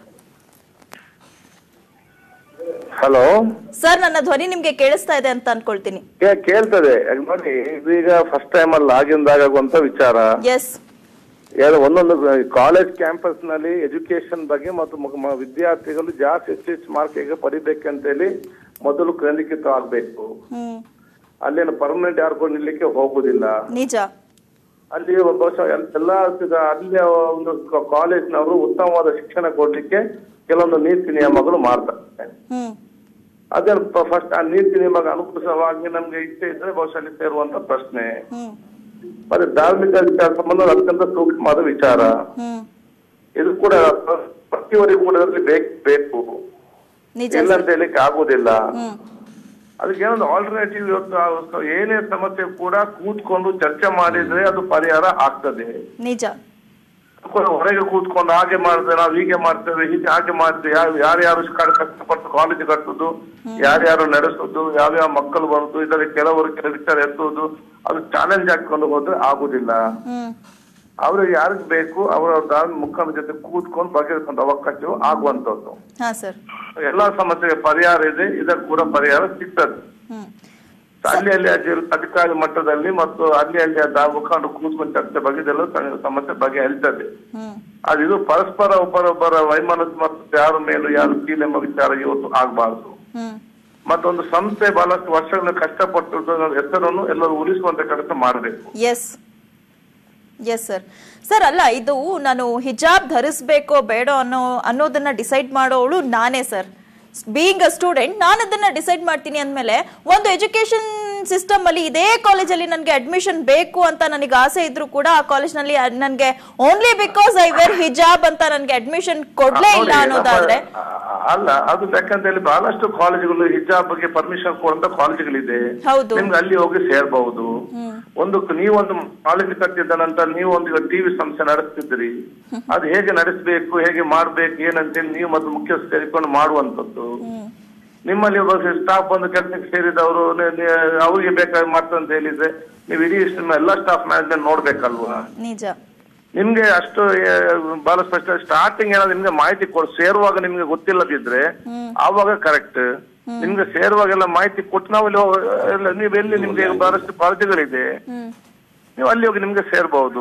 ಹಲೋ ಸರ್ ನನ್ನ ಧ್ವನಿ ನಿಮ್ಗೆ ಕೇಳಿಸ್ತಾ ಇದೆ ಅಂತ ಅನ್ಕೊಳ್ತೀನಿ ಕೇಳ್ತದೆ ಯಾಕ್ ನೋಡಿ ಇದೀಗ ಫಸ್ಟ್ ಟೈಮ್ ಅಲ್ಲಿ ಆಗಿಂದಾಗ ಆಗುವಂತ ವಿಚಾರ ಎಸ್ ಯಾರು ಒಂದೊಂದು ಕಾಲೇಜ್ ಕ್ಯಾಂಪಸ್ ನಲ್ಲಿ ಎಜುಕೇಶನ್ ಬಗ್ಗೆ ಮತ್ತು ಮ- ಮ- ವಿದ್ಯಾರ್ಥಿಗಳು ಜಾಸ್ತಿ ಹೆಚ್ಚು ಹೆಚ್ಚು ಮಾರ್ಕ್ ಹೇಗೆ ಪಡಿಬೇಕಂತೇಳಿ ಮೊದಲು ಕೇಂದ್ರೀಕೃತ ಆಗ್ಬೇಕು ಹ್ಮ್ ಅಲ್ಲೇನು ಪರ್ಮನೆಂಟ್ ಯಾರು ಕೂಡ ನಿಲ್ಲಿಕ್ಕೆ ಹೋಗುದಿಲ್ಲ ನಿಜ ಅಲ್ಲಿ ಬಹುಶಃ ಎಲ್- ಎಲ್ಲ ಸ- ಅಲ್ಲಿಯ ಒಂದು ಕಾಲೇಜ್ನವರು ಉತ್ತಮವಾದ ಶಿಕ್ಷಣ ಕೊಡ್ಲಿಕ್ಕೆ ಕೆಲವೊಂದು ನೀತಿ ನಿಯಮಗಳು ಮಾಡ್ತಾರೆ ಹ್ಮ್ ಅದೇ ಫಸ್ಟ್ ಆ ನೀತಿ ನಿಯಮಕ್ಕೆ ಅನುಕೂಲವಾಗಿ ನಮ್ಗೆ ಇಷ್ಟ ಇದ್ರೆ ಬಹುಶಃ ಅಲ್ಲಿ ಸೇರುವಂತ ಪ್ರಶ್ನೆ ಹ್ಮ್ ಮತ್ತೆ ಧಾರ್ಮಿಕ ವಿಚಾರ ಸಂಬಂಧ ಅತ್ಯಂತ ಸೂಕ್ಷ್ಮವಾದ ವಿಚಾರ ಹ್ಮ್ ಇದು ಕೂಡ ಪ್ರತಿಯೊಬ್ಬರಿಗೂ ಕೂಡ ಇದರಲ್ಲಿ ಬೇಕು ಬೇಕು ನಿಜ ಇಲ್ಲ ಸರ್ ಅಂತ ಹೇಳಿಕ್ಕೆ ಆಗುದಿಲ್ಲ ಹ್ಮ್ ಅದಕ್ಕೆ ಏನೊಂದು ಆಲ್ಟರ್ನೇಟಿವ್ ಇವತ್ತು ಆ ಏನೇ ಸಮಸ್ಯೆ ಕೂಡ ಕೂತ್ಕೊಂಡು ಚರ್ಚೆ ಮಾಡಿದ್ರೆ ಅದು ಪರಿಹಾರ ಆಗ್ತದೆ ನಿಜ ಕೂಡ ಹೊರಗೆ ಕೂತ್ಕೊಂಡು ಹಾಗೆ ಮಾಡಿದ್ರೆ ನಾವು ಹೀಗೆ ಮಾಡ್ತೇವೆ ಹೀಗೆ ಹಾಗೆ ಮಾಡ್ತೇವೆ ಯಾರು ಯಾರ್ಯಾರು ಕ- ಕಷ್ಟಪಟ್ಟು ಕಾಲೇಜ್ ಕಟ್ಟುದು ಯಾರ್ಯಾರು ನಡೆಸುದು ಯಾವ್ಯಾವ ಮಕ್ಕಳು ಬರುದು ಇದರಲ್ಲಿ ಕೆಲವರು ಕೆಲವು ವಿಚಾರ ಎತ್ತುವುದು ಅದು ಚಾಲೆಂಜ್ ಹಾಕೊಂಡು ಹೋದ್ರೆ ಆಗುದಿಲ್ಲ ಹ್ಮ್ ಅವ್ರಿಗೆ ಯಾರಿಗ್ ಬೇಕು ಅವರ ಮುಖಂಡ ಜೊತೆ ಕೂತ್ಕೊಂಡು ಬಗೆಹರಿಸುವಂತ ಅವಕಾಶವು ಆಗುವಂತದ್ದು ಹಾ ಸರ್ ಎಲ್ಲಾ ಸಮಸ್ಯೆಗೆ ಪರಿಹಾರ ಇದೆ ಇದಕ್ಕೆ ಕೂಡ ಪರಿಹಾರ ಸಿಗ್ತದೆ ಹ್ಮ್ ಅಲ್ಲಿ ಅಲ್ಲಿ ಅಧಿ- ಅಧಿಕಾರಿ ಮಟ್ಟದಲ್ಲಿ ಮತ್ತು ಅಲ್ಲಿ ಅಲ್ಲಿ ಅದ ಮುಖಂಡರು ಕೂತ್ಕೊಂಡು ಚರ್ಚೆ ಬಗೆದೆಲ್ಲ ಸ- ಸಮಸ್ಯೆ ಬಗೆಹರಿತದೆ ಹ್ಮ್ ಅದು ಇದು ಪರಸ್ಪರ ಒಬ್ಬರೊಬ್ಬರ ವೈಮನಸ್ಸು ಮತ್ತು ಯಾರ ಮೇಲೂ ಯಾರು ಕೀಳೆಂಬ ವಿಚಾರ ಇವತ್ತು ಆಗಬಾರದು ಹ್ಮ್ ಮತ್ತೊಂದು ಸಂಸ್ಥೆ ಬಹಳಷ್ಟು ವರ್ಷಗಳ ಕಷ್ಟಪಟ್ಟು ಅದರ ಹೆಸರನ್ನು ಎಲ್ಲರೂ ಉಳಿಸುವಂತ ಕೆಲಸ ಮಾಡಬೇಕು ಎಸ್ ಎಸ್ ಸರ್ ಸರ್ ಅಲ್ಲ ಇದು ನಾನು ಹಿಜಾಬ್ ಧರಿಸ್ಬೇಕೋ ಬೇಡೋ ಅನ್ನೋ ಅನ್ನೋದನ್ನ ಡಿಸೈಡ್ ಮಾಡೋಳು ನಾನೇ ಸರ್ ಬೀಯಿಂಗ್ ಅ ಸ್ಟೂಡೆಂಟ್ ನಾನು ಅದನ್ನ ಡಿಸೈಡ್ ಮಾಡ್ತೀನಿ ಅಂದಮೇಲೆ ಒಂದು ಎಜುಕೇಶನ್ ಸಿಸ್ಟಮ್ ಅಲ್ಲಿ ಇದೇ ಕಾಲೇಜಲ್ಲಿ ನನಗೆ ಅಡ್ಮಿಷನ್ ಬೇಕು ಅಂತ ನನಗೆ ಆಸೆ ಇದ್ರೂ ಕೂಡ ಆ ಕಾಲೇಜ್ನಲ್ಲಿ ನನಗೆ ಓನ್ಲಿ ಬಿಕಾಸ್ ಐ ವೇರ್ ಹಿಜಾಬ್ ಅಂತ ನನಗೆ ಅಡ್ಮಿಷನ್ ಕೊಡ್ಲೇ ಇಲ್ಲ ನೋಡಿ, ಅನ್ನೋದಾದ್ರೆ ಅ- ಅಲ್ಲ ಅದು ಯಾಕಂತ ಹೇಳಿ ಬಹಳಷ್ಟು ಕಾಲೇಜುಗಳು ಹಿಜಾಬ್ಗೆ ಪರ್ಮಿಷನ್ ಕೊಡುವಂತ ಕಾಲೇಜುಗಳಿದೆ ಹೌದು. ನಿಮ್ಗೆ ಅಲ್ಲಿ ಹೋಗಿ ಸೇರ್ಬಹುದು ಒಂದು ನೀವೊಂದು ಕಾಲೇಜ್ ಕಟ್ಟಿದ ನಂತರ ನೀವು ಒಂದು ಟಿವಿ ಸಂಸ್ಥೆ ನಡೆಸ್ತಿದ್ರಿ ಅದು ಹೇಗೆ ನಡೆಸಬೇಕು ಹೇಗೆ ಮಾಡ್ಬೇಕು ಏನಂತೇಳಿ ನೀವು ಮತ್ತು ಮುಖ್ಯಸ್ಥ ಸೇರಿಕೊಂಡು ಮಾಡುವಂತದ್ದು ನಿಮ್ಮಲ್ಲಿ ಒಬ್ಬ ಸ್ಟಾಫ್ ಬಂದು ಕೆಲಸಕ್ಕೆ ಸೇರಿದವರು ನೆ- ನೆ- ಅವ್ರಿಗೆ ಬೇಕಾಗಿ ಮಾಡ್ತಂತ ಅಂತ ಹೇಳಿದ್ರೆ ನೀವು ಇಡೀ ನಿಮ್ಮ ಎಲ್ಲಾ ಸ್ಟಾಫ್ ಮ್ಯಾನೇಜ್ಮೆಂಟ್ ನೋಡ್ಬೇಕಲ್ವಾ ನಿಜ ನಿಮ್ಗೆ ಅಷ್ಟು ಆ, ಬಹಳ ಸ್ಪಷ್ಟ ಸ್ಟಾರ್ಟಿಂಗ್ ಏನಾದ್ರು ನಿಮ್ಗೆ ಮಾಹಿತಿ ಕೊಡ್ ಸೇರುವಾಗ ನಿಮ್ಗೆ ಗೊತ್ತಿಲ್ಲದಿದ್ರೆ ಆವಾಗ ಕರೆಕ್ಟ್ ನಿಮ್ಗೆ ಸೇರುವಾಗೆಲ್ಲ ಮಾಹಿತಿ ಕೊಟ್ಟು ನಾವು ಇಲ್ಲಿ ಹೋಗ್- ಎಲ್ಲ ನೀವು ಎಲ್ಲಿ ನಿಮ್ಗೆ ಬಹಳಷ್ಟು ಕಾಳಜಿಗಳಿದೆ ನೀವು ಅಲ್ಲಿ ಹೋಗಿ ನಿಮ್ಗೆ ಸೇರ್ಬಹುದು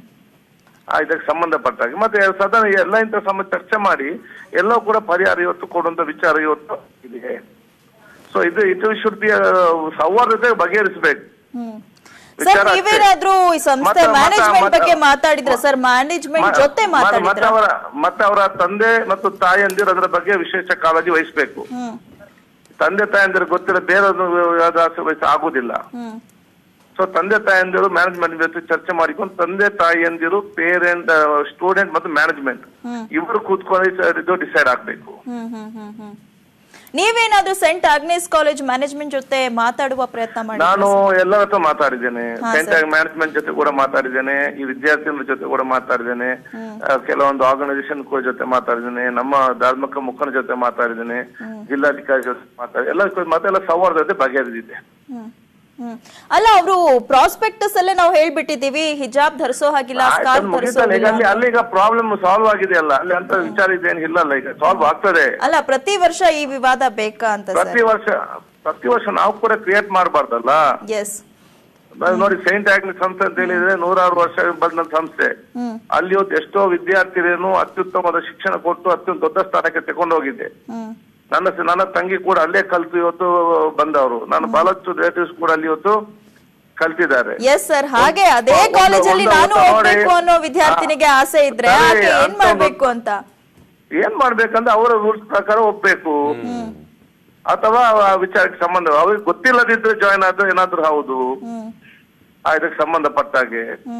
ಆ, ಇದಕ್ಕೆ ಸಂಬಂಧಪಟ್ಟಾಗ ಮತ್ತೆ ಸದಾ ಎಲ್ಲ ಇಂಥ ಸಮಸ್ಯೆ ಚರ್ಚೆ ಮಾಡಿ ಎಲ್ಲವೂ ಕೂಡ ಪರಿಹಾರ ಇವತ್ತು ಕೊಡುವಂತ ವಿಚಾರ ಇವತ್ತು ಇದೆ ಸೊ ಇದು ಇದು ಶುಡ್ ಬಿ ಸೌಹಾರ್ದತೆ ಬಗೆಹರಿಸಬೇಕು ಹ್ಮ್ ವಿಚಾರ ಸರ್ ಅಷ್ಟೇ. ನೀವೇನಾದ್ರೂ ಈ ಸಂಸ್ಥೆ ಮತ್ತೆ- ಮತ್ತೆ- ಮ್ಯಾನೇಜ್ಮೆಂಟ್ ಮತ್ತೆ- ಬಗ್ಗೆ ಮಾತಾಡಿದ್ರ ಸರ್ ಮ್ಯಾನೇಜ್ಮೆಂಟ್ ಮ- ಜೊತೆ ಮ- ಮತ್ತೆ ಮಾತಾಡಿದ್ರ ಅವರ ಮತ್ತೆ ಅವರ ತಂದೆ ಮತ್ತು ತಾಯಂದಿರು ಅದರ ಬಗ್ಗೆ ವಿಶೇಷ ಕಾಳಜಿ ವಹಿಸಬೇಕು ಹ್ಮ್ ತಂದೆ ತಾಯಂದಿರು ಗೊತ್ತಿಲ್ಲ ಬೇರೆ ಯಾವ್ದು ವಹಿಸ ಆಗುದಿಲ್ಲ ಹ್ಮ್ ಸೊ ತಂದೆ ತಾಯಂದಿರು ಮ್ಯಾನೇಜ್ಮೆಂಟ್ ಜೊತೆ ಚರ್ಚೆ ಮಾಡಿಕೊಂಡು ತಂದೆ ತಾಯಿಯಂದಿರು ಪೇರೆಂಟ್ ಸ್ಟೂಡೆಂಟ್ ಮತ್ತು ಮ್ಯಾನೇಜ್ಮೆಂಟ್ ಇವರು ಕೂತ್ಕೊಂಡು ಇದು ಡಿಸೈಡ್ ಆಗ್ಬೇಕು ಹ್ಮ್ ಹ್ಮ್ ಹ್ಮ್ ಹ್ಮ್ ನೀವೇನಾದ್ರೂ ಸೆಂಟ್ ಆಗ್ನೇಸ್ ಕಾಲೇಜ್ ಮ್ಯಾನೇಜ್ಮೆಂಟ್ ಜೊತೆ ಮಾತಾಡುವ ಪ್ರಯತ್ನ ಮಾಡಿ ನಾನು ಎಲ್ಲರ ಹತ್ರ ಮಾತಾಡಿದ್ದೇನೆ ಹಾ, ಸೆಂಟರ್ ಮ್ಯಾನೇಜ್ಮೆಂಟ್ ಜೊತೆ ಕೂಡ ಮಾತಾಡಿದ್ದೇನೆ ಈ ವಿದ್ಯಾರ್ಥಿಗಳ ಜೊತೆ ಕೂಡ ಮಾತಾಡಿದ್ದೇನೆ ಆ, ಕೆಲವೊಂದು ಆರ್ಗನೈಸೇಷನ್ ಜೊತೆ ಮಾತಾಡಿದ್ದೇನೆ ನಮ್ಮ ಧಾರ್ಮಿಕ ಮುಖಂಡ ಜೊತೆ ಮಾತಾಡಿದ್ದೇನೆ ಜಿಲ್ಲಾಧಿಕಾರಿ ಜೊತೆ ಮಾತಾಡಿ ಎಲ್ಲ ಮತ್ತೆ ಎಲ್ಲ ಸೌಹಾರ್ದತೆ ಬಗೆಹರಿದಿದೆ ಹ್ಮ್ ಹ್ಮ್ ಅಲ್ಲ ಅವರು ಪ್ರಾಸ್ಪೆಕ್ಟಸ್ ಅಲ್ಲೇ ನಾವು ಹೇಳ್ಬಿಟ್ಟಿದೀವಿ ಹಿಜಾಬ್ ಧರಿಸೋ ಹಾಗಿಲ್ಲ ಆಯ್ತು, ಸ್ಕಾರ್ಫ್ ಅದು ಧರಿಸೋ ಮುಗೀತಲ್ಲ. ಈಗ ಹಾಗಿಲ್ಲ ಅಲ್ಲಿ ಅಲ್ಲಿ ಈಗ ಪ್ರಾಬ್ಲಮ್ ಸಾಲ್ವ್ ಆಗಿದೆ ಅಲ್ಲ ಅಲ್ಲಿ ಅಂತ ವಿಚಾರ ಇದೇನು ಇಲ್ಲಲ್ಲ ಈಗ ಸಾಲ್ವ್ ಆಗ್ತದೆ ಅಲ್ಲ ಪ್ರತಿ ವರ್ಷ ಈ ವಿವಾದ ಬೇಕಾ ಅಂತ ಸರ್ ಪ್ರತಿ ವರ್ಷ ಪ್ರತಿ ವರ್ಷ ನಾವು ಕೂಡ ಕ್ರಿಯೇಟ್ ಮಾಡಬಾರ್ದಲ್ಲ ಎಸ್ ನಾವ್ ನೋಡಿ ಸೈಂಟ್ ಆಗ್ನಿಸ್ ಸಂಸ್ಥೆ ಅಂತ ಹೇಳಿದ್ರೆ ನೂರಾರು ವರ್ಷ ಬಂದ ಸಂಸ್ಥೆ ಅಲ್ಲಿ ಇವತ್ತು ಎಷ್ಟೋ ವಿದ್ಯಾರ್ಥಿಗಳನ್ನು ಅತ್ಯುತ್ತಮವಾದ ಶಿಕ್ಷಣ ಕೊಟ್ಟು ಅತ್ಯಂತ ದೊಡ್ಡ ಸ್ಥಾನಕ್ಕೆ ತಗೊಂಡೋಗಿದ್ದೆ ನನ್ನ ನನ್ನ ತಂಗಿ ಕೂಡ ಅಲ್ಲೇ ಕಲ್ತು ಇವತ್ತು ಬಂದವರು ನಾನು ಬಹಳಷ್ಟು ರಿಲೇಟಿವ್ಸ್ ಕೂಡ ಅಲ್ಲಿ ಇವತ್ತು ಕಲ್ತಿದ್ದಾರೆ ಎಸ್ ಸರ್ ಹಾಗೆ ಅದೇ ಒಂದು- ಕಾಲೇಜಲ್ಲಿ ಒಂದು- ನಾನು ಒಂದು ಹೋಗ್ಬೇಕು ನೋಡಿ. ಅನ್ನೋ ವಿದ್ಯಾರ್ಥಿನಿಗೆ ಆ, ಆಸೆ ಇದ್ರೆ ಸರಿ, ಆಕೆ ಏನ್ ಅಂತ ಮಾಡ್ಬೇಕು ಅಂತ ಏನ್ ಮಾಡ್ಬೇಕಂದ್ರೆ ಅವರ ರೂಲ್ಸ್ ಪ್ರಕಾರ ಹೋಗ್ಬೇಕು ಅಥವಾ ಆ ವಿಚಾರಕ್ಕೆ ಸಂಬಂಧ ಅವ್ರಿಗೆ ಗೊತ್ತಿಲ್ಲದಿದ್ರೆ ಜಾಯ್ನ್ ಆದ್ರೆ ಏನಾದ್ರೂ ಹೌದು ಆ ಇದಕ್ಕೆ ಸಂಬಂಧಪಟ್ಟಾಗೆ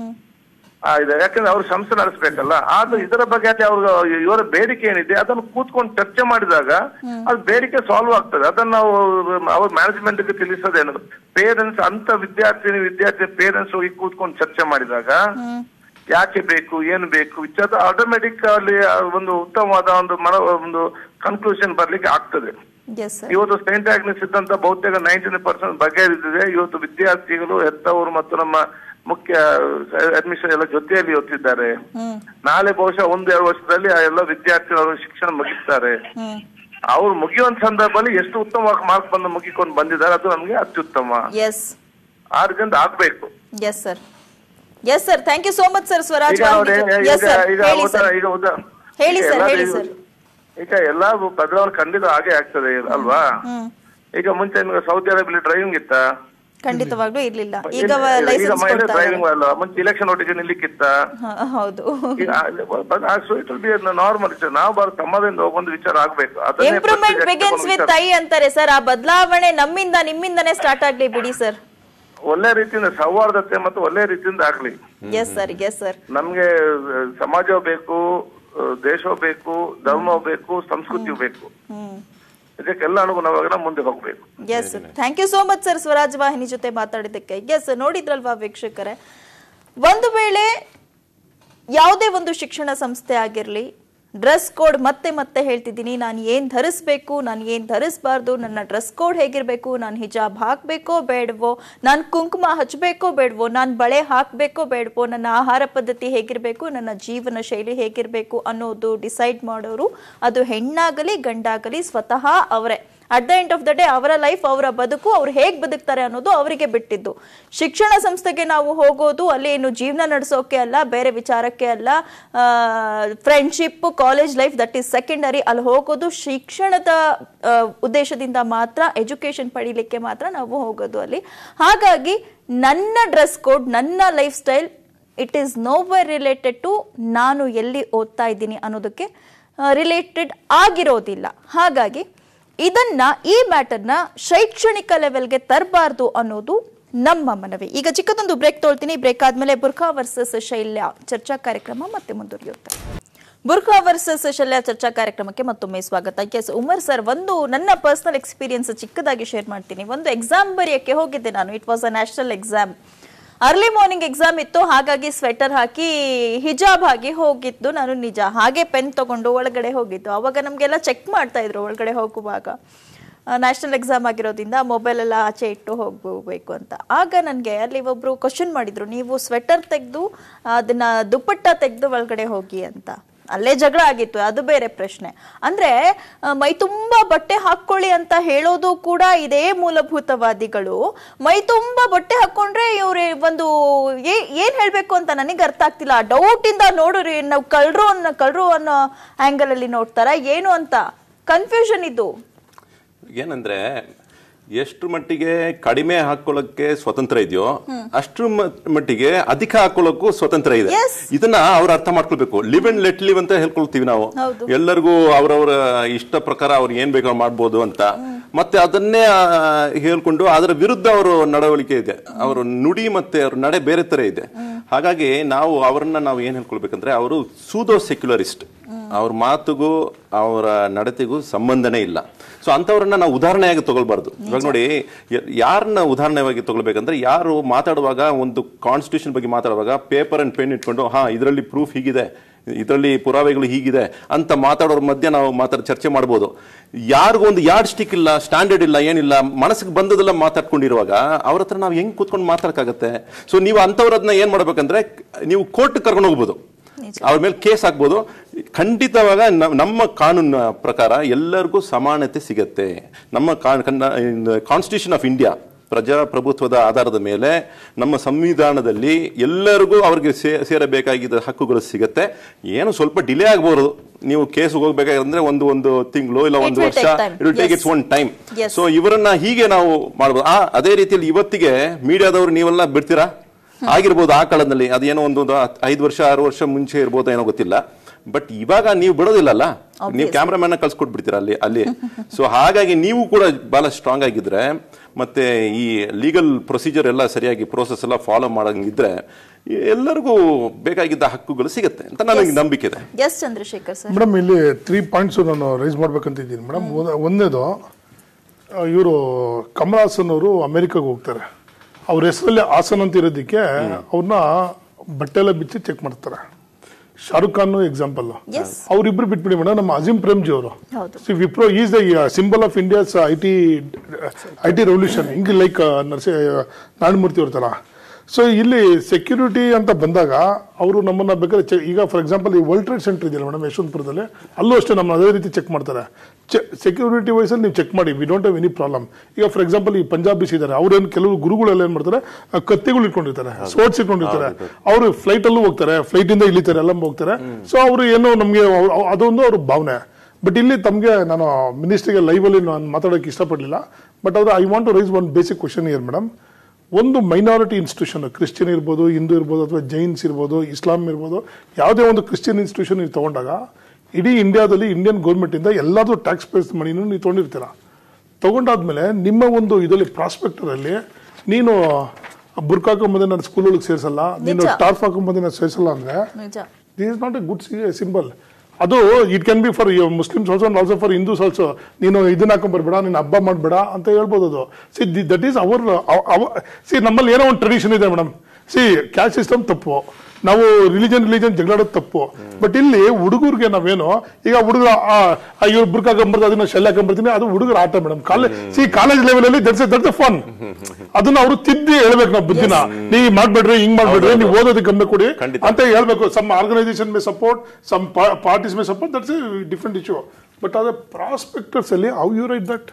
ಆ ಇದೆ ಯಾಕಂದ್ರೆ ಅವ್ರು ಸಂಸ್ಥೆ ನಡೆಸ್ಬೇಕಲ್ಲ ಆದ್ರೆ ಇದರ ಬಗ್ಗೆ ಅಲ್ಲಿ ಅವ್ರ ಇವರ ಬೇಡಿಕೆ ಏನಿದೆ ಅದನ್ನು ಕೂತ್ಕೊಂಡು ಚರ್ಚೆ ಮಾಡಿದಾಗ ಅದು ಬೇಡಿಕೆ ಸಾಲ್ವ್ ಆಗ್ತದೆ ಅದನ್ನ ನಾವು ಅವ್ರ ಮ್ಯಾನೇಜ್ಮೆಂಟ್ ಗೆ ತಿಳಿಸೋದೇನು ಪೇರೆಂಟ್ಸ್ ಅಂತ ವಿದ್ಯಾರ್ಥಿನಿ ವಿದ್ಯಾರ್ಥಿ ಪೇರೆಂಟ್ಸ್ ಹೋಗಿ ಕೂತ್ಕೊಂಡು ಚರ್ಚೆ ಮಾಡಿದಾಗ ಯಾಕೆ ಬೇಕು ಏನು ಬೇಕು ವಿಚಾರ ಆಟೋಮೆಟಿಕ್ ಅಲ್ಲಿ ಆ ಒಂದು ಉತ್ತಮವಾದ ಒಂದು ಮನ ಒಂದು ಕನ್ಕ್ಲೂಷನ್ ಬರ್ಲಿಕ್ಕೆ ಆಗ್ತದೆ ಎಸ್ ಸರ್ ಇವತ್ತು ಸೈಂಟ್ ಆಗ್ನಿಸ್ ಇದ್ದಂತ ಬಹುತೇಕ ನೈಂಟಿ ಪರ್ಸೆಂಟ್ ಬಗೆಹರಿದಿದೆ ಇವತ್ತು ವಿದ್ಯಾರ್ಥಿಗಳು ಹೆತ್ತವರು ಮತ್ತು ನಮ್ಮ ಮುಖ್ಯ ಅಡ್ಮಿಷನ್ ಎಲ್ಲ ಜೊತೆಯಲ್ಲಿ ಓದ್ತಿದ್ದಾರೆ ನಾಳೆ ಬಹುಶಃ ಒಂದು ಎರಡು ವರ್ಷದಲ್ಲಿ ಆ ಎಲ್ಲ ವಿದ್ಯಾರ್ಥಿಗಳು ಶಿಕ್ಷಣ ಮುಗಿಸ್ತಾರೆ ಅವ್ರು ಮುಗಿಯುವಂತ ಸಂದರ್ಭದಲ್ಲಿ ಎಷ್ಟು ಉತ್ತಮವಾಗಿ ಮಾರ್ಕ್ ಬಂದು ಮುಗಿಕೊಂಡು ಬಂದಿದ್ದಾರೆ ಅದು ನಮ್ಗೆ ಅತ್ಯುತ್ತಮ ಎಸ್ ಆದ್ರಿಂದ ಆಗ್ಬೇಕು yes sir yes sir thank you so much sir Swaraj ಈಗ ನೋಡಿ ಈಗ ಎಸ್ ಸರ್ ಈಗ ಹೇಳಿ ಉದಾ- ಸರ್ ಈಗ ಉದಾ- ಹೇಳಿ ಈಗ ಸರ್, ಎಲ್ಲ ಹೇಳಿ ಈಗ- ಸರ್. ಈಗ ಎಲ್ಲಾ ಬದಲಾವಣೆ ಖಂಡಿತ ಹಾಗೆ ಆಗ್ತದೆ ಅಲ್ವಾ ಈಗ ಮುಂಚೆ ನಿಮ್ಗೆ ಸೌದಿ ಅರೇಬಿಯಲ್ಲಿ ಡ್ರೈವಿಂಗ್ ಇತ್ತ ಖಂಡಿತವಾಗ್ಲೂ ಇರ್ಲಿಲ್ಲ ಈಗ ಈಗ ಲೈಸೆನ್ಸ್ ಮಹಿಳೆ ಕೊಡ್ತಾರೆ ಡ್ರೈವಿಂಗ್ ಅಲ್ಲ ಮುಂಚೆ ಇಲೆಕ್ಷನ್ ಒಟ್ಟಿಗೆ ನಿಲ್ಲಿಕ್ಕಿತ್ತ ಹ, ಹೌದು ಈಗ ಇಟ್ ವಿಲ್ ಬಿ ನಾರ್ಮಲ್ ನಾವು ಬರೋ ಸಮಾಜದಿಂದ ಒಂದು ವಿಚಾರ ಆಗ್ಬೇಕು ಅದನ್ನೇ ಇಂಪ್ರೂವ್ಮೆಂಟ್ ಪ್ರತಿ ಬಿಗಿನ್ಸ್ ವ್ಯಕ್ತಿ ವಿತ್ ಒಂದು ಐ ಅಂತಾರೆ ಸರ್ ಆ ಬದಲಾವಣೆ ನಮ್ಮಿಂದ ನಿಮ್ಮಿಂದನೇ ಸ್ಟಾರ್ಟ್ ಆಗ್ಲಿ ಬಿಡಿ ಸರ್ ವಿಚಾರ. ಒಳ್ಳೆ ರೀತಿಯಿಂದ ಸೌಹಾರ್ದತೆ ಮತ್ತು ಒಳ್ಳೆ ರೀತಿಯಿಂದ ಆಗ್ಲಿ ಎಸ್ ಸರ್ ಎಸ್ ಸರ್ ನಮ್ಗೆ ಆ, ಸಮಾಜ ಬೇಕು ಆ, ದೇಶ ಬೇಕು ಧರ್ಮ ಬೇಕು ಸಂಸ್ಕೃತಿ ಬೇಕು ಇದಕ್ಕೆಲ್ಲ ಅನುಗುಣವಾಗಿ ನಾವು ಮುಂದೆ ಹೋಗ್ಬೇಕು yes thank you so much sir Swaraj ವಾಹಿನಿ ಜೊತೆ ಮಾತಾಡಿದ್ದಕ್ಕೆ ಎಸ್ ನೋಡಿದ್ರಲ್ವಾ ವೀಕ್ಷಕರೇ ಒಂದು ವೇಳೆ ಯಾವುದೇ ಒಂದು ಶಿಕ್ಷಣ ಸಂಸ್ಥೆ ಆಗಿರಲಿ ಡ್ರೆಸ್ ಕೋಡ್ ಮತ್ತೆ ಮತ್ತೆ ಹೇಳ್ತಿದ್ದೀನಿ ನಾನು ಏನು ಧರಿಸ್ಬೇಕು ನಾನು ಏನು ಧರಿಸ್ಬಾರ್ದು ನನ್ನ ಡ್ರೆಸ್ ಕೋಡ್ ಹೇಗಿರಬೇಕು ನಾನು ಹಿಜಾಬ್ ಹಾಕಬೇಕೋ ಬೇಡವೋ ನಾನು ಕುಂಕುಮ ಹಚ್ಚಬೇಕೋ ಬೇಡವೋ ನಾನು ಬಳೆ ಹಾಕಬೇಕೋ ಬೇಡವೋ ನನ್ನ ಆಹಾರ ಪದ್ಧತಿ ಹೇಗಿರಬೇಕು ನನ್ನ ಜೀವನ ಶೈಲಿ ಹೇಗಿರಬೇಕು ಅನ್ನೋದು ಡಿಸೈಡ್ ಮಾಡೋರು ಅದು ಹೆಣ್ಣಾಗಲಿ ಗಂಡಾಗಲಿ ಸ್ವತಃ ಅವರೇ at the end of the day ಅವರ ಲೈಫ್ ಅವರ ಬದುಕು ಅವ್ರು ಹೇಗೆ ಬದುಕ್ತಾರೆ ಅನ್ನೋದು ಅವರಿಗೆ ಬಿಟ್ಟಿದ್ದು ಶಿಕ್ಷಣ ಸಂಸ್ಥೆಗೆ ನಾವು ಹೋಗೋದು ಅಲ್ಲಿ ಏನು ಜೀವನ ನಡೆಸೋಕೆ ಅಲ್ಲ ಬೇರೆ ವಿಚಾರಕ್ಕೆ ಅಲ್ಲ friendship college life that is secondary ಅಲ್ಲಿ ಹೋಗೋದು ಶಿಕ್ಷಣದ ಆ, ಉದ್ದೇಶದಿಂದ ಮಾತ್ರ ಎಜುಕೇಶನ್ ಪಡಿಲಿಕ್ಕೆ ಮಾತ್ರ ನಾವು ಹೋಗೋದು ಅಲ್ಲಿ ಹಾಗಾಗಿ ನನ್ನ ಡ್ರೆಸ್ ಕೋಡ್ ನನ್ನ life style it is nowhere related to ನಾನು ಎಲ್ಲಿ ಓದ್ತಾ ಇದ್ದೀನಿ ಅನ್ನೋದಕ್ಕೆ ರಿಲೇಟೆಡ್ ಆಗಿರೋದಿಲ್ಲ ಹಾಗಾಗಿ ಇದನ್ನ ಈ ಮ್ಯಾಟರ್ನ ಶೈಕ್ಷಣಿಕ ಲೆವೆಲ್ಗೆ ತರಬಾರ್ದು ಅನ್ನೋದು ನಮ್ಮ ಮನವಿ ಈಗ ಚಿಕ್ಕದೊಂದು ಬ್ರೇಕ್ ತೊಳ್ತೀನಿ ಬ್ರೇಕ್ ಆದ್ಮೇಲೆ ಬುರ್ಖಾ ವರ್ಸಸ್ ಶೈಲ್ಯ ಚರ್ಚಾ ಕಾರ್ಯಕ್ರಮ ಮತ್ತೆ ಮುಂದುವರಿಯುತ್ತೆ ಬುರ್ಖಾ ವರ್ಸಸ್ ಶಲ್ಯ ಚರ್ಚಾ ಕಾರ್ಯಕ್ರಮಕ್ಕೆ ಮತ್ತೊಮ್ಮೆ ಸ್ವಾಗತ ಎಸ್ ಉಮರ್ ಸರ್ ಒಂದು ನನ್ನ ಪರ್ಸನಲ್ ಎಕ್ಸ್ಪೀರಿಯನ್ಸ್ ಚಿಕ್ಕದಾಗಿ ಶೇರ್ ಮಾಡ್ತೀನಿ ಒಂದು ಎಕ್ಸಾಮ್ ಬರೆಯಕ್ಕೆ ಹೋಗಿದ್ದೆ ನಾನು it was a national exam early morning exam ಇತ್ತು ಹಾಗಾಗಿ ಸ್ವೆಟರ್ ಹಾಕಿ ಹಿಜಾಬ್ ಹಾಕಿ ಹೋಗಿದ್ದು ನಾನು ನಿಜ ಹಾಗೆ ಪೆನ್ ತಗೊಂಡು ಒಳಗಡೆ ಹೋಗಿದ್ದು ಅವಾಗ ನಮಗೆಲ್ಲ ಚೆಕ್ ಮಾಡ್ತಾ ಇದ್ರು ಒಳಗಡೆ ಹೋಗುವಾಗ ನ್ಯಾಷನಲ್ ಎಕ್ಸಾಮ್ ಆಗಿರೋದ್ರಿಂದ ಮೊಬೈಲ್ ಎಲ್ಲ ಆಚೆ ಇಟ್ಟು ಹೋಗಬೇಕು ಅಂತ ಆಗ ನನಗೆ ಅಲ್ಲಿ ಒಬ್ರು ಕ್ವಶನ್ ಮಾಡಿದ್ರು ನೀವು ಸ್ವೆಟರ್ ತೆಗೆದು ಅದನ್ನ ದುಪ್ಪಟ್ಟ ತೆಗೆದು ಒಳಗಡೆ ಹೋಗಿ ಅಂತ ಅಲ್ಲೇ ಜಗಳ ಆಗಿತ್ತು ಅದು ಬೇರೆ ಪ್ರಶ್ನೆ ಅಂದ್ರೆ ಆ, ಮೈ ತುಂಬಾ ಬಟ್ಟೆ ಹಾಕೊಳ್ಳಿ ಅಂತ ಹೇಳೋದು ಕೂಡ ಇದೇ ಮೂಲಭೂತವಾದಿಗಳು ಮೈ ತುಂಬಾ ಬಟ್ಟೆ ಹಾಕೊಂಡ್ರೆ ಇವ್ರು ಒಂದು ಏ- ಏನ್ ಹೇಳ್ಬೇಕು ಅಂತ ನನಗೆ ಅರ್ಥ ಆಗ್ತಿಲ್ಲ ಡೌಟ್ ಇಂದ ನೋಡ್ರಿ ನಾವು ಕಳ್ರು ಅನ್ನೋ ಕಳ್ರು ಅನ್ನೋ ಆಂಗಲ್ ಅಲ್ಲಿ ನೋಡ್ತಾರ ಏನು ಅಂತ ಕನ್ಫ್ಯೂಷನ್ ಇದು ಏನಂದ್ರೆ ಎಷ್ಟು ಮಟ್ಟಿಗೆ ಕಡಿಮೆ ಹಾಕೊಳ್ಳೋಕೆ ಸ್ವತಂತ್ರ ಇದೆಯೋ ಅಷ್ಟು ಮ- ಮಟ್ಟಿಗೆ ಅಧಿಕ ಹಾಕೊಳ್ಳೋಕ್ಕೂ ಸ್ವತಂತ್ರ ಇದೆ Yes. ಇದನ್ನ ಅವ್ರು ಅರ್ಥ ಮಾಡ್ಕೊಳ್ಬೇಕು ಲಿವ್ ಅಂಡ್ ಲೆಟ್ ಲಿವ್ ಅಂತ ಹೇಳ್ಕೊಳ್ತೀವಿ ನಾವು ಹೌದು. ಎಲ್ಲರಿಗೂ ಅವರವರ ಇಷ್ಟ ಪ್ರಕಾರ ಅವ್ರು ಏನ್ ಬೇಕಾದ್ರೂ ಮಾಡ್ಬೋದು ಅಂತ ಮತ್ತೆ ಅದನ್ನೇ ಆ, ಹೇಳ್ಕೊಂಡು ಅದರ ವಿರುದ್ಧ ಅವರು ನಡವಳಿಕೆ ಇದೆ ಅವರ ನುಡಿ ಮತ್ತೆ ಅವ್ರ ನಡೆ ಬೇರೆ ತರ ಇದೆ ಹಾಗಾಗಿ ನಾವು ಅವರನ್ನ ನಾವು ಏನ್ ಹೇಳ್ಕೊಳ್ಬೇಕಂದ್ರೆ ಅವರು ಸೂದೋ ಸೆಕ್ಯುಲರಿಸ್ಟ್ ಅವ್ರ ಮಾತುಗೂ ಅವರ ನಡತೆಗೂ ಸಂಬಂಧನೇ ಇಲ್ಲ ಸೊ ಅಂತವ್ರನ್ನ ನಾವು ಉದಾಹರಣೆಯಾಗಿ ತಗೊಳ್ಬಾರ್ದು ಇವಾಗ ನೋಡಿ ಯ- ಯಾರನ್ನ ಉದಾಹರಣೆಯಾಗಿ ತಗೊಳ್ಬೇಕಂದ್ರೆ ಯಾರು ಮಾತಾಡುವಾಗ ಒಂದು ಕಾನ್ಸ್ಟಿಟ್ಯೂಷನ್ ಬಗ್ಗೆ ಮಾತಾಡುವಾಗ ಪೇಪರ್ ಅಂಡ್ ಪೆನ್ ಇಟ್ಕೊಂಡು ಹಾ ಇದರಲ್ಲಿ ಪ್ರೂಫ್ ಹೀಗಿದೆ ಇದರಲ್ಲಿ ಪುರಾವೆಗಳು ಹೀಗಿದೆ ಅಂತ ಮಾತಾಡೋರ ಮಧ್ಯೆ ನಾವು ಮಾತಾಡ ಚರ್ಚೆ ಮಾಡ್ಬೋದು ಯಾರಿಗೂ ಒಂದು ಯಾರ್ಡ್ ಸ್ಟಿಕ್ ಇಲ್ಲ ಸ್ಟ್ಯಾಂಡರ್ಡ್ ಇಲ್ಲ ಏನಿಲ್ಲ ಮನಸ್ಸಿಗೆ ಬಂದದೆಲ್ಲ ಮಾತಾಡ್ಕೊಂಡಿರುವಾಗ ಅವ್ರ ಹತ್ರ ನಾವು ಹೆಂಗ್ ಕೂತ್ಕೊಂಡು ಮಾತಾಡಕ್ಕಾಗತ್ತೆ ಸೊ ನೀವು ಅಂಥವ್ರದನ್ನ ಏನ್ ಮಾಡ್ಬೇಕಂದ್ರೆ ನೀವು ಕೋರ್ಟ್ ಕರ್ಕೊಂಡು ಹೋಗ್ಬೋದು ಅವ್ರ ಮೇಲೆ ಕೇಸ್ ಹಾಕ್ಬೋದು ಖಂಡಿತವಾಗ ನ- ನಮ್ಮ ಕಾನೂನಿನ ಪ್ರಕಾರ ಎಲ್ಲರಿಗೂ ಸಮಾನತೆ ಸಿಗತ್ತೆ ನಮ್ಮ ಕಾನ್ಸ್ಟಿಟ್ಯೂಷನ್ ಆಫ್ ಇಂಡಿಯಾ ಪ್ರಜಾಪ್ರಭುತ್ವದ ಆಧಾರದ ಮೇಲೆ ನಮ್ಮ ಸಂವಿಧಾನದಲ್ಲಿ ಎಲ್ಲರಿಗೂ ಅವ್ರಿಗೆ ಸೇ- ಸೇರಬೇಕಾಗಿದ್ದ ಹಕ್ಕುಗಳು ಸಿಗುತ್ತೆ ಏನು ಸ್ವಲ್ಪ ಡಿಲೇ ಆಗಬಹುದು ನೀವು ಕೇಸ್ ಹೋಗ್ಬೇಕಾದ್ರೆ ಒಂದು ಒಂದು ತಿಂಗಳು ಇಲ್ಲ ಒಂದು will ವರ್ಷ take time. It will take Yes. It's one time Yes. So ಇವರನ್ನ ಹೀಗೆ ನಾವು ಮಾಡಬಹುದು ಆ ಅದೇ ರೀತಿಯಲ್ಲಿ ಇವತ್ತಿಗೆ ಮೀಡಿಯಾದವರು ನೀವೆಲ್ಲ ಬಿಡ್ತೀರಾ ಆಗಿರ್ಬೋದು ಆ ಕಾಲದಲ್ಲಿ ಅದೇನೋ ಒಂದು ಒಂದು ಐದು ವರ್ಷ ಆರು ವರ್ಷ ಮುಂಚೆ ಇರ್ಬೋದು ಏನೋ ಗೊತ್ತಿಲ್ಲ ಬಟ್ ಇವಾಗ ನೀವು ಬಿಡೋದಿಲ್ಲಲ್ಲ ನೀವು ಕ್ಯಾಮ್ರಾಮನ್ ಕಳ್ಸಿಕೊಟ್ಬಿಡ್ತೀರಾ ಅಲ್ಲಿ ಅಲ್ಲಿ ಸೊ ಹಾಗಾಗಿ ನೀವು ಕೂಡ ಬಹಳ ಸ್ಟ್ರಾಂಗ್ ಆಗಿದ್ರೆ ಮತ್ತೆ ಈ ಲೀಗಲ್ ಪ್ರೊಸೀಜರ್ ಎಲ್ಲ ಸರಿಯಾಗಿ ಪ್ರೋಸೆಸ್ ಎಲ್ಲ ಫಾಲೋ ಮಾಡಂಗಿದ್ರೆ ಎಲ್ಲರಿಗೂ ಬೇಕಾಗಿದ್ದ ಹಕ್ಕುಗಳು ಸಿಗುತ್ತೆ ಅಂತ ನನಗೆ ನಂಬಿಕೆ ಇದೆ ಎಸ್ ಚಂದ್ರಶೇಖರ್ ಸರ್ ಮೇಡಮ್ ಇಲ್ಲಿ ತ್ರೀ ಪಾಯಿಂಟ್ಸ್ ನಾನು ರೈಸ್ ಮಾಡ್ಬೇಕಂತಿದ್ದೀನಿ ಮೇಡಮ್ ಒಂದೇದು ಇವರು ಕಮಲ್ ಹಾಸನ್ ಅವರು ಅಮೆರಿಕಾಗೆ ಹೋಗ್ತಾರೆ ಅವ್ರ ಹೆಸರಲ್ಲಿ ಹಾಸನ್ ಅಂತ ಇರೋದಕ್ಕೆ ಅವ್ರನ್ನ ಬಟ್ಟೆ ಎಲ್ಲ ಬಿಚ್ಚಿ ಚೆಕ್ ಮಾಡ್ತಾರೆ ಶಾರುಖ್ ಖಾನ್ ಎಕ್ಸಾಂಪಲ್ Yes. ಅವ್ರಿಬ್ರು ಬಿಟ್ಬಿಡಿ ಮೇಡಮ್ ನಮ್ಮ ಅಜೀಂ ಪ್ರೇಮ್ಜಿ ಅವರು ಹೌದು. See Wipro is the symbol of India's I T I T revolution ಹಿಂಗೆ ಲೈಕ್ ನರಸಿ ನಾರಾಯಣಮೂರ್ತಿ ಅವ್ರ ತರ ಸೊ ಇಲ್ಲಿ ಸೆಕ್ಯೂರಿಟಿ ಅಂತ ಬಂದಾಗ ಅವರು ನಮ್ಮನ್ನ ಬೇಕಾದ್ರೆ che- ಈಗ ಫಾರ್ ಎಕ್ಸಾಂಪಲ್ ಈ ವರ್ಲ್ಡ್ ಟ್ರೇಡ್ ಸೆಂಟರ್ ಇದೆಯಲ್ಲ ಮೇಡಮ್ ಯಶವಂತಪುರದಲ್ಲಿ ಅಲ್ಲೂ ಅಷ್ಟೇ ನಮ್ಮ ಅದೇ ರೀತಿ ಚೆಕ್ ಮಾಡ್ತಾರೆ ಸೆಕ್ಯೂರಿಟಿ ವೈಸಲ್ಲಿ ನೀವು ಚೆಕ್ ಮಾಡಿ we don't have any problem ಈಗ ಫಾರ್ ಎಕ್ಸಾಂಪಲ್ ಈ ಪಂಜಾಬಿಸ್ ಇದ್ದಾರೆ ಅವ್ರೇನು ಕೆಲವು ಗುರುಗಳೆಲ್ಲ ಏನ್ ಮಾಡ್ತಾರೆ ಆ ಕತ್ತಿಗಳು ಇಟ್ಕೊಂಡಿರ್ತಾರೆ ಸೋಟ್ಸ್ ಇಟ್ಕೊಂಡಿರ್ತಾರೆ ಅವರು ಫ್ಲೈಟ್ ಅಲ್ಲೂ ಹೋಗ್ತಾರೆ ಫ್ಲೈಟ್ ಇಂದ ಇಳಿತಾರೆ ಎಲ್ಲ ಹೋಗ್ತಾರೆ ಸೊ ಅವರು ಏನೋ ನಮಗೆ ಅದೊಂದು ಅವ್ರ ಭಾವನೆ ಬಟ್ ಇಲ್ಲಿ ತಮಗೆ ನಾನು ಮಿನಿಸ್ಟ್ರಿಗೆ ಲೈವ್ ಅಲ್ಲಿ ನಾನು ಮಾತಾಡೋಕೆ ಇಷ್ಟಪಡಲಿಲ್ಲ ಬಟ್ ಅವ್ರು I want to raise one basic question here madam ಒಂದು ಮೈನಾರಿಟಿ ಇನ್ಸ್ಟಿಟ್ಯೂಷನ್ ಕ್ರಿಶ್ಚಿಯನ್ ಇರ್ಬೋದು ಹಿಂದೂ ಇರ್ಬೋದು ಅಥವಾ ಜೈನ್ಸ್ ಇರ್ಬೋದು ಇಸ್ಲಾಂ ಇರ್ಬೋದು ಯಾವುದೇ ಒಂದು ಕ್ರಿಶ್ಚಿಯನ್ ಇನ್ಸ್ಟಿಟ್ಯೂಷನ್ ನೀವು ತಗೊಂಡಾಗ ಇಡೀ ಇಂಡಿಯಾದಲ್ಲಿ ಇಂಡಿಯನ್ ಗೌರ್ಮೆಂಟ್ ಇಂದ ಎಲ್ಲಾದ್ರೂ ಟ್ಯಾಕ್ಸ್ ಪೇಸ್ ಮನಿನೂ ನೀವು ತೊಗೊಂಡಿರ್ತೀರಾ ತಗೊಂಡಾದ್ಮೇಲೆ ನಿಮ್ಮ ಒಂದು ಇದರಲ್ಲಿ ಪ್ರಾಸ್ಪೆಕ್ಟರ್ ಅಲ್ಲಿ ನೀನು ಬುರ್ಕ್ ಹಾಕೊಂಬಂದ್ರೆ ನಾನು ಸ್ಕೂಲ್ ಒಳಗೆ ಸೇರಿಸಲ್ಲ ನೀನು ನಿಜ. ಟಾರ್ಫ್ ಹಾಕೊಂಬಂದ್ರೆ ನಾನು ಸೇರಿಸಲ್ಲ ಅಂದ್ರೆ ನಿಜ this is not a good symbol ಅದು it can be for Muslims also and also for Hindus also ನೀನು ಇದನ್ನ ಹಾಕೊಂಡ್ಬರ್ಬೇಡ ನೀನು ಹಬ್ಬ ಮಾಡಬೇಡ ಅಂತ ಹೇಳ್ಬೋದು ಅದು see that is our see ನಮ್ಮಲ್ಲಿ ಏನೋ ಒಂದು ಟ್ರೆಡಿಷನ್ ಇದೆ ಮೇಡಮ್ ಸಿ ಕ್ಯಾಸ್ಟ್ ಸಿಸ್ಟಮ್ ತಪ್ಪು ನಾವು ರಿಲಿಜನ್ ರಿಲಿಜನ್ ಜಗಳಾಡೋದು ತಪ್ಪು ಬಟ್ ಇಲ್ಲಿ ಹುಡುಗರಿಗೆ ನಾವೇನು ಈಗ ಹುಡುಗರು ಇವ್ರು ಬುರ್ಕ ಹಾಕೊಂಬರ್ದು ಅದನ್ನ ಶೆಲ್ ಹಾಕೊಂಬರ್ತೀನಿ ಅದು ಹುಡುಗರ ಆಟ madam college see college level ಅಲ್ಲಿ ದಟ್ಸ್ ದಟ್ಸ್ ಫನ್ ಅದನ್ನ ಅವರು ತಿದ್ದಿ ಹೇಳ್ಬೇಕು ನಾವು ಬುದ್ಧಿನ ನೀವ್ ಮಾಡ್ಬೇಡ್ರಿ ಹಿಂಗ್ ಮಾಡ್ಬೇಡ್ರಿ ನೀವು ಓದೋದಕ್ಕೆ ಗಮನ ಕೊಡಿ ಖಂಡಿತ. ಅಂತ ಹೇಳ್ಬೇಕು some organisation may support some parties may support that's different issue but ಅದೇ ಪ್ರಾಸ್ಪೆಕ್ಟರ್ಸ್ ಅಲ್ಲಿ how you write that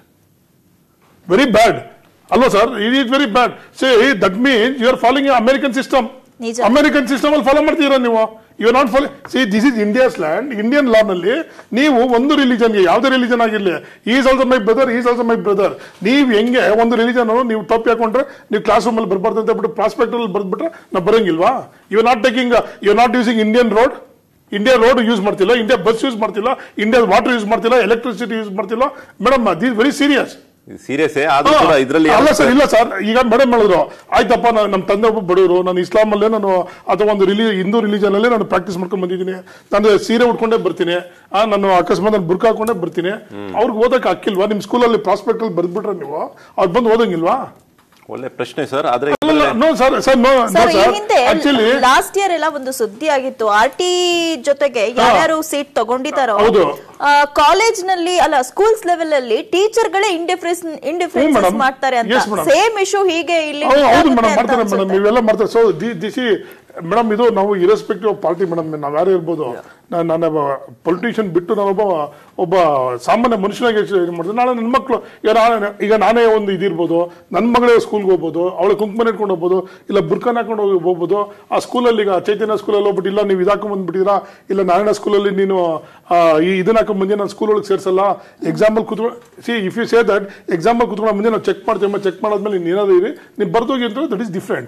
very bad ಅಲ್ವಾ sir it is very bad say that means you are following American system ನಿಜ. American system ಅಲ್ಲಿ follow ಮಾಡ್ತೀರಾ ನೀವು you not follow see this is India's land Indian law ನಲ್ಲಿ ನೀವು ಒಂದು ರಿಲಿಜನ್ಗೆ ಯಾವುದೇ ರಿಲಿಜನ್ ಆಗಿರಲಿ is also my brother is also my brother ನೀವು ಹೆಂಗೆ ಒಂದು ರಿಲಿಜನ್ ನೀವು ಟೋಪಿ ಹಾಕೊಂಡ್ರೆ ನೀವು ಕ್ಲಾಸ್ ರೂಮ್ ಅಲ್ಲಿ ಬರ್ಬಾರ್ದು ಅಂತ ಬಿಟ್ಟು ಪ್ರಾಸ್ಪೆಕ್ಟ್ ಅಲ್ಲಿ ಬರ್ದ್ಬಿಟ್ರೆ ನಾವು ಬರಂಗಿಲ್ವಾ you not taking you not using Indian road India road use ಮಾಡ್ತಿಲ್ಲ ಇಂಡಿಯಾ ಬಸ್ ಯೂಸ್ ಮಾಡ್ತಿಲ್ಲ ಇಂಡಿಯಾ ವಾಟರ್ ಯೂಸ್ ಮಾಡ್ತಿಲ್ಲ ಎಲೆಕ್ಟ್ರಿಸಿಟಿ ಯೂಸ್ ಮಾಡ್ತಿಲ್ಲ madam this very serious serious ಆದ್ರೂ ಕೂಡ ಇದರಲ್ಲಿ ಅಲ್ಲ ಸರ್ ಇಲ್ಲ ಸರ್ ಈಗ ಮೇಡಮ್ ಹೇಳಿದ್ರು ಆಯ್ತಪ್ಪ ನಾನು ನಮ್ಮ ತಂದೆ ಒಬ್ಬ ಬಡವರು ನಾನು ಇಸ್ಲಾಂ ಅಲ್ಲೇ ನಾನು ಅಥವಾ ಒಂದು ರಿಲಿ ಹಿಂದೂ ರಿಲಿಜನ್ ಅಲ್ಲೇ ನಾನು ಪ್ರಾಕ್ಟೀಸ್ ಮಾಡ್ಕೊಂಡು ಬಂದಿದ್ದೀನಿ ನಾನು ಸೀರೆ ಉಟ್ಕೊಂಡೇ ಬರ್ತೀನಿ ಆ ನಾನು ಅಕಸ್ಮಾತ್ ನಾನು ಬುರ್ಕ ಹಾಕೊಂಡೇ ಬರ್ತೀನಿ ಅವ್ರಿಗೆ ಓದಕ್ಕೆ ಹಕ್ಕಿಲ್ವಾ ನಿಮ್ಮ ಸ್ಕೂಲಲ್ಲಿ ಪ್ರಾಸ್ಪೆಕ್ಟ್ ಅಲ್ಲಿ ಬರ್ದ್ಬಿಟ್ರೆ ನೀವು ಅವ್ರು ಬಂದು ಓದಂಗಿಲ್ವಾ ಒಳ್ಳೆ ಪ್ರಶ್ನೆ ಸರ್ ಆದ್ರೆ ಅಲ್ಲ no sir sir no sir ಈ ಹಿಂದೆ ಆಕ್ಚುಲಿ ಲಾಸ್ಟ್ ಇಯರ್ ಎಲ್ಲ ಒಂದು ಸುದ್ದಿ ಆಗಿತ್ತು ಆರ್ ಟಿ ಜೊತೆಗೆ ಯಾರ್ಯಾರು ಸೀಟ್ ತಗೊಂಡಿದ್ದಾರೋ ಹೌದು. ಕಾಲೇಜ್ ನಲ್ಲಿ ಅಲ್ಲ ಸ್ಕೂಲ್ಸ್ ಲೆವೆಲ್ ಅಲ್ಲಿ ಟೀಚರ್ ಗಳೇ ಇಂಡಿಫರೆನ್ಸ್ ಇಂಡಿಫರೆನ್ಸ್ madam. ಮಾಡ್ತಾರೆ ಅಂತ Yes, madam. ಸೇಮ್ ಇಶ್ಯೂ ಹೀಗೆ ಇಲ್ಲಿ ಹೌದು ಹೌದು ಉಂಟಾಗುತ್ತೆ ಮೇಡಮ್ ಅಂತ ಮಾಡ್ತಾರೆ ಮೇಡಮ್ ಅನ್ಸುತ್ತೆ. ಇವೆಲ್ಲ ಮಾಡ್ತಾರೆ ಸೊ ದಿಸಿ ಮೇಡಮ್ ಇದು ನಾವು ಇರೆಸ್ಪೆಕ್ಟಿವ್ ಆಫ್ ಪಾರ್ಟಿ ಮೇಡಮ್ ನಾವು ಯಾರು ಇರ್ಬೋದು ನಾನು ನಾನೊಬ್ಬ ಪೊಲಿಟಿಷಿಯನ್ ಬಿಟ್ಟು ನಾನೊಬ್ಬ ಒಬ್ಬ ಸಾಮಾನ್ಯ ಮನುಷ್ಯನಾಗಿ ಇದು ಮಾಡಿದ್ರೆ ನಾಳೆ ನನ್ನ ಮಕ್ಕಳು ಈಗ ನಾಳೆ ಈಗ ನಾನೇ ಒಂದು ಇದಿರ್ಬೋದು ನನ್ನ ಮಗಳೇ ಸ್ಕೂಲ್ಗೆ ಹೋಗ್ಬೋದು ಅವಳು ಕುಂಕುಮ ಇಟ್ಕೊಂಡು ಹೋಗ್ಬೋದು ಇಲ್ಲ ಬುರ್ಕನ್ ಹಾಕೊಂಡು ಹೋಗಿ ಹೋಗ್ಬೋದು ಆ ಸ್ಕೂಲಲ್ಲಿ ಈಗ ಚೈತನ್ಯ ಸ್ಕೂಲಲ್ಲಿ ಹೋಗ್ಬಿಟ್ಟು ಇಲ್ಲ ನೀವು ಇದಾಕೊಂಡ್ ಬಂದ್ಬಿಟ್ಟಿರಾ ಇಲ್ಲ ನಾರಾಯಣ ಸ್ಕೂಲಲ್ಲಿ ನೀನು ಆ, ಈ ಇದನ್ನ ಹಾಕೊಂಡ್ ಬಂದು ನಾನು ಸ್ಕೂಲ್ ಒಳಗೆ ಸೇರ್ಸಲ್ಲ ಎಕ್ಸಾಂಪಲ್ ಕೂತ್ಕೊಂಡು see if you say that example ಕೂತ್ಕೊಂಡು ಮುಂದೆ ನಾವು ಚೆಕ್ ಮಾಡ್ತೀವಿ ಚೆಕ್ ಮಾಡಾದ್ಮೇಲೆ ನೀನು ಏನಾದ್ರು ಇರಿ ನೀವು ಬರ್ದೋಗಿ ಅಂತ ದಟ್ ಇಸ್ ಡಿಫ್ರೆಂಟ್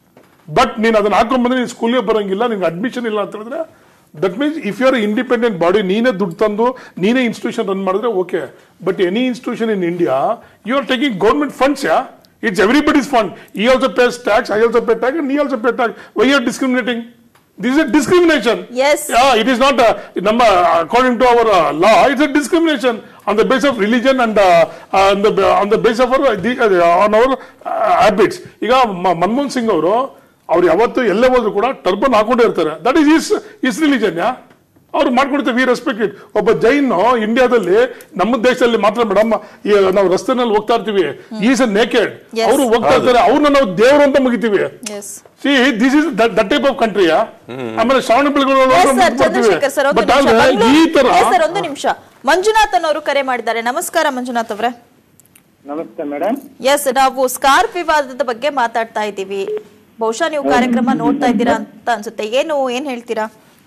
ಬಟ್ ನೀನು ಅದನ್ನ ಹಾಕೊಂಡ್ ಬಂದ್ರೆ ನೀನು ಸ್ಕೂಲ್ಗೆ ಬರೋಂಗಿಲ್ಲ ನಿನ್ಗೆ ಅಡ್ಮಿಷನ್ ಇಲ್ಲ ಅಂತ ಹೇಳಿದ್ರೆ that means if you are independent body ನೀನೇ ದುಡ್ಡು ತಂದು ನೀನೇ ಇನ್ಸ್ಟಿಟ್ಯೂಷನ್ ರನ್ ಮಾಡಿದ್ರೆ okay but any institution in India you are taking government funds yeah it's everybody's fund he also pays tax I also pay tax ನೀ also pay tax why are discriminating this is discrimination Yes. yeah it is not uh, number according to our uh, law it's a discrimination on the basis of religion and uh, uh, on the on the basis of our uh, the, uh, on our uh, habits ಈಗ ಮ- ಮನಮೋಹನ್ ಸಿಂಗ್ ಅವರು ಅವ್ರು ಯಾವತ್ತು ಎಲ್ಲೇ ಹೋದ್ರು ಕೂಡ turban ಹಾಕೊಂಡೇ ಇರ್ತಾರೆ that is is is religion yeah ಅವ್ರು ಮಾಡ್ಕೊಡ್ತೇವೆ ವಿ ರೆಸ್ಪೆಕ್ಟ್ ಇಟ್ ಒಬ್ಬ ಜೈನ್ ಇಂಡಿಯಾದಲ್ಲಿ ನಮ್ಮ ದೇಶದಲ್ಲಿ ಮಾತ್ರ ಮೇಡಮ್ ನಾವು ರಸ್ತೆನಲ್ಲಿ ಹೋಗ್ತಾ ಇರ್ತೀವಿ ಈಸ್ ನೇಕೆಡ್ Yes. ಅವರು ಹೋಗ್ತಾ ಇರ್ತಾರೆ ಅವ್ರನ್ನ ನಾವು ದೇವರು ಅಂತ ಮುಗಿತೀವಿ Yes. See this is that type of country ಆಮೇಲೆ Shravana Yes, sir. Chandrashekhar sir ಒಂದು ಬಟ್ ನಿಮಿಷ ಆದ್ರೆ ಈ ಮಂಗ್ಳೂರ್- ತರ Yes, sir, ಒಂದು ನಿಮಿಷ ಮಂಜುನಾಥ್ ಅನ್ನೋರು ಕರೆ ಮಾಡಿದ್ದಾರೆ ನಮಸ್ಕಾರ ಮಂಜುನಾಥ್ ಅವರೇ ನಮಸ್ತೆ ಮೇಡಮ್ ಎಸ್ ನಾವು ಸ್ಕಾರ್ಫ್ ವಿವಾದದ ಬಗ್ಗೆ ಮಾತಾಡ್ತಾ ಇದ್ದೀವಿ ಬಹುಶಃ ನೀವು ಕಾರ್ಯಕ್ರಮ ನೋಡ್ತಾ ಇದ್ದೀರಾ ಅಂತ ಅನ್ಸುತ್ತೆ ಏನು ಏನ್ ಹೇಳ್ತೀರಾ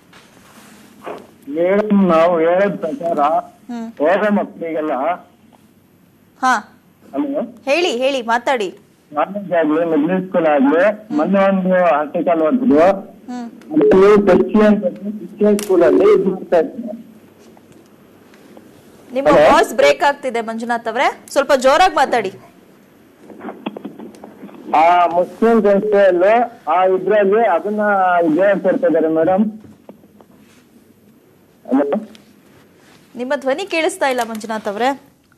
ಮೇಡಮ್ ನಾವು ಹೇಳಿದ ಪ್ರಕಾರ ಹೋದ ಮಕ್ಕಳಿಗೆಲ್ಲ ಹಾ ಹಲೋ ಹೇಳಿ ಹೇಳಿ ಮಾತಾಡಿ ಕಾಲೇಜ್ ಆಗ್ಲಿ ಮಿಡ್ಲ್ ಸ್ಕೂಲ್ ಆಗ್ಲಿ ಮೊನ್ನೆ ಒಂದು ಆರ್ಟಿಕಲ್ ಓದಿದ್ರು ಹ್ಮ್ ಅದು ಕ್ರಿಶ್ಚಿಯನ್ ಕ್ರಿಶ್ಚಿಯನ್ ಸ್ಕೂಲ್ ಅಲ್ಲಿ ಇದು ಮಾಡ್ತಾ ಇದ್ದಾರೆ ನಿಮ್ಮ ವಾಯ್ಸ್ ಬ್ರೇಕ್ ಆಗ್ತಿದೆ ಮಂಜುನಾಥ್ ಅವರೇ ಸ್ವಲ್ಪ ಜೋರಾಗಿ ಮಾತಾಡಿ ಆ ಮುಸ್ಲಿಂ ಸಂಸ್ಥೆಯಲ್ಲೂ ಆ ಇದ್ರಲ್ಲಿ ಅದನ್ನ ಇದೇ ಕೊಡ್ತಾ ಇದ್ದಾರೆ ಮೇಡಮ್ ಹಲೋ ನಿಮ್ಮ ಧ್ವನಿ ಕೇಳಿಸ್ತಾ ಇಲ್ಲ ಮಂಜುನಾಥ್ ಅವರೇ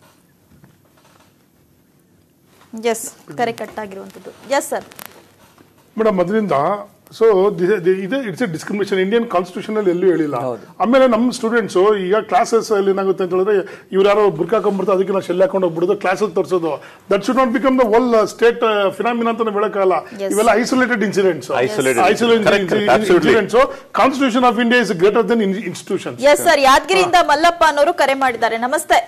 ಎಸ್ ಕರೆ ಕಟ್ ಆಗಿರುವಂತದ್ದು ಎಸ್ ಸರ್ ಮೇಡಮ್ ಅದರಿಂದ ಸೊ ಇದೆ it's a discrimination Indian constitution ಅಲ್ಲಿ ಎಲ್ಲೂ ಹೇಳಿಲ್ಲ ಆಮೇಲೆ ನಮ್ಮ ಸ್ಟೂಡೆಂಟ್ಸ್ ಈಗ ಕ್ಲಾಸಸ್ ಅಲ್ಲಿ ಏನಾಗುತ್ತೆ ಅಂತ ಹೇಳಿದ್ರೆ ಇವ್ರು ಯಾರೋ ಬುರ್ಕ್ ಹಾಕೊಂಡ್ಬಿಡ್ತಾರೆ ಅದಕ್ಕೆ ನಾವು ಶೆಲ್ ಹಾಕೊಂಡು ಹೋಗ್ಬಿಡೋದು ಕ್ಲಾಸಲ್ಲಿ ತೋರಿಸೋದು that should not become the whole state phenomena ಅಂತ ನಾವು ಹೇಳಕ್ಕಾಗಲ್ಲ Yes. ಇವೆಲ್ಲ isolated incidents Isolated. Correct, correct. Absolutely. Incidents constitution of India is greater than institution yes sir ಯಾದಗಿರಿಯಿಂದ ಮಲ್ಲಪ್ಪ ಅನ್ನೋರು ಕರೆ ಮಾಡಿದ್ದಾರೆ ನಮಸ್ತೆ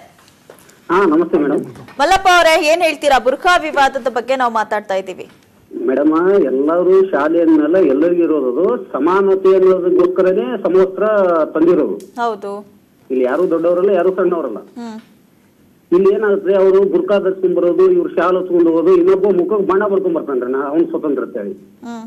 ಹಾ ನಮಸ್ತೆ ಮೇಡಮ್ ಮಲ್ಲಪ್ಪ ಅವರೇ ಏನ್ ಹೇಳ್ತೀರಾ ಬುರ್ಖಾ ವಿವಾದದ ಬಗ್ಗೆ ನಾವು ಮಾತಾಡ್ತಾ ಇದ್ದೀವಿ ಮೇಡಮ್ ಎಲ್ಲರೂ ಶಾಲೆ ಅಂದ್ಮೇಲೆ ಎಲ್ಲರಿಗೂ ಇರೋದು ಸಮಾನತೆ ಅನ್ನೋದಕ್ಕೋಸ್ಕರನೇ ಸಮವಸ್ತ್ರ ತಂದಿರೋದು ಹೌದು ಇಲ್ಲಿ ಯಾರು ದೊಡ್ಡವರಲ್ಲ ಯಾರು ಸಣ್ಣವರಲ್ಲ ಹ್ಮ್ ಇಲ್ಲಿ ಏನಾಗುತ್ತೆ ಅವರು ಬುರ್ಕಾ ಧರಿಸ್ಕೊಂಡ್ ಬರೋದು ಇವ್ರು ಶಾಲ್ ಹೊತ್ಕೊಂಡು ಹೋಗೋದು ಇನ್ನೊಬ್ಬ ಮುಖಕ್ಕೆ ಬಣ್ಣ ಬರ್ಕೊಂಡ್ ಬರ್ತಾನ್ರಿ ನಾ ಅವ್ನ್ ಸ್ವತಂತ್ರ ಅಂತ ಹೇಳಿ ಹ್ಮ್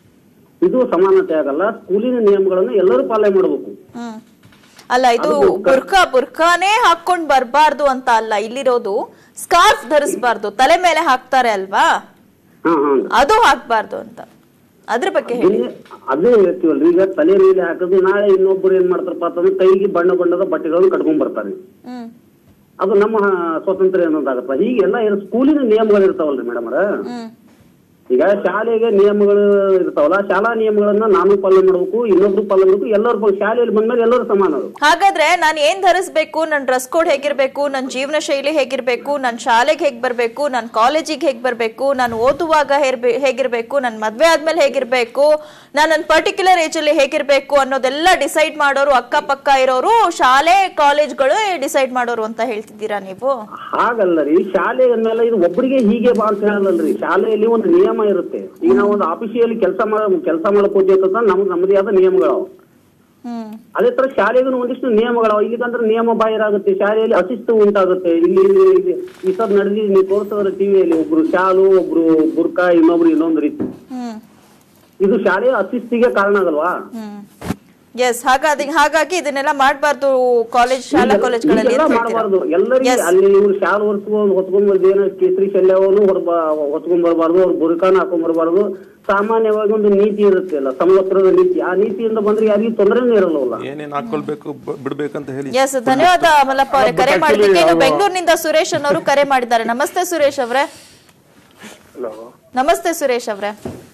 ಇದು ಸಮಾನತೆ ಆಗಲ್ಲ ಸ್ಕೂಲಿನ ನಿಯಮಗಳನ್ನ ಎಲ್ಲರೂ ಪಾಲನೆ ಮಾಡಬೇಕು ಹ್ಮ್ ಅಲ್ಲ ಇದು ಬುರ್ಖಾ ಬುರ್ಖಾನೇ ಹಾಕೊಂಡ್ ಬರ್ಬಾರ್ದು ಅಂತ ಅಲ್ಲ ಇಲ್ಲಿರೋದು ಸ್ಕಾರ್ಫ್ ಧರಿಸಬಾರ್ದು ತಲೆ ಮೇಲೆ ಹಾಕ್ತಾರೆ ಅಲ್ವಾ ಹಾ ಹಾ ಅದು ಹಾಕ್ಬಾರ್ದು ಅಂತ ಅದ್ರ ಬಗ್ಗೆ ಹೇಳಿ ಇಲ್ಲಿ ಅದೇ ಹೇಳ್ತೀವಲ್ರಿ ಈಗ ತಲೆ ಮೇಲೆ ಹಾಕಿದ್ರೆ ನಾಳೆ ಇನ್ನೊಬ್ರು ಏನ್ ಮಾಡ್ತಾರಪ್ಪ ಅಂತಂದ್ರೆ ಕೈಗೆ ಬಣ್ಣ ಬಣ್ಣದ ಬಟ್ಟೆಗಳನ್ನು ಕಟ್ಕೊಂಡ್ ಬರ್ತಾರೆ ಹ್ಮ್ ಅದು ನಮ್ಮ ಸ್ವಾತಂತ್ರ್ಯ ಅನ್ನೋದಾಗತ್ತ ಹೀಗೆಲ್ಲ ಏನು ಸ್ಕೂಲಿನ ನಿಯಮಗಳು ಇರ್ತಾವಲ್ರಿ ಮೇಡಮ್ ಹ್ಮ್ ಈಗ ಶಾಲೆಗೆ ನಿಯಮಗಳು ಇರ್ತಾವಲ್ಲ ಶಾಲಾ ನಿಯಮಗಳನ್ನ ನಾನು ಪಾಲನೆ ಮಾಡ್ಬೇಕು ಇನ್ನೊಬ್ರು ಪಾಲನೆ ಮಾಡ್ಬೇಕು ಎಲ್ಲರೂ ಶಾಲೆಯಲ್ಲಿ ಬಂದ್ಮೇಲೆ ಎಲ್ಲರೂ ಸಮಾನರು ಹಾಗಾದ್ರೆ ನಾನು ಏನ್ ಧರಿಸ್ಬೇಕು ನನ್ನ ಡ್ರೆಸ್ ಕೋಡ್ ಹೇಗಿರ್ಬೇಕು ನನ್ನ ಜೀವನ ಶೈಲಿ ಹೇಗಿರ್ಬೇಕು ನನ್ನ ಶಾಲೆಗೆ ಹೇಗ್ ಬರ್ಬೇಕು ನನ್ನ ಕಾಲೇಜಿಗೆ ಹೇಗ್ ಬರ್ಬೇಕು ನಾನು ಓದುವಾಗ ಹೇರ್ಬೆ- ಹೇಗಿರ್ಬೇಕು ನನ್ನ ಮದ್ವೆ ಆದ್ಮೇಲೆ ಹೇಗಿರ್ಬೇಕು ನಾನು ನನ್ನ ಪರ್ಟಿಕ್ಯುಲರ್ ಏಜ್ ಅಲ್ಲಿ ಹೇಗಿರ್ಬೇಕು ಅನ್ನೋದೆಲ್ಲ ಡಿಸೈಡ್ ಮಾಡೋರು ಅಕ್ಕಪಕ್ಕ ಇರೋರು ಶಾಲೆ ಕಾಲೇಜ್ಗಳು ಡಿಸೈಡ್ ಮಾಡೋರು ಅಂತ ಹೇಳ್ತಿದ್ದೀರಾ ನೀವು ಹಾಗಲ್ಲ ರೀ ಶಾಲೆ ಅಂದ್ಮೇಲೆ ಇದು ಒಬ್ಬರಿಗೆ ಹೀಗೆ ಬಾ ಅಂತ ಹೇಳಲ್ಲರಿ ಶಾಲೆಯಲ್ಲಿ ಒಂದು ನಿಯಮ ಇರುತ್ತೆ ಈಗ ನಾವು ಒಂದು ಆಫೀಸಿಯಲ್ಲಿ ಕೆಲಸ ಮಾಡ ಕೆಲಸ ಮಾಡಕ್ ಹೋಗ್ತೀವಿ ಅಂತಂದ್ರೆ ನಮ್ಗೆ ನಮ್ಮದೇ ಆದ ನಿಯಮಗಳವ ಹ್ಮ್ ಅದೇ ತರ ಶಾಲೆಗೂ ಒಂದಿಷ್ಟು ನಿಯಮಗಳವ ಈಗಂದ್ರೆ ನಿಯಮ ಬಾಹಿರಾಗುತ್ತೆ ಶಾಲೆಯಲ್ಲಿ ಅಶಿಸ್ತು ಉಂಟಾಗುತ್ತೆ ಇಲ್ಲಿ ಇಲ್ಲಿ- ಇಲ್ಲಿ ಈ ಸರ್ ನಡೆದಿ ನೀವು ತೋರಿಸಿದ್ರೆ ಟಿವಿಯಲ್ಲಿ ಒಬ್ರು ಶಾಲು ಒಬ್ರು ಬುರ್ಕಾ ಇನ್ನೊಬ್ರು ಇನ್ನೊಂದು ರೀತಿ ಹ್ಮ್ ಇದು ಶಾಲೆಯ ಅಶಿಸ್ತಿಗೆ ಕಾರಣ ಆಗಲ್ವಾ ಹ್ಮ್ ಎಸ್ ಹಾಗಾಗಿ ಹಾಗಾಗಿ ಇದನ್ನೆಲ್ಲ ಮಾಡಬಾರ್ದು ಕಾಲೇಜ್ ಶಾಲಾ ಕಾಲೇಜ್ಗಳಲ್ಲಿ ಹೀಗೆಲ್ಲ ಅಂತ ಮಾಡಬಾರ್ದು ಹೇಳ್ತೀರಾ ಎಲ್ಲರಿಗೆ Yes. ಅಲ್ಲಿ ಇವ್ರು ಶಾಲ್ ಹೊರ್ಸ್ಕೊಂಡು ಹೊತ್ಕೊಂಡ್ ಬಂದ್ ಏನೋ ಕೇಸರಿ ಶಲ್ಯವನ್ನು ಹೊರಬ ಹೊತ್ಕೊಂಡ್ ಬರಬಾರ್ದು ಅವ್ರು ಬುರ್ಕಾನ ಹಾಕೊಂಡ್ ಬರಬಾರ್ದು ಸಾಮಾನ್ಯವಾಗಿ ಒಂದು ನೀತಿ ಇರುತ್ತೆ ಅಲ್ಲ ಸಮವಸ್ತ್ರದ ನೀತಿ ಆ ನೀತಿಯಿಂದ ಬಂದ್ರೆ ಯಾರಿಗೂ ತೊಂದರೆನೇ ಇರಲ್ಲವಲ್ಲ ಏನೇನ್ ಹಾಕೊಳ್ಬೇಕು ಬ- ಬಿಡ್ಬೇಕಂತ ಹೇಳಿ ಎಸ್ ಧನ್ಯವಾದ ಮಲ್ಲಪ್ಪ ಅವರೇ ಕರೆ ಮಾಡಿದ್ದಕ್ಕೆ ಇನ್ನು ಬೆಂಗಳೂರಿನಿಂದ ಸುರೇಶ್ ಅನ್ನೋರು ಕರೆ ಮಾಡಿದ್ದಾರೆ ನಮಸ್ತೆ ಸುರೇಶ್ ಅವರೇ ಹಲೋ ನಮಸ್ತೆ ಸುರೇಶ್ ಅವರೇ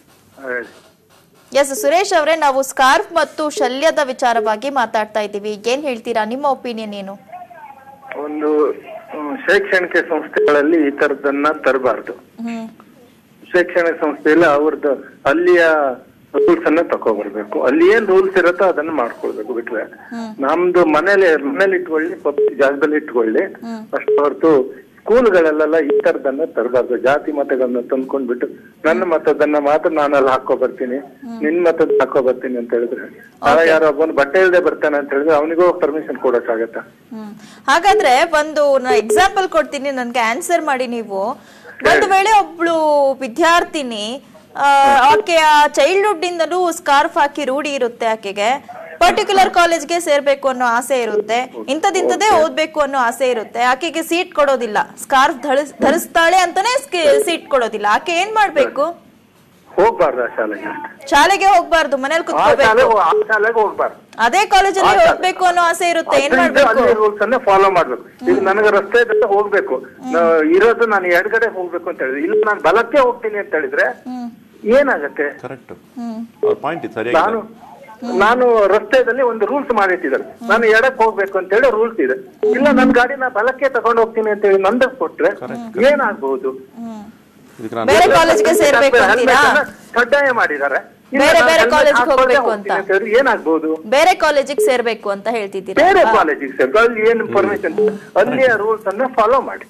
ಎಸ್ ಸುರೇಶ್ ಅವರೇ ನಾವು ಸ್ಕಾರ್ಫ್ ಮತ್ತು ಶಲ್ಯದ ವಿಚಾರವಾಗಿ ಮಾತಾಡ್ತಾ ಇದ್ದೀವಿ ಏನ್ ಹೇಳ್ತೀರಾ ನಿಮ್ಮ ಒಪಿನಿಯನ್ ಏನು ಒಂದು ಹ್ಮ್, ಶೈಕ್ಷಣಿಕ ಸಂಸ್ಥೆಗಳಲ್ಲಿ ಈ ತರದನ್ನ ತರಬಾರ್ದು ಹ್ಮ್ ಶೈಕ್ಷಣಿಕ ಸಂಸ್ಥೆಯಲ್ಲಿ ಅವ್ರದ್ದು ಅಲ್ಲಿಯ ರೂಲ್ಸ್ ಅನ್ನ ತಕೊಬರ್ಬೇಕು ಅಲ್ಲಿ ಏನ್ ರೂಲ್ಸ್ ಇರುತ್ತೋ ಅದನ್ನ ಮಾಡ್ಕೊಳ್ಬೇಕು ಬಿಟ್ರೆ ನಮ್ದು ಮನೇಲಿ ಮನೇಲಿ ಇಟ್ಕೊಳ್ಳಿ ಪಬ್ಲಿಕ್ ಜಾಗದಲ್ಲಿ ಇಟ್ಕೊಳ್ಳಿ ಅಷ್ಟು ಹೊರತು ಸ್ಕೂಲ್ಗಳಲ್ಲೆಲ್ಲ ಈ ತರದನ್ನ ತರಬಾರ್ದು ಜಾತಿ ಮತಗಳನ್ನ ತಂದ್ಕೊಂಡ್ಬಿಟ್ಟು ನನ್ನ ಮತದನ್ನ ಮಾತ್ರ ನಾನು ಅಲ್ಲಿ ಹಾಕೋ ಬರ್ತೀನಿ ನಿನ್ ಮತದ ಹಾಕೋ ಬರ್ತೀನಿ ಅಂತ ಹೇಳಿದ್ರೆ ನಾಳೆ ಯಾರೋ ಒಬ್ಬನು ಬಟ್ಟೆ ಇಲ್ಲದೆ ಬರ್ತಾನೆ ಅಂತ ಹೇಳಿದ್ರೆ ಅವನಿಗೂ ಪರ್ಮಿಷನ್ ಕೊಡಕ್ಕಾಗತ್ತಾ ಹ್ಮ್ ಹಾಗಾದ್ರೆ ಒಂದು ಎಕ್ಸಾಂಪಲ್ ಕೊಡ್ತೀನಿ ನನ್ಗೆ ಆನ್ಸರ್ ಮಾಡಿ ನೀವು ಒಂದು ವೇಳೆ ಒಬ್ಳು ವಿದ್ಯಾರ್ಥಿನಿ ಆ, ಆಕೆಯ ಚೈಲ್ಡ್ಹುಡ್ ಇಂದಲೂ ಸ್ಕಾರ್ಫ್ ಹಾಕಿ ರೂಢಿ ಇರುತ್ತೆ ಆಕೆಗೆ ಪರ್ಟಿಕ್ಯುಲರ್ ಕಾಲೇಜ್ಗೆ ಸೇರ್ಬೇಕು ಅನ್ನೋ ಆಸೆ ಇರುತ್ತೆ ಇಂಥದಿಂಥದೇ ಓದ್ಬೇಕು ಅನ್ನೋ ಆಸೆ ಇರುತ್ತೆ ಆಕೆಗೆ ಸೀಟ್ ಕೊಡೋದಿಲ್ಲ ಸ್ಕಾರ್ಫ್ ಧರಿಸ್ ಧರಿಸ್ತಾಳೆ ಅಂತಾನೆ ಸೀಟ್ ಕೊಡೋದಿಲ್ಲ ಆಕೆ ಏನ್ ಮಾಡ್ಬೇಕು ಹೋಗ್ಬಾರ್ದು ಆ ಶಾಲೆಗೆ ಅಷ್ಟೇ ಶಾಲೆಗೆ ಹೋಗ್ಬಾರ್ದು ಮನೇಲಿ ಆ ಶಾಲೆ ಕುತ್ಕೋಬೇಕು ಆ ಶಾಲೆಗೆ ಹೋಗ್ಬಾರ್ದು ಅದೇ ಕಾಲೇಜಲ್ಲಿ ಆ ಶಾಲೆ. ಓದ್ಬೇಕು ಅನ್ನೋ ಆಸೆ ಇರುತ್ತೆ ಏನ್ ಅದ್ರಿಂದ ಮಾಡ್ಬೇಕು ಅಲ್ಲಿ ರೂಲ್ಸ್ ಅನ್ನೇ ಫಾಲೋ ಮಾಡ್ಬೇಕು ಈಗ ನನಗೆ ರಸ್ತೆ ಇದ್ರೆ ಹೋಗ್ಬೇಕು ನಾ- ಇರೋದು ನಾನು ಎಡಗಡೆ ಹೋಗ್ಬೇಕು ಅಂತ ಹೇಳಿದ್ರೆ ಇಲ್ಲ ನಾನು ಬಲಕ್ಕೆ ಹೋಗ್ತೀನಿ ಅಂತ ಹೇಳಿದ್ರೆ ಏನಾಗತ್ತೆ ಕರೆಕ್ಟ್ ಹ್ಮ್ ಅವ್ರ ಪಾಯಿಂಟ್ ಇದು ಸರಿಯಾಗಿ ನಾನು ನಾನು ರಸ್ತೆದಲ್ಲಿ ಒಂದು ರೂಲ್ಸ್ ಮಾಡಿಟ್ಟಿದ್ದಾರೆ ನಾನು ಎಡಕ್ ಹೋಗ್ಬೇಕು ಅಂತ ಹೇಳಿ ರೂಲ್ಸ್ ಇದೆ ಇಲ್ಲ ನನ್ನ ಗಾಡಿ ನಾ ಬಲಕ್ಕೆ ತಗೊಂಡು ಹೋಗ್ತೀನಿ ಅಂತ ಹೇಳಿ ನಂದಕ್ ಕೊಟ್ರೆ ಏನಾಗ್ಬಹುದು ಇದಕ್ಕೆ ನಾನು ಬೇರೆ ಕಾಲೇಜ್ಗೆ ಸೇರ್ಬೇಕು ಅಂತೀರಾ Helmet ಅನ್ನ ಕಡ್ಡಾಯ ಮಾಡಿದ್ದಾರೆ ಇಲ್ಲ, ಬೇರೆ ನಾನು ಬೇರೆ helmet ಕಾಲೇಜ್ಗೆ ಹಾಕ್ಕೊಳ್ದೆ ಹೋಗ್ಬೇಕು ಹೋಗ್ತೀನಿ ಅಂತ. ಹೇಳಿದ್ರೆ ಏನಾಗ್ಬಹುದು ಬೇರೆ ಕಾಲೇಜಿಗೆ ಸೇರ್ಬೇಕು ಅಂತ ಹೇಳ್ತಿದ್ದೀರಾ ಬೇರೆ ಅಲ್ವಾ? ಕಾಲೇಜಿಗೆ ಸೇರ್ಬೇಕು ಅಲ್ಲಿ ಏನು ಪರ್ಮಿಷನ್ ಅಲ್ಲಿಯ ರೂಲ್ಸ್ ಅನ್ನ ಫಾಲೋ ಮಾಡಿ ಹ್ಮ್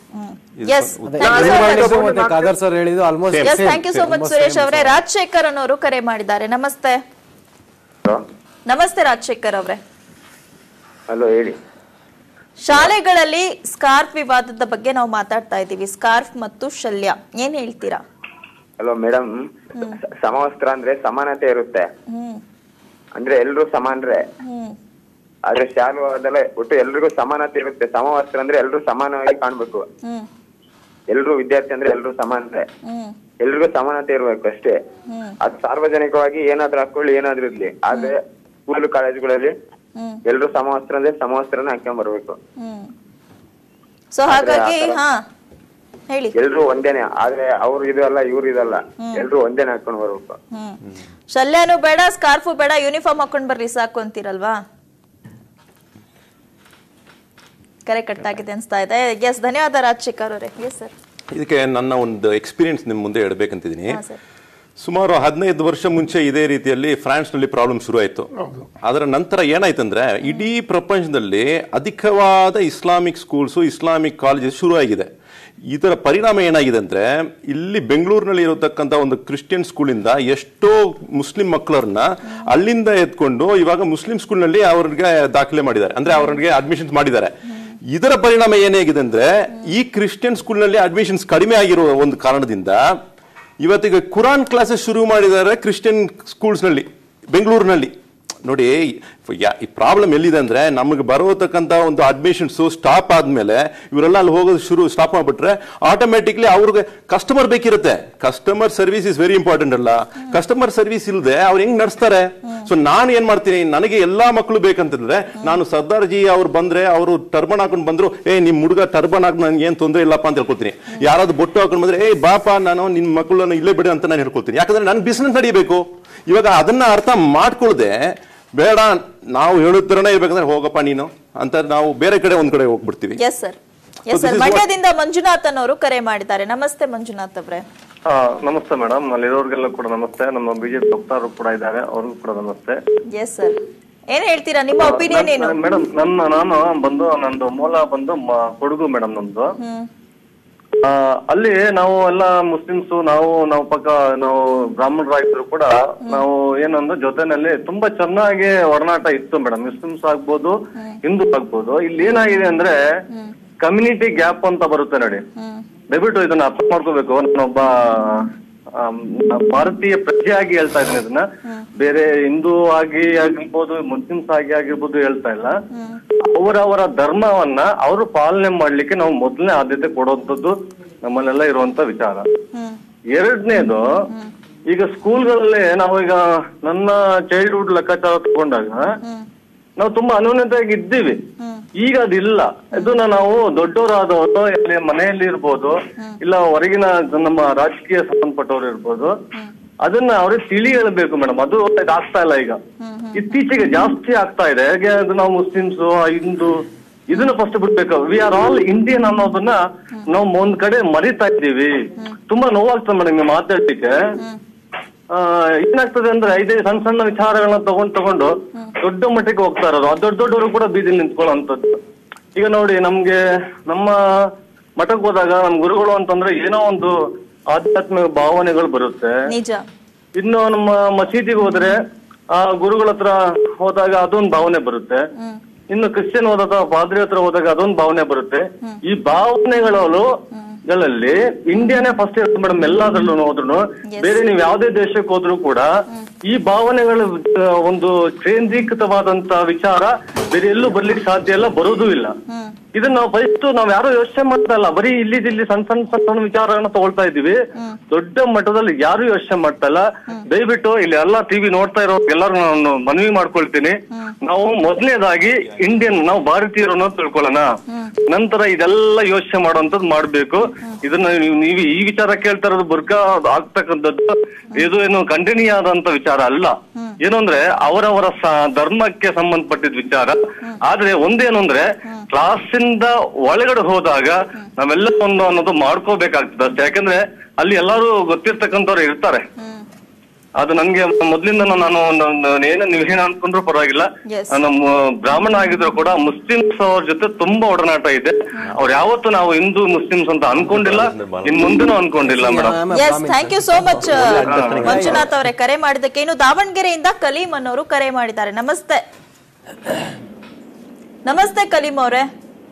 ಎಸ್ ಅದೇ, ಥ್ಯಾಂಕ್ ಯು ನೀವು ಸೋ ಹೇಳಿದ್ದು ಮಚ್ ಮತ್ತೆ ಖಾದರ್ ಸರ್ ಹೇಳಿದ್ದು almost yes thank you so much Suresh ಅವರೇ ರಾಜಶೇಖರ್ ಅನ್ನೋರು ಕರೆ ಮಾಡಿದ್ದಾರೆ ನಮಸ್ತೆ ನಮಸ್ತೆ ರಾಜಶೇಖರ್ ಅವರೇ ಹಲೋ ಹೇಳಿ ಶಾಲೆಗಳಲ್ಲಿ ಸ್ಕಾರ್ಫ್ ವಿವಾದದ ಬಗ್ಗೆ ನಾವು ಮಾತಾಡ್ತಾ ಇದ್ದೀವಿ ಸ್ಕಾರ್ಫ್ ಮತ್ತು ಶಲ್ಯ ಏನ್ ಹೇಳ್ತೀರಾ ಹಲೋ ಮೇಡಮ್ ಸಮವಸ್ತ್ರ ಅಂದ್ರೆ ಸಮಾನತೆ ಇರುತ್ತೆ ಹ್ಮ್ ಅಂದ್ರೆ ಎಲ್ರು ಸಮಾನರೇ ಹ್ಮ್ ಆದ್ರೆ ಶಾಲು ಅದೆಲ್ಲ ಒಟ್ಟು ಎಲ್ರಿಗೂ ಸಮಾನತೆ ಇರುತ್ತೆ ಸಮವಸ್ತ್ರ ಅಂದ್ರೆ ಎಲ್ರು ಸಮಾನವಾಗಿ ಕಾಣ್ಬೇಕು ಹ್ಮ್ ಎಲ್ರು ವಿದ್ಯಾರ್ಥಿ ಅಂದ್ರೆ ಎಲ್ರು ಸಮಾನತೆ ಹ್ಮ್ ಎಲ್ರಿಗೂ ಸಮಾನತೆ ಇರ್ಬೇಕು ಅಷ್ಟೇ ಹ್ಮ್ ಅದ್ ಸಾರ್ವಜನಿಕವಾಗಿ ಏನಾದ್ರೂ ಹಾಕೊಳ್ಳಿ ಏನಾದ್ರೂ ಇರ್ಲಿ ಆದ್ರೆ ಸ್ಕೂಲ್ ಕಾಲೇಜುಗಳಲ್ಲಿ ಹ್ಮ್ ಎಲ್ರು ಸಮವಸ್ತ್ರ ಅಂದ್ರೆ ಸಮವಸ್ತ್ರನ ಹಾಕೊಂಡ್ ಬರ್ಬೇಕು ಹ್ಮ್ ಸೊ ಹಾಗಾಗಿ ಹಾ ಹೇಳಿ ಎಲ್ರು ಒಂದೇನೆ ಆದ್ರೆ ಅವ್ರು ಇದಲ್ಲ ಇವ್ರು ಇದಲ್ಲ ಎಲ್ರು ಒಂದೇನೆ ಹಾಕೊಂಡ್ ಬರ್ಬೇಕು ಹ್ಮ್ ಶಲ್ಯನೂ ಬೇಡ ಸ್ಕಾರ್ಫು ಬೇಡ ಯೂನಿಫಾರ್ಮ್ ಹಾಕೊಂಡ್ ಬರ್ರಿ ಸಾಕು ಅಂತೀರಲ್ವಾ ಕರೆ ಕಟ್ಟಾಗಿದೆ ಅನ್ಸ್ತಾ ಇದೆ ಎಸ್ ಧನ್ಯವಾದ ರಾಜಶೇಖರ್ ಅವರೇ ಎಸ್ ಸರ್ ಇದಕ್ಕೆ ನನ್ನ ಒಂದು ಎಕ್ಸ್ಪೀರಿಯನ್ಸ್ ನಿಮ್ಮ ಮುಂದೆ ಇಡಬೇಕಂತಿದ್ದೀನಿ ಹಾ ಸರ್ ಸುಮಾರು ಹದಿನೈದು ವರ್ಷ ಮುಂಚೆ ಇದೇ ರೀತಿಯಲ್ಲಿ ಫ್ರಾನ್ಸ್ನಲ್ಲಿ ಪ್ರಾಬ್ಲಮ್ ಶುರು ಆಯಿತು ಅದರ ನಂತರ ಏನಾಯ್ತಂದ್ರೆ ಇಡೀ ಪ್ರಪಂಚದಲ್ಲಿ ಅಧಿಕವಾದ ಇಸ್ಲಾಮಿಕ್ ಸ್ಕೂಲ್ಸು ಇಸ್ಲಾಮಿಕ್ ಕಾಲೇಜಸ್ ಶುರು ಆಗಿದೆ ಇದರ ಪರಿಣಾಮ ಏನಾಗಿದೆ ಅಂದ್ರೆ ಇಲ್ಲಿ ಬೆಂಗಳೂರಿನಲ್ಲಿ ಇರತಕ್ಕಂಥ ಒಂದು ಕ್ರಿಶ್ಚಿಯನ್ ಸ್ಕೂಲಿಂದ ಎಷ್ಟೋ ಮುಸ್ಲಿಂ ಮಕ್ಕಳನ್ನ ಅಲ್ಲಿಂದ ಎತ್ಕೊಂಡು ಇವಾಗ ಮುಸ್ಲಿಂ ಸ್ಕೂಲ್ನಲ್ಲಿ ಅವ್ರಿಗೆ ದಾಖಲೆ ಮಾಡಿದ್ದಾರೆ ಅಂದ್ರೆ ಅವ್ರಿಗೆ ಅಡ್ಮಿಷನ್ಸ್ ಮಾಡಿದ್ದಾರೆ ಇದರ ಪರಿಣಾಮ ಏನಾಗಿದೆ ಅಂದ್ರೆ ಈ ಕ್ರಿಶ್ಚಿಯನ್ ಸ್ಕೂಲ್ನಲ್ಲಿ ಅಡ್ಮಿಷನ್ಸ್ ಕಡಿಮೆ ಆಗಿರುವ ಒಂದು ಕಾರಣದಿಂದ ಇವತ್ತಿಗೆ ಕುರಾನ್ ಕ್ಲಾಸಸ್ ಶುರು ಮಾಡಿದ್ದಾರೆ ಕ್ರಿಶ್ಚಿಯನ್ ಸ್ಕೂಲ್ಸ್ನಲ್ಲಿ ಬೆಂಗಳೂರಿನಲ್ಲಿ ನೋಡಿ ಯಾ- ಈ ಪ್ರಾಬ್ಲಮ್ ಎಲ್ಲಿದೆ ಅಂದ್ರೆ ನಮಗೆ ಬರೋತಕ್ಕಂಥ ಒಂದು ಅಡ್ಮಿಷನ್ಸ್ ಸ್ಟಾಪ್ ಆದ್ಮೇಲೆ ಇವರೆಲ್ಲ ಅಲ್ಲಿ ಹೋಗೋದು ಶುರು ಸ್ಟಾಪ್ ಮಾಡ್ಬಿಟ್ರೆ ಆಟೋಮೆಟಿಕ್ಲಿ ಅವ್ರಿಗೆ ಕಸ್ಟಮರ್ ಬೇಕಿರುತ್ತೆ customer service is very important ಅಲ್ಲ ಕಸ್ಟಮರ್ ಸರ್ವಿಸ್ ಇಲ್ಲದೆ ಅವ್ರು ಹೆಂಗ್ ನಡೆಸ್ತಾರೆ ಸೊ ನಾನು ಏನ್ ಮಾಡ್ತೀನಿ ನನಗೆ ಎಲ್ಲಾ ಮಕ್ಕಳು ಬೇಕಂತಂದ್ರೆ ನಾನು ಸರ್ದಾರ್ಜಿ ಅವ್ರು ಬಂದ್ರೆ ಅವರು ಟರ್ಬನ್ ಹಾಕೊಂಡು ಬಂದ್ರು ಏ ನಿಮ್ ಹುಡುಗ ಟರ್ಬನ್ ಹಾಕಿ ನನ್ಗೆ ಏನ್ ತೊಂದರೆ ಇಲ್ಲಪ್ಪ ಅಂತ ಹೇಳ್ಕೊತೀನಿ ಯಾರಾದ್ರು ಬೊಟ್ಟು ಹಾಕೊಂಡು ಬಂದ್ರೆ ಏ ಬಾಪ ನಾನು ನಿಮ್ ಮಕ್ಕಳನ್ನ ಇಲ್ಲೇ ಬಿಡಿ ಅಂತ ನಾನು ಹೇಳ್ಕೊಳ್ತೀನಿ ಯಾಕಂದ್ರೆ ನನ್ನ ಬಿಸ್ನೆಸ್ ನಡಿಬೇಕು ಇವಾಗ ಅದನ್ನ ಅರ್ಥ ಮಾಡ್ಕೊಳ್ದೆ ಬೇಡ ನಾವು ಹೇಳುತ್ತರನೇ ಇರ್ಬೇಕಂದ್ರೆ ಹೋಗಪ್ಪ ನೀನು ಅಂತ ನಾವು ಬೇರೆ ಕಡೆ ಒಂದ್ ಕಡೆ ಹೋಗ್ಬಿಡ್ತೀವಿ yes sir So yes this sir is what- ಮಂಡ್ಯದಿಂದ ಮಂಜುನಾಥ್ ಅನ್ನೋರು ಕರೆ ಮಾಡಿದ್ದಾರೆ ನಮಸ್ತೆ ಮಂಜುನಾಥ್ ಅವರೇ ಆ, ನಮಸ್ತೆ ಮೇಡಮ್ ಅಲ್ಲಿರೋರ್ಗೆಲ್ಲ ಕೂಡ ನಮಸ್ತೆ ನಮ್ಮ ಬಿಜೆಪಿ ವಕ್ತಾರರು ಕೂಡ ಇದ್ದಾರೆ ಅವ್ರಿಗೂ ಕೂಡ ನಮಸ್ತೆ ಎಸ್ ಸರ್ ಏನ್ ಹೇಳ್ತೀರಾ ನಿಮ್ಮ ಒಪಿನಿಯನ್ ಏನು ಮೇಡಮ್ ನನ್ನ ನಾನು ಬಂದು ನಂದು ಮೂಲ ಬಂದು ಮ- ಕೊಡಗು ಮೇಡಮ್ ನಮ್ದು ಹ್ಮ್ ಆ, ಅಲ್ಲಿ ನಾವು ಎಲ್ಲ ಮುಸ್ಲಿಮ್ಸ್ ನಾವು ನಾವು ಪಕ್ಕ ನಾವು ಬ್ರಾಹ್ಮಣರಾಗಿದ್ರು ಕೂಡ ನಾವು ಏನಂದ್ರೆ ಜೊತೆನಲ್ಲಿ ತುಂಬಾ ಚೆನ್ನಾಗಿ ಒಡನಾಟ ಇತ್ತು ಮೇಡಮ್ ಮುಸ್ಲಿಮ್ಸ್ ಆಗ್ಬೋದು ಹಿಂದೂ ಆಗ್ಬೋದು ಇಲ್ಲಿ ಏನಾಗಿದೆ ಅಂದ್ರೆ ಕಮ್ಯುನಿಟಿ ಗ್ಯಾಪ್ ಅಂತ ಬರುತ್ತೆ ನೋಡಿ ದಯವಿಟ್ಟು ಇದನ್ನ ಅರ್ಥ ಮಾಡ್ಕೋಬೇಕು ನಾನೊಬ್ಬ ಆಮ್, ಭಾರತೀಯ ಪ್ರಜೆಯಾಗಿ ಹೇಳ್ತಾ ಇದ್ದೀನಿ ಇದನ್ನ ಬೇರೆ ಹಿಂದೂ ಆಗಿ ಆಗಿರ್ಬೋದು ಮುಸ್ಲಿಮ್ಸ್ ಆಗಿ ಆಗಿರ್ಬೋದು ಹೇಳ್ತಾ ಇಲ್ಲ ಅವರವರ ಧರ್ಮವನ್ನ ಅವರು ಪಾಲನೆ ಮಾಡ್ಲಿಕ್ಕೆ ನಾವು ಮೊದಲನೇ ಆದ್ಯತೆ ಕೊಡುವಂತದ್ದು ನಮ್ಮಲ್ಲೆಲ್ಲ ಇರುವಂತ ವಿಚಾರ ಎರಡನೇದು ಈಗ ಸ್ಕೂಲ್ಗಳಲ್ಲಿ ನಾವು ಈಗ ನನ್ನ ಚೈಲ್ಡ್ಹುಡ್ ಲೆಕ್ಕಾಚಾರ ತಗೊಂಡಾಗ ನಾವು ತುಂಬಾ ಅನ್ಯೋನ್ಯತೆಯಾಗಿ ಇದ್ದೀವಿ ಈಗ ಅದಿಲ್ಲ ಇದನ್ನ ನಾವು ದೊಡ್ಡವರಾದವರು ಇಲ್ಲಿ ಮನೆಯಲ್ಲಿ ಇರ್ಬೋದು ಇಲ್ಲ ಹೊರಗಿನ ನಮ್ಮ ರಾಜಕೀಯ ಸಂಬಂಧಪಟ್ಟವ್ರು ಇರ್ಬೋದು ಅದನ್ನ ಅವ್ರಿಗೆ ತಿಳಿ ಹೇಳ್ಬೇಕು ಮೇಡಮ್ ಅದು ಆಗ್ತಾ ಇಲ್ಲ ಈಗ ಇತ್ತೀಚೆಗೆ ಜಾಸ್ತಿ ಆಗ್ತಾ ಇದೆ ಹೇಗೆ ಅದು ನಾವು ಮುಸ್ಲಿಮ್ಸ್ ಹಿಂದೂ ಇದನ್ನ ಫಸ್ಟ್ ಬಿಡ್ಬೇಕು ವಿ ಆರ್ ಆಲ್ ಇಂಡಿಯನ್ ಅನ್ನೋದನ್ನ ನಾವು ಒಂದ್ ಕಡೆ ಮರಿತಾ ಇದ್ದೀವಿ ತುಂಬಾ ನೋವಾಗ್ತದೆ ಮೇಡಮ್ ನೀವು ಮಾತಾಡ್ಲಿಕ್ಕೆ ಆ, ಏನಾಗ್ತದೆ ಅಂದ್ರೆ ಇದೇ ಸಣ್ಣ ಸಣ್ಣ ವಿಚಾರಗಳನ್ನ ತಗೊಂಡ್ ತಗೊಂಡು ದೊಡ್ಡ ಮಟ್ಟಕ್ಕೆ ಹೋಗ್ತಾ ಇರೋದು ಆ ದೊಡ್ಡ ದೊಡ್ಡವರು ಕೂಡ ಬೀದಿಲಿ ನಿಂತ್ಕೊಳ್ಳೋಂಥದ್ದು ಈಗ ನೋಡಿ ನಮ್ಗೆ ನಮ್ಮ ಮಠಕ್ಕೆ ಹೋದಾಗ ನಮ್ ಗುರುಗಳು ಅಂತಂದ್ರೆ ಏನೋ ಒಂದು ಆಧ್ಯಾತ್ಮಿಕ ಭಾವನೆಗಳು ಬರುತ್ತೆ ನಿಜ ಇನ್ನು ನಮ್ಮ ಮಸೀದಿಗೆ ಹೋದ್ರೆ ಆ ಗುರುಗಳ ಹತ್ರ ಹೋದಾಗ ಅದೊಂದು ಭಾವನೆ ಬರುತ್ತೆ ಇನ್ನು ಕ್ರಿಶ್ಚಿಯನ್ ಹೋದಾಗ ಪಾದ್ರಿ ಹತ್ರ ಹೋದಾಗ ಅದೊಂದು ಭಾವನೆ ಬರುತ್ತೆ ಈ ಭಾವನೆಗಳು ಗಳಲ್ಲಿ ಇಂಡಿಯಾನೇ ಫಸ್ಟ್ ಇರುತ್ತೆ ಮೇಡಮ್ ಎಲ್ಲಾದ್ರಲ್ಲೂ ಹೋದ್ರು ಬೇರೆ ನೀವು ಯಾವ್ದೇ ದೇಶಕ್ಕೆ ಹೋದ್ರು ಕೂಡ ಈ ಭಾವನೆಗಳು ಆ, ಒಂದು ಕೇಂದ್ರೀಕೃತವಾದಂತ ವಿಚಾರ ಬೇರೆ ಎಲ್ಲೂ ಬರ್ಲಿಕ್ಕೆ ಸಾಧ್ಯ ಇಲ್ಲ ಬರೋದೂ ಇಲ್ಲ ಇದನ್ನ ನಾವು ಫಸ್ಟ್ ನಾವ್ ಯಾರು ಯೋಚನೆ ಮಾಡ್ತಾ ಇಲ್ಲ ಬರೀ ಇಲ್ಲಿ ಇಲ್ಲಿ ಸಣ್ಣ ಸಣ್ಣ ಸಣ್ಣ ಸಣ್ಣ ವಿಚಾರಗಳನ್ನ ತಗೊಳ್ತಾ ಇದೀವಿ ದೊಡ್ಡ ಮಟ್ಟದಲ್ಲಿ ಯಾರು ಯೋಚನೆ ಮಾಡ್ತಾ ಇಲ್ಲ ದಯವಿಟ್ಟು ಇಲ್ಲಿ ಎಲ್ಲಾ ಟಿವಿ ನೋಡ್ತಾ ಇರೋ ಎಲ್ಲರೂ ನಾನು ಮನವಿ ಮಾಡ್ಕೊಳ್ತೀನಿ ನಾವು ಮೊದಲನೇದಾಗಿ ಇಂಡಿಯನ್ ನಾವು ಭಾರತೀಯರು ಅನ್ನೋದು ತಿಳ್ಕೊಳ್ಳೋಣ ನಂತರ ಇದೆಲ್ಲ ಯೋಚನೆ ಮಾಡುವಂತದ್ದು ಮಾಡ್ಬೇಕು ಇದನ್ನ ನೀವು ನೀವು ಈ ವಿಚಾರ ಕೇಳ್ತಾ ಇರೋದು ಬುರ್ಕಾ ಆಗ್ತಕ್ಕಂಥದ್ದು ಇದು ಏನು ಖಂಡನೀಯ ಆದಂತ ವಿಚಾರ ಅಲ್ಲ ಏನು ಅಂದ್ರೆ ಅವರವರ ಸ- ಧರ್ಮಕ್ಕೆ ಸಂಬಂಧಪಟ್ಟಿದ ವಿಚಾರ ಆದ್ರೆ ಒಂದೇನು ಅಂದ್ರೆ ಕ್ಲಾಸಿಂದ ಒಳಗಡೆ ಹೋದಾಗ ನಾವೆಲ್ಲ ಒಂದು ಅನ್ನೋದು ಮಾಡ್ಕೋಬೇಕಾಗ್ತದೆ ಅಷ್ಟೇ ಯಾಕಂದ್ರೆ ಅಲ್ಲಿ ಎಲ್ಲಾರು ಗೊತ್ತಿರ್ತಕ್ಕಂಥವ್ರು ಇರ್ತಾರೆ ಅದು ನನ್ಗೆ ಮೊದ್ಲಿಂದ ನಾನು ಒಂದು ಏನ ನೀವ್ ಏನ್ ಅನ್ಕೊಂಡ್ರು ಪರವಾಗಿಲ್ಲ Yes. ನಾನು ಮ- ಬ್ರಾಹ್ಮಣ ಆಗಿದ್ರು ಕೂಡ ಮುಸ್ಲಿಮ್ಸ್ ಅವ್ರ ಜೊತೆ ತುಂಬಾ ಒಡನಾಟ ಇದೆ ಅವ್ರು ಯಾವತ್ತೂ ನಾವು ಹಿಂದೂ ಮುಸ್ಲಿಮ್ಸ್ ಅಂತ ಅನ್ಕೊಂಡಿಲ್ಲ ಇನ್ ಮುಂದೆನೂ ಅನ್ಕೊಂಡಿಲ್ಲ madam yes thank you so much Manjunath ಅವರೇ ಕರೆ ಮಾಡಿದ್ದಕ್ಕೆ ಇನ್ನು ದಾವಣಗೆರೆಯಿಂದ ಕಲೀಂ ಅನ್ನೋರು ಕರೆ ಮಾಡಿದ್ದಾರೆ ನಮಸ್ತೆ ನಮಸ್ತೆ ಕಲೀಂ ಅವರೇ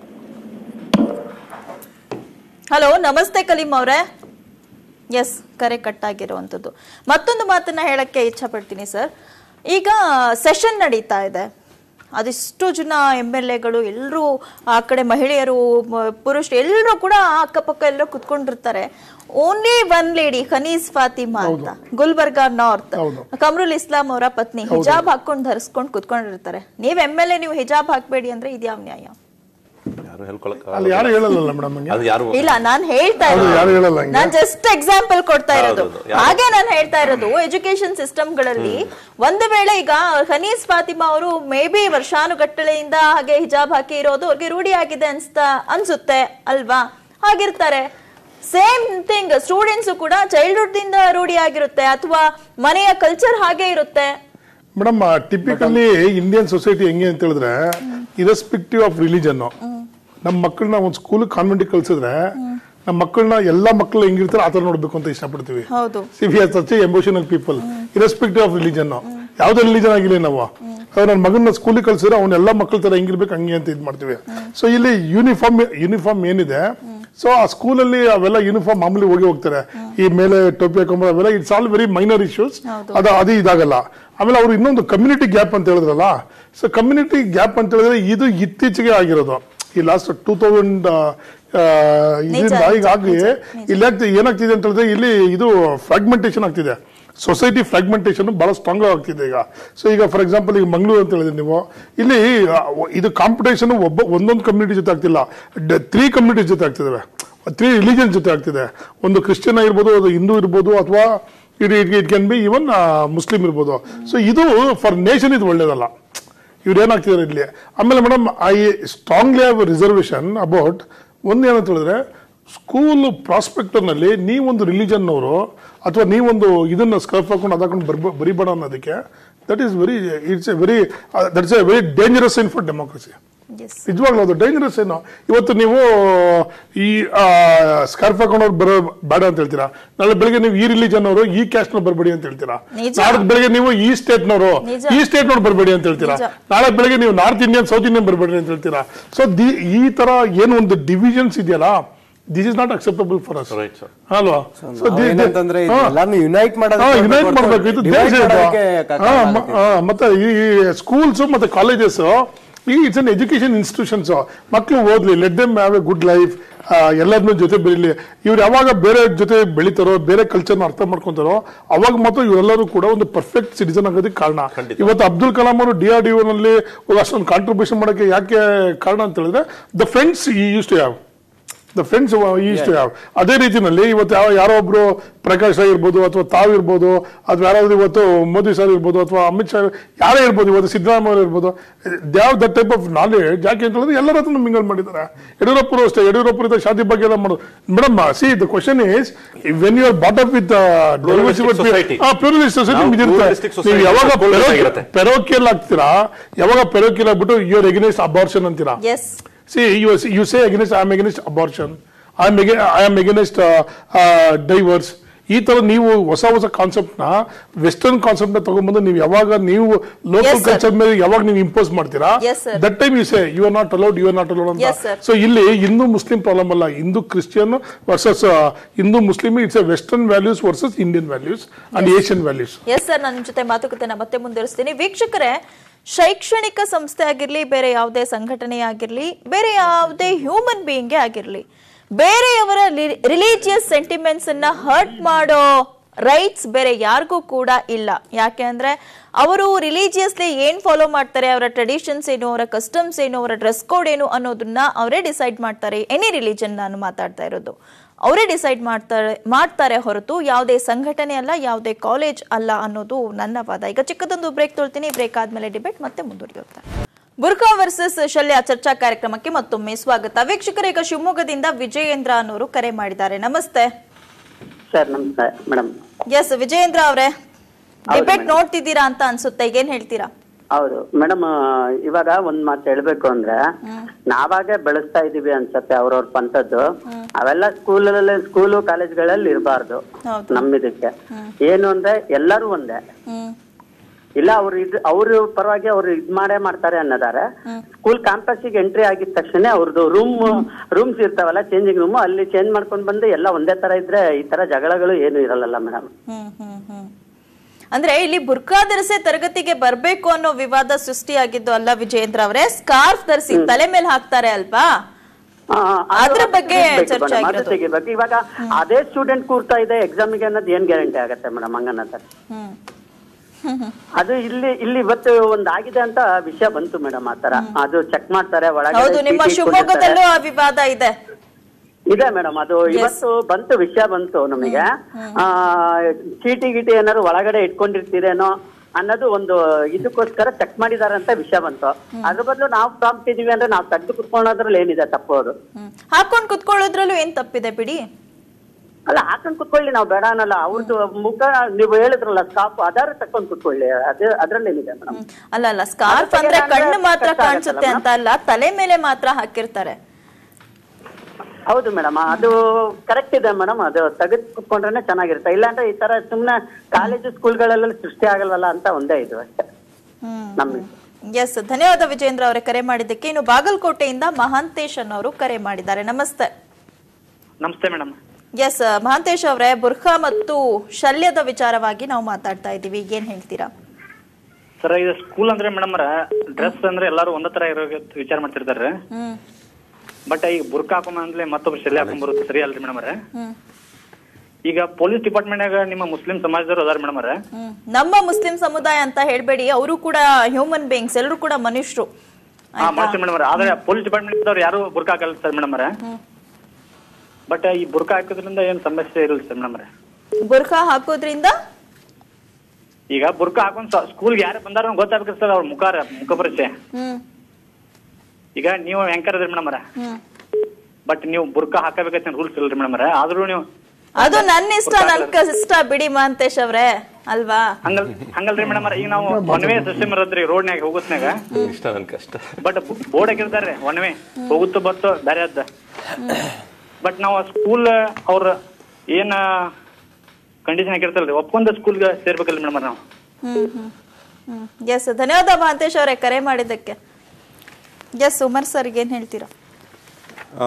ಹಲೋ ನಮಸ್ತೆ ಕಲೀಂ ಅವರೇ ಎಸ್ ಕರೆ ಕಟ್ ಆಗಿರುವಂಥದ್ದು ಮತ್ತೊಂದು ಮಾತನ್ನ ಹೇಳಕ್ಕೆ ಇಚ್ಛಪಡ್ತೀನಿ ಸರ್ ಈಗ ಸೆಷನ್ ನಡೀತಾ ಇದೆ ಅದೆಷ್ಟು ಜನ ಎಮ್ ಎಲ್ ಎಗಳು ಎಲ್ಲರೂ ಆ ಕಡೆ ಮಹಿಳೆಯರು ಮ- ಪುರುಷರು ಎಲ್ಲರೂ ಕೂಡ ಅಕ್ಕಪಕ್ಕ ಎಲ್ಲರೂ ಕುತ್ಕೊಂಡಿರ್ತಾರೆ only one lady Kaneez Fatima ಅಂತ ಗುಲ್ಬರ್ಗಾ ನಾರ್ತ್ ಕಮ್ರುಲ್ ಇಸ್ಲಾಂ ಅವರ ಪತ್ನಿ ಹಿಜಾಬ್ ಹಾಕೊಂಡು ಧರಿಸ್ಕೊಂಡು ಕುತ್ಕೊಂಡಿರ್ತಾರೆ ನೀವ್ ಎಮ್ ಎಲ್ ಎ ನೀವು ಹಿಜಾಬ್ ಹಾಕ್ಬೇಡಿ ಅಂದ್ರೆ ಇದ್ಯಾವ ನ್ಯಾಯ ಯಾರು ಹೇಳ್ಕೊಳಕ್ ಅಲ್ಲಿ ಯಾರು ಹೇಳಲ್ಲ ಮೇಡಮ್ ಅದು ಯಾರು ಇಲ್ಲ ನಾನ್ ಹೇಳ್ತಾ ಹೌದು, ಇರೋದು ಯಾರು ಹೇಳಲ್ಲ ಹಂಗೆ. ನಾನ್ ಜಸ್ಟ್ ಎಕ್ಸಾಂಪಲ್ ಕೊಡ್ತಾ ಇರೋದು ಹೌದು, ಯಾರು- ಹಾಗೆ ನಾನು ಹೇಳ್ತಾ ಇರೋದು ಎಜುಕೇಶನ್ ಸಿಸ್ಟಮ್ ಗಳಲ್ಲಿ ಒಂದು ವೇಳೆ ಈಗ ಹನೀಸ್ ಫಾತಿಮಾ ಅವರು ಮೇ ಬಿ ವರ್ಷಾನುಗಟ್ಟಲೆಯಿಂದ ಹಾಗೆ ಹಿಜಾಬ್ ಹಾಕಿ ಇರೋದು ಅವ್ರಿಗೆ ರೂಢಿ ಆಗಿದೆ ಅನ್ಸ್ತಾ ಅನ್ಸುತ್ತೆ ಅಲ್ವಾ ಹಾಗಿರ್ತಾರೆ ಸೇಮ್ ಥಿಂಗ್ ಸ್ಟೂಡೆಂಟ್ಸ್ ಕೂಡ ಚೈಲ್ಡ್ಹುಡ್ ದಿಂದ ರೂಢಿ ಆಗಿರುತ್ತೆ ಅಥವಾ ಮನೆಯ ಕಲ್ಚರ್ ಹಾಗೆ ಇರುತ್ತೆ ಮೇಡಮ್ ಟಿಪಿಕಲಿ ಇಂಡಿಯನ್ ಸೊಸೈಟಿ ಹೆಂಗೆ ಅಂತ ಹೇಳಿದ್ರೆ ಇರೆಸ್ಪೆಕ್ಟಿವ್ ಆಫ್ ರಿಲಿಜನ್ ನಮ್ಮ ಮಕ್ಕಳನ್ನ ಒಂದು ಸ್ಕೂಲ್ ಕಾನ್ವೆಂಟ್ ಕಳ್ಸಿದ್ರೆ ನಮ್ಮ ಮಕ್ಕಳನ್ನ ಎಲ್ಲಾ ಮಕ್ಕಳು ಹೆಂಗಿರ್ತಾರೆ ಆ ತರ ನೋಡ್ಬೇಕು ಅಂತ ಇಷ್ಟಪಡ್ತೀವಿ ಹೌದು see we are such emotional people irrespective of religion ಯಾವ್ದೇ ರಿಲಿಜನ್ ಆಗಿಲ್ಲ ನಾವು ಅವ್ರು ನನ್ನ ಮಗನ ಸ್ಕೂಲಿಗೆ ಕಳ್ಸಿದ್ರೆ ಅವ್ನ ಎಲ್ಲಾ ಮಕ್ಕಳ ತರ ಹೆಂಗಿರ್ಬೇಕು ಹಂಗೆ ಅಂತ ಇದ್ ಮಾಡ್ತೀವಿ ಸೊ ಇಲ್ಲಿ ಯೂನಿಫಾರ್ಮ್ ಯೂನಿಫಾರ್ಮ್ ಏನಿದೆ ಸೊ ಆ ಸ್ಕೂಲಲ್ಲಿ ಅವೆಲ್ಲ ಯೂನಿಫಾರ್ಮ್ ಮಾಮೂಲಿ ಹೋಗಿ ಹೋಗ್ತಾರೆ ಈ ಮೇಲೆ ಟೋಪಿ ಹಾಕೊಂಬ ಅವೆಲ್ಲ it's all very minor issues ಅದು ಅದು ಇದಾಗಲ್ಲ ಆಮೇಲೆ ಅವ್ರು ಇನ್ನೊಂದು ಕಮ್ಯುನಿಟಿ ಗ್ಯಾಪ್ ಅಂತ ಹೇಳಿದ್ರಲ್ಲ ಸೊ ಕಮ್ಯುನಿಟಿ ಗ್ಯಾಪ್ ಅಂತ ಹೇಳಿದ್ರೆ ಇದು ಇತ್ತೀಚೆಗೆ ಆಗಿರೋದು ಈ ಲಾಸ್ಟ್ ಟೂ ತೌಸಂಡ್ ಇದರಿಂದ ಈಗ ಆಗಿ ಇಲ್ಲಿ ಆಗ್ತಿ- ಏನಾಗ್ತಿದೆ ಅಂತ ಹೇಳಿದ್ರೆ ಇಲ್ಲಿ ಇದು ಫ್ರಾಗ್ಮೆಂಟೇಶನ್ ಆಗ್ತಿದೆ ಸೊಸೈಟಿ ಫ್ರಾಗ್ಮೆಂಟೇಶನ್ ಬಹಳ ಸ್ಟ್ರಾಂಗ್ ಆಗ್ತಿದೆ ಈಗ ಸೊ ಈಗ ಫಾರ್ ಎಕ್ಸಾಂಪಲ್ ಈಗ ಮಂಗಳೂರು ಅಂತ ಹೇಳಿದ್ರೆ ನೀವು ಇಲ್ಲಿ ಆ, ಇದು ಕಾಂಪಿಟೇಷನ್ ಒಬ್ಬ ಒಂದೊಂದು ಕಮ್ಯುನಿಟಿ ಜೊತೆ ಆಗ್ತಿಲ್ಲ ತ್ರೀ ಕಮ್ಯುನಿಟಿ ಜೊತೆ ಆಗ್ತಿದಾವೆ ತ್ರೀ ರಿಲಿಜನ್ ಜೊತೆ ಆಗ್ತಿದೆ ಒಂದು ಕ್ರಿಶ್ಚಿಯನ್ ಆಗಿರ್ಬೋದು ಅದು ಹಿಂದೂ ಇರ್ಬೋದು ಅಥವಾ it it it can be even Muslim ಇರ್ಬೋದು ಸೊ ಇದು ಫಾರ್ ನೇಷನ್ ಇದು ಒಳ್ಳೇದಲ್ಲ ಇವ್ರು ಏನಾಗ್ತಿದ್ದಾರೆ ಇಲ್ಲಿ ಆಮೇಲೆ madam I strongly have reservation about ಒಂದು ಏನಂತ ಹೇಳಿದ್ರೆ ಸ್ಕೂಲ್ ಪ್ರಾಸ್ಪೆಕ್ಟರ್ನಲ್ಲಿ ನೀವೊಂದು ರಿಲಿಜನ್ನವರು ಅಥವಾ ನೀವೊಂದು ಇದನ್ನ ಸ್ಕರ್ಫ್ ಹಾಕೊಂಡು ಅದಾಕೊಂಡು ಬರ್ಬ ಬರಿಬೇಡ ಅನ್ನೋದಕ್ಕೆ that is very it's a very that's a very dangerous in for democracy yes ನಿಜವಾಗ್ಲೂ ಅದು ಡೇಂಜರಸ್ ಏನು ಇವತ್ತು ನೀವು ಈ ಸ್ಕಾರ್ಫ್ ಹಾಕೊಂಡವ್ರು ಬರೋ ಬೇಡ ಅಂತ ಹೇಳ್ತೀರಾ ನಾಳೆ ಬೆಳಿಗ್ಗೆ ನೀವು ಈ ರಿಲಿಜನ್ ಅವರು ಈ ಕ್ಯಾಸ್ಟ್ ನವ್ರು ಬರ್ಬೇಡಿ ಅಂತ ಹೇಳ್ತೀರಾ ನಿಜ. ನಾಳೆ ಬೆಳಿಗ್ಗೆ ನೀವು ಈ ಸ್ಟೇಟ್ ನವರು ನಿಜ. ಈ ಸ್ಟೇಟ್ ನವ್ರು ಬರ್ಬೇಡಿ ಅಂತ ಹೇಳ್ತೀರಾ ನಿಜ. ನಾಳೆ ಬೆಳಿಗ್ಗೆ ನೀವು ನಾರ್ತ್ ಇಂಡಿಯನ್ ಸೌತ್ ಇಂಡಿಯನ್ ಬರ್ಬೇಡಿ ಅಂತ ಹೇಳ್ತೀರಾ ಸೊ ಈ ತರ ಏನು ಒಂದು ಡಿವಿಷನ್ಸ್ ಇದೆಯಲ್ಲ this is not acceptable for us Right, sir. ಅಲ್ವಾ ನಾವ್ ಏನಂತಂದ್ರೆ ಇದೆಲ್ಲಾರ್ನು unite ಮಾಡೋದಕ್ಕೆ ಯುನೈಟ್ ಹೊರತು ಮಾಡ್ಬೇಕು ಇದು divide ದೇಶ ಇದು. ಮಾಡೋದಕ್ಕೆ ಕ- ಹಾ, ಕಾರಣ ಮ- ಹಾ, ಮತ್ತೆ ಈ ಸ್ಕೂಲ್ಸ್ ಮತ್ತೆ ಕಾಲೇಜಸ್ ಈ ಇಟ್ಸ್ ಅನ್ ಎಜುಕೇಶನ್ ಇನ್ಸ್ಟಿಟ್ಯೂಷನ್ಸ್ ಮಕ್ಕಳು ಓದ್ಲಿ let them have a good life ಎಲ್ಲದನ್ನೂ ಜೊತೆ ಬೆಳಿಲಿ ಇವ್ರು ಯಾವಾಗ ಬೇರೆ ಜೊತೆ ಬೆಳಿತಾರೋ ಬೇರೆ ಕಲ್ಚರ್ನ ಅರ್ಥ ಮಾಡ್ಕೊಂತಾರೋ ಅವಾಗ ಮಾತ್ರ ಇವರೆಲ್ಲರೂ ಕೂಡ ಒಂದು ಪರ್ಫೆಕ್ಟ್ ಸಿಟಿಸನ್ ಆಗೋದಕ್ಕೆ ಕಾರಣ ಇವತ್ತು ಅಬ್ದುಲ್ ಕಲಾಂ ಅವರು ಡಿ ಆರ್ ಡಿ ನಲ್ಲಿ ಅಷ್ಟೊಂದು ಕಾಂಟ್ರಿಬ್ಯೂಷನ್ ಮಾಡಕ್ಕೆ ಯಾಕೆ ಕಾರಣ ಅಂತ ಹೇಳಿದ್ರೆ ದ ಫ್ರೆಂಡ್ಸ್ ಈ use to have the friends ಇಷ್ಟು ಯಾವ ಅದೇ ರೀತಿನಲ್ಲಿ ಇವತ್ತು ಯಾವ ಯಾರೋ ಒಬ್ರು ಪ್ರಕಾಶ್ ರಾವ್ ಇರ್ಬೋದು ಅಥವಾ ತಾವಿರ್ಬೋದು ಅಥವಾ ಯಾರಾದ್ರೂ ಇವತ್ತು ಮೋದಿ ಸರ್ ಇರ್ಬೋದು ಅಥವಾ ಅಮಿತ್ ಶಾ ಯಾರೇ ಇರ್ಬೋದು ಇವತ್ತು ಸಿದ್ದರಾಮಯ್ಯ ಅವರು ಇರ್ಬೋದು ಯಾವ ದಟ್ ಟೈಪ್ ಆಫ್ ನಾಲೆಡ್ಜ್ ಯಾಕೆ ಅಂತ ಹೇಳಿದ್ರೆ ಎಲ್ಲರ ಹತ್ರ ಮಿಂಗಲ್ ಮಾಡಿದ್ದಾರೆ ಯಡಿಯೂರಪ್ಪರು ಅಷ್ಟೇ ಯಡಿಯೂರಪ್ಪರು ಶಾದಿ ಬಗ್ಗೆ ಎಲ್ಲ ಮಾಡೋದು madam see the question is when you are brought up with Pluralistic society. Pluralist ನಾವು pluralistic ಸೊಸೈಟಿ society ನೀವು ಯಾವಾಗ scholars ಆಗಿರುತ್ತೆ. ಪೆರೋಕಿಯಲ್ ಆಗ್ತೀರಾ ಯಾವಾಗ ಪೆರೋಕಿಯಲ್ ಆಗ್ಬಿಟ್ಟು ಯು ಆರ್ ಎಗೇನೆಸ್ಟ್ ಅಬಾರ್ಷನ್ ಅಂತೀರಾ yes See, you, you say against, I am against abortion. I am against, I am against uh, uh, divorce. ಈ ತರ ನೀವು ಹೊಸ ಹೊಸ ಕಾನ್ಸೆಪ್ಟ್ ನ ವೆಸ್ಟರ್ನ್ ಕಾನ್ಸೆಪ್ಟ್ ನ ತಗೊಂಡ್ಬಂದು ನೀವು ಯಾವಾಗ ನೀವು ಲೋಕಲ್ Yes, sir. ಕಲ್ಚರ್ ಮೇಲೆ ಯಾವಾಗ ನೀವು ಇಂಪೋಸ್ ಮಾಡ್ತೀರಾ Yes, sir. That time you say you are not allowed you are not allowed Yes, sir. ಅಂತ ಸೊ ಇಲ್ಲಿ ಹಿಂದೂ ಮುಸ್ಲಿಂ ಪ್ರಾಬ್ಲಮ್ ಅಲ್ಲ Hindu Christian versus Hindu Muslim it's a western values versus Indian values and Asian values yes sir ನನ್ನ ಜೊತೆ ಮಾತುಕತೆನ ಮತ್ತೆ ಮುಂದುವರಿಸ್ತೀನಿ ವೀಕ್ಷಕರೇ ಶೈಕ್ಷಣಿಕ ಸಂಸ್ಥೆ ಆಗಿರ್ಲಿ ಬೇರೆ ಯಾವುದೇ ಸಂಘಟನೆ ಆಗಿರ್ಲಿ ಬೇರೆ ಯಾವುದೇ ಹ್ಯೂಮನ್ ಬೀಯಿಂಗೇ ಆಗಿರ್ಲಿ ಬೇರೆಯವರ ರಿಲಿಜಿಯಸ್ ಸೆಂಟಿಮೆಂಟ್ಸ್ ಅನ್ನ ಹರ್ಟ್ ಮಾಡೋ ರೈಟ್ಸ್ ಬೇರೆ ಯಾರಿಗೂ ಕೂಡ ಇಲ್ಲ ಯಾಕೆ ಅಂದ್ರೆ ಅವರು ರಿಲಿಜಿಯಸ್ಲಿ ಏನ್ ಫಾಲೋ ಮಾಡ್ತಾರೆ ಅವರ ಟ್ರೆಡಿಷನ್ಸ್ ಏನು ಅವರ ಕಸ್ಟಮ್ಸ್ ಏನು ಅವರ ಡ್ರೆಸ್ ಕೋಡ್ ಏನು ಅನ್ನೋದನ್ನ ಅವರೇ ಡಿಸೈಡ್ ಮಾಡ್ತಾರೆ ಎನಿ ರಿಲಿಜನ್ ನಾನು ಮಾತಾಡ್ತಾ ಇರೋದು ಅವರೇ ಡಿಸೈಡ್ ಮಾಡ್ತಾರೆ ಮಾಡ್ತಾರೆ ಹೊರತು ಯಾವುದೇ ಸಂಘಟನೆ ಅಲ್ಲ ಯಾವುದೇ ಕಾಲೇಜ್ ಅಲ್ಲ ಅನ್ನೋದು ನನ್ನ ವಾದ ಈಗ ಚಿಕ್ಕದೊಂದು ಬ್ರೇಕ್ ತೊಳ್ತೀನಿ ಬ್ರೇಕ್ ಆದ್ಮೇಲೆ ಡಿಬೇಟ್ ಮತ್ತೆ ಮುಂದುವರಿಯುತ್ತೆ ಬುರ್ಖಾ ವರ್ಸಸ್ ಶಲ್ಯ ಚರ್ಚಾ ಕಾರ್ಯಕ್ರಮಕ್ಕೆ ಮತ್ತೊಮ್ಮೆ ಸ್ವಾಗತ ವೀಕ್ಷಕರು ಈಗ ಶಿವಮೊಗ್ಗದಿಂದ ವಿಜಯೇಂದ್ರ ಅನ್ನೋರು ಕರೆ ಮಾಡಿದ್ದಾರೆ ನಮಸ್ತೆ ಸರ್ ನಮಸ್ತೆ ಮೇಡಮ್ ಎಸ್ ವಿಜಯೇಂದ್ರ ಅವರೇ ಡಿಬೇಟ್ ನೋಡ್ತಿದ್ದೀರಾ ಅಂತ ಅನ್ಸುತ್ತೆ ಈಗ ಏನ್ ಹೇಳ್ತೀರಾ ಹೌದು ಮೇಡಮ್ ಇವಾಗ ಒಂದ್ ಮಾತು ಹೇಳ್ಬೇಕು ಅಂದ್ರೆ ನಾವಾಗೆ ಬೆಳೆಸ್ತಾ ಇದೀವಿ ಅನ್ಸತ್ತೆ ಅವ್ರವ್ರ ಪಂಥದ್ದು ಅವೆಲ್ಲ ಸ್ಕೂಲಲ್ಲಿ ಸ್ಕೂಲು ಕಾಲೇಜ್ಗಳಲ್ಲಿ ಇರಬಾರ್ದು ಹೌದು. ನಮ್ಮಿದಕ್ಕೆ ಏನು ಅಂದ್ರೆ ಎಲ್ಲರೂ ಒಂದೇ ಹ್ಮ್ ಇಲ್ಲ ಅವ್ರು ಇದು ಅವ್ರ ಪರವಾಗಿ ಅವ್ರು ಇದ್ ಮಾಡೇ ಮಾಡ್ತಾರೆ ಅನ್ನೋದಾರೆ ಸ್ಕೂಲ್ ಕ್ಯಾಂಪಸ್ಗೆ ಎಂಟ್ರಿ ಆಗಿದ ತಕ್ಷಣ ಅವ್ರದ್ದು ರೂಮ್ ರೂಮ್ಸ್ ಇರ್ತಾವಲ್ಲ ಚೇಂಜಿಂಗ್ ರೂಮ್ ಅಲ್ಲಿ ಚೇಂಜ್ ಮಾಡ್ಕೊಂಡ್ ಬಂದು ಎಲ್ಲ ಒಂದೇ ತರ ಇದ್ರೆ ಈ ತರ ಜಗಳಗಳು ಏನು ಇರಲ್ಲ ಮೇಡಮ್ ಹ್ಮ್ ಹ್ಮ್ ಹ್ಮ್ ಅಂದ್ರೆ ಇಲ್ಲಿ ಬುರ್ಕಾ ಧರಿಸೆ ತರಗತಿಗೆ ಬರ್ಬೇಕು ಅನ್ನೋ ವಿವಾದ ಸೃಷ್ಟಿಯಾಗಿದ್ದು ಅಲ್ಲ ವಿಜೇಂದ್ರ ಅವರೇ ಸ್ಕಾರ್ಫ್ ಧರಿಸಿ ತಲೆ ಮೇಲೆ ಹಾಕ್ತಾರೆ ಅಲ್ವಾ ಅದ್ರ ಬಗ್ಗೆ ಚರ್ಚೆ ಆಗಿರೋದು ತೆಗಿಬೇಕು ಇವಾಗ ಅದೇ ಸ್ಟೂಡೆಂಟ್ ಕೂರ್ತಾ ಇದೆ ಎಕ್ಸಾಮಿಗೆ ಅನ್ನೋದು ಏನ್ ಗ್ಯಾರಂಟಿ ಆಗತ್ತೆ ಮೇಡಮ್ ಹಂಗನ್ನತ್ತಾರೆ ಹ್ಮ್ ಅದು ಇಲ್ಲಿ ಇಲ್ಲಿ ಇವತ್ತು ಒಂದ್ ಆಗಿದೆ ಅಂತ ವಿಷಯ ಬಂತು ಮೇಡಮ್ ಆತರ ಅದು ಚೆಕ್ ಮಾಡ್ತಾರೆ ಒಳಗಡೆ ಹೌದು ನಿಮ್ಮ ಚೀಟಿ ಶಿವಮೊಗ್ಗದಲ್ಲೂ ಆ ವಿವಾದ ಇದೆ ಇದೆ ಮೇಡಮ್ ಅದು ಇವತ್ತು ಬಂತು ವಿಷಯ ಬಂತು ನಮಗೆ ಆ ಚೀಟಿ ಗೀಟಿ ಏನಾದ್ರು ಒಳಗಡೆ ಇಟ್ಕೊಂಡಿರ್ತೀರೇನೋ ಅನ್ನೋದು ಒಂದು ಇದಕ್ಕೋಸ್ಕರ ಚೆಕ್ ಮಾಡಿದಾರೆ ಅಂತ ವಿಷಯ ಬಂತು ಅದ್ರ ಬದಲು ನಾವು ಪ್ರಾಂಪ್ಟ್ ಇದೀವಿ ಅಂದ್ರೆ ನಾವು ತೆಗೆದು ಕುತ್ಕೊಳ್ಳೋದ್ರಲ್ಲಿ ಏನಿದೆ ತಪ್ಪು ಅದು ಹ್ಮ್. ಹಾಕೊಂಡ್ ಕುತ್ಕೊಳ್ಳೋದ್ರಲ್ಲೂ ಏನ್ ತಪ್ಪಿದೆ ಬಿಡಿ ಅಲ್ಲ ಹಾಕೊಂಡ್ ಕುತ್ಕೊಳ್ಳಿ ನಾವು ಬೇಡ ಅನ್ನಲ್ಲ ಅವ್ರದ್ದು ಮುಖ ನೀವು ಹೇಳಿದ್ರಲ್ಲ ಸ್ಕಾಪ್ ಅದಾರು ತಕೊಂಡ್ ಕುತ್ಕೊಳ್ಳಿ ಅದೇ ಅದ್ರಲ್ಲೇನಿದೆ ಮೇಡಮ್ ಅಲ್ಲ ಅಲ್ಲ ಸ್ಕಾರ್ಫ್ ಅದು ಅಂದ್ರೆ ತೆಗೆದ್ರೆ ಕಣ್ಣು ಮಾತ್ರ ಕಷ್ಟ ಕಾಣಿಸುತ್ತೆ ಆಗತ್ತಲ್ಲ ಅಂತ ಅಲ್ಲ ತಲೆ ಮೇಲೆ ಮಾತ್ರ ಹಾಕಿರ್ತಾರೆ ಹೌದು ಮೇಡಮ್ ಅದು ಕರೆಕ್ಟ್ ಇದೆ ಮೇಡಮ್ ಅದು ತೆಗೆದು ಕುತ್ಕೊಂಡ್ರೆ ಚೆನ್ನಾಗಿರುತ್ತೆ ಇಲ್ಲಾಂದ್ರೆ ಈ ತರ ಸುಮ್ನೆ ಕಾಲೇಜು ಸ್ಕೂಲ್ಗಳೆಲ್ಲ ಸೃಷ್ಟಿ ಆಗಲ್ವಲ್ಲ ಅಂತ ಒಂದೇ ಇದು ಅಷ್ಟೇ ನಮ್ಗೆ ಎಸ್ ಧನ್ಯವಾದ ವಿಜೇಂದ್ರ ಅವರೇ ಕರೆ ಮಾಡಿದ್ದಕ್ಕೆ ಇನ್ನು ಬಾಗಲಕೋಟೆಯಿಂದ ಮಹಾಂತೇಶ್ ಅನ್ನೋರು ಕರೆ ಮಾಡಿದ್ದಾರೆ ನಮಸ್ತೆ ನಮಸ್ತೆ ಮೇಡಮ್ ಎಸ್ ಮಹಾಂತೇಶ್ ಅವರೇ ಬುರ್ಖಾ ಮತ್ತು ಶಲ್ಯದ ವಿಚಾರವಾಗಿ ನಾವು ಮಾತಾಡ್ತಾ ಇದ್ದೀವಿ ಏನ್ ಹೇಳ್ತೀರಾ ಸರ್ ಇದು ಸ್ಕೂಲ್ ಅಂದ್ರೆ ಮೇಡಮ್ ಡ್ರೆಸ್ ಅಂದ್ರೆ ಎಲ್ಲಾರು ಒಂದೇ ತರ ಇರೋ ವಿಚಾರ ಮಾಡ್ತಿರ್ತಾರೆ ಹ್ಮ್ ಬಟ್ ಈಗ ಬುರ್ಕ ಹಾಕೊಂಬ ಅಂದ್ರೆ ಮತ್ತೊಬ್ರು ಶೆಲೆ ಹಾಕೊಂಡ್ ಬರುತ್ತೆ ಸರಿ ಅಲ್ರಿ ಮೇಡಮ್ ಹ್ಮ್ ಈಗ ಪೊಲೀಸ್ ಡಿಪಾರ್ಟ್ಮೆಂಟ್ ನಿಮ್ಮ ಮುಸ್ಲಿಂ ಸಮಾಜದವ್ರು ಅದಾರ ಮೇಡಮ್ ಹ್ಮ್. ನಮ್ಮ ಮುಸ್ಲಿಂ ಸಮುದಾಯ ಅಂತ ಹೇಳ್ಬೇಡಿ ಅವರು ಕೂಡ ಹ್ಯೂಮನ್ ಬೀಯಿಂಗ್ಸ್ ಎಲ್ಲರೂ ಕೂಡ ಮನುಷ್ಯರು ಹಾ ಮಾಡ್ತೀವಿ ಮೇಡಮ್ ಆದ್ರೆ ಪೊಲೀಸ್ ಡಿಪಾರ್ಟ್ಮೆಂಟ್ ಅವ್ರು ಯಾರು ಬುರ್ಕ ಹಾಕಲ್ಲ ಸರ್ ಮೇಡಮ್ ಬಟ್ ಈ ಬುರ್ಕ ಹಾಕೋದ್ರಿಂದ ಏನ್ ಸಮಸ್ಯೆ ಇರಲ್ಲ ಸರ್ ಮೇಡಮ್ ಬುರ್ಖಾ ಹಾಕೋದ್ರಿಂದ ಈಗ ಬುರ್ಕ ಹಾಕೊಂಡ್ ಸ್ಕೂಲ್ಗೆ ಯಾರು ಬಂದಾರ ಗೊತ್ತಾಗ್ಬೇಕು ಸರ್ ಅವ್ರ ಮುಖ ಮುಖ ಪರಿಚಯ ಹ್ಮ್ ಈಗ ನೀವು ಆಂಕರ್ ಅದ್ರಿ ಮೇಡಮ್ ಹ್ಮ್ ಬಟ್ ನೀವು ಬುರ್ಕ ಹಾಕಬೇಕಂತ ರೂಲ್ಸ್ ಇಲ್ರಿ ಮೇಡಮ್ ಆದ್ರೂ ನೀವು ಅದು ನನ್ನ ಇಷ್ಟ ನನ್ ಇಷ್ಟ ಬಿಡಿ ಮಹಾಂತೇಶ್ ಅವ್ರೆ ಅಲ್ವಾ ಹಂಗಲ್ ಹಂಗಲ್ರಿ ಮೇಡಮ್ ಈಗ ನಾವು ಒನ್ ವೇ ಸಿಸ್ಟಮ್ ಇರೋದ್ರಿ ರೋಡ್ನ್ಯಾಗ ಹೋಗುತ್ನ್ಯಾಗ ಇಷ್ಟ ನನ್ ಕಷ್ಟ ಬಟ್ ಬೋರ್ಡ್ ಹಾಕಿರ್ತಾರ್ರಿ ಒನ್ ವೇ ಹೋಗುತ್ತೋ ಬರ್ತೋ ಬೇರೆ ಅದ ಬಟ್ ನಾವು ಸ್ಕೂಲ್ ಅವ್ರ ಏನ ಕಂಡೀಷನ್ ಹಾಕಿರ್ತಲ್ರಿ ಒಪ್ಕೊಂಡ ಸ್ಕೂಲ್ಗೆ ಸೇರ್ಬೇಕಲ್ರಿ ಮೇಡಮ್ ನಾವು ಹ್ಮ್ ಹ್ಮ್ ಹ್ಮ್ ಎಸ್ ಧನ್ಯವಾದ ಮಹಾಂತೇಶ್ ಅವರೇ ಕರೆ ಮಾಡಿದ್ದಕ್ಕೆ ಎಸ್ ಉಮರ್ ಸರ್ ಏನ್ ಹೇಳ್ತೀರಾ ಆ,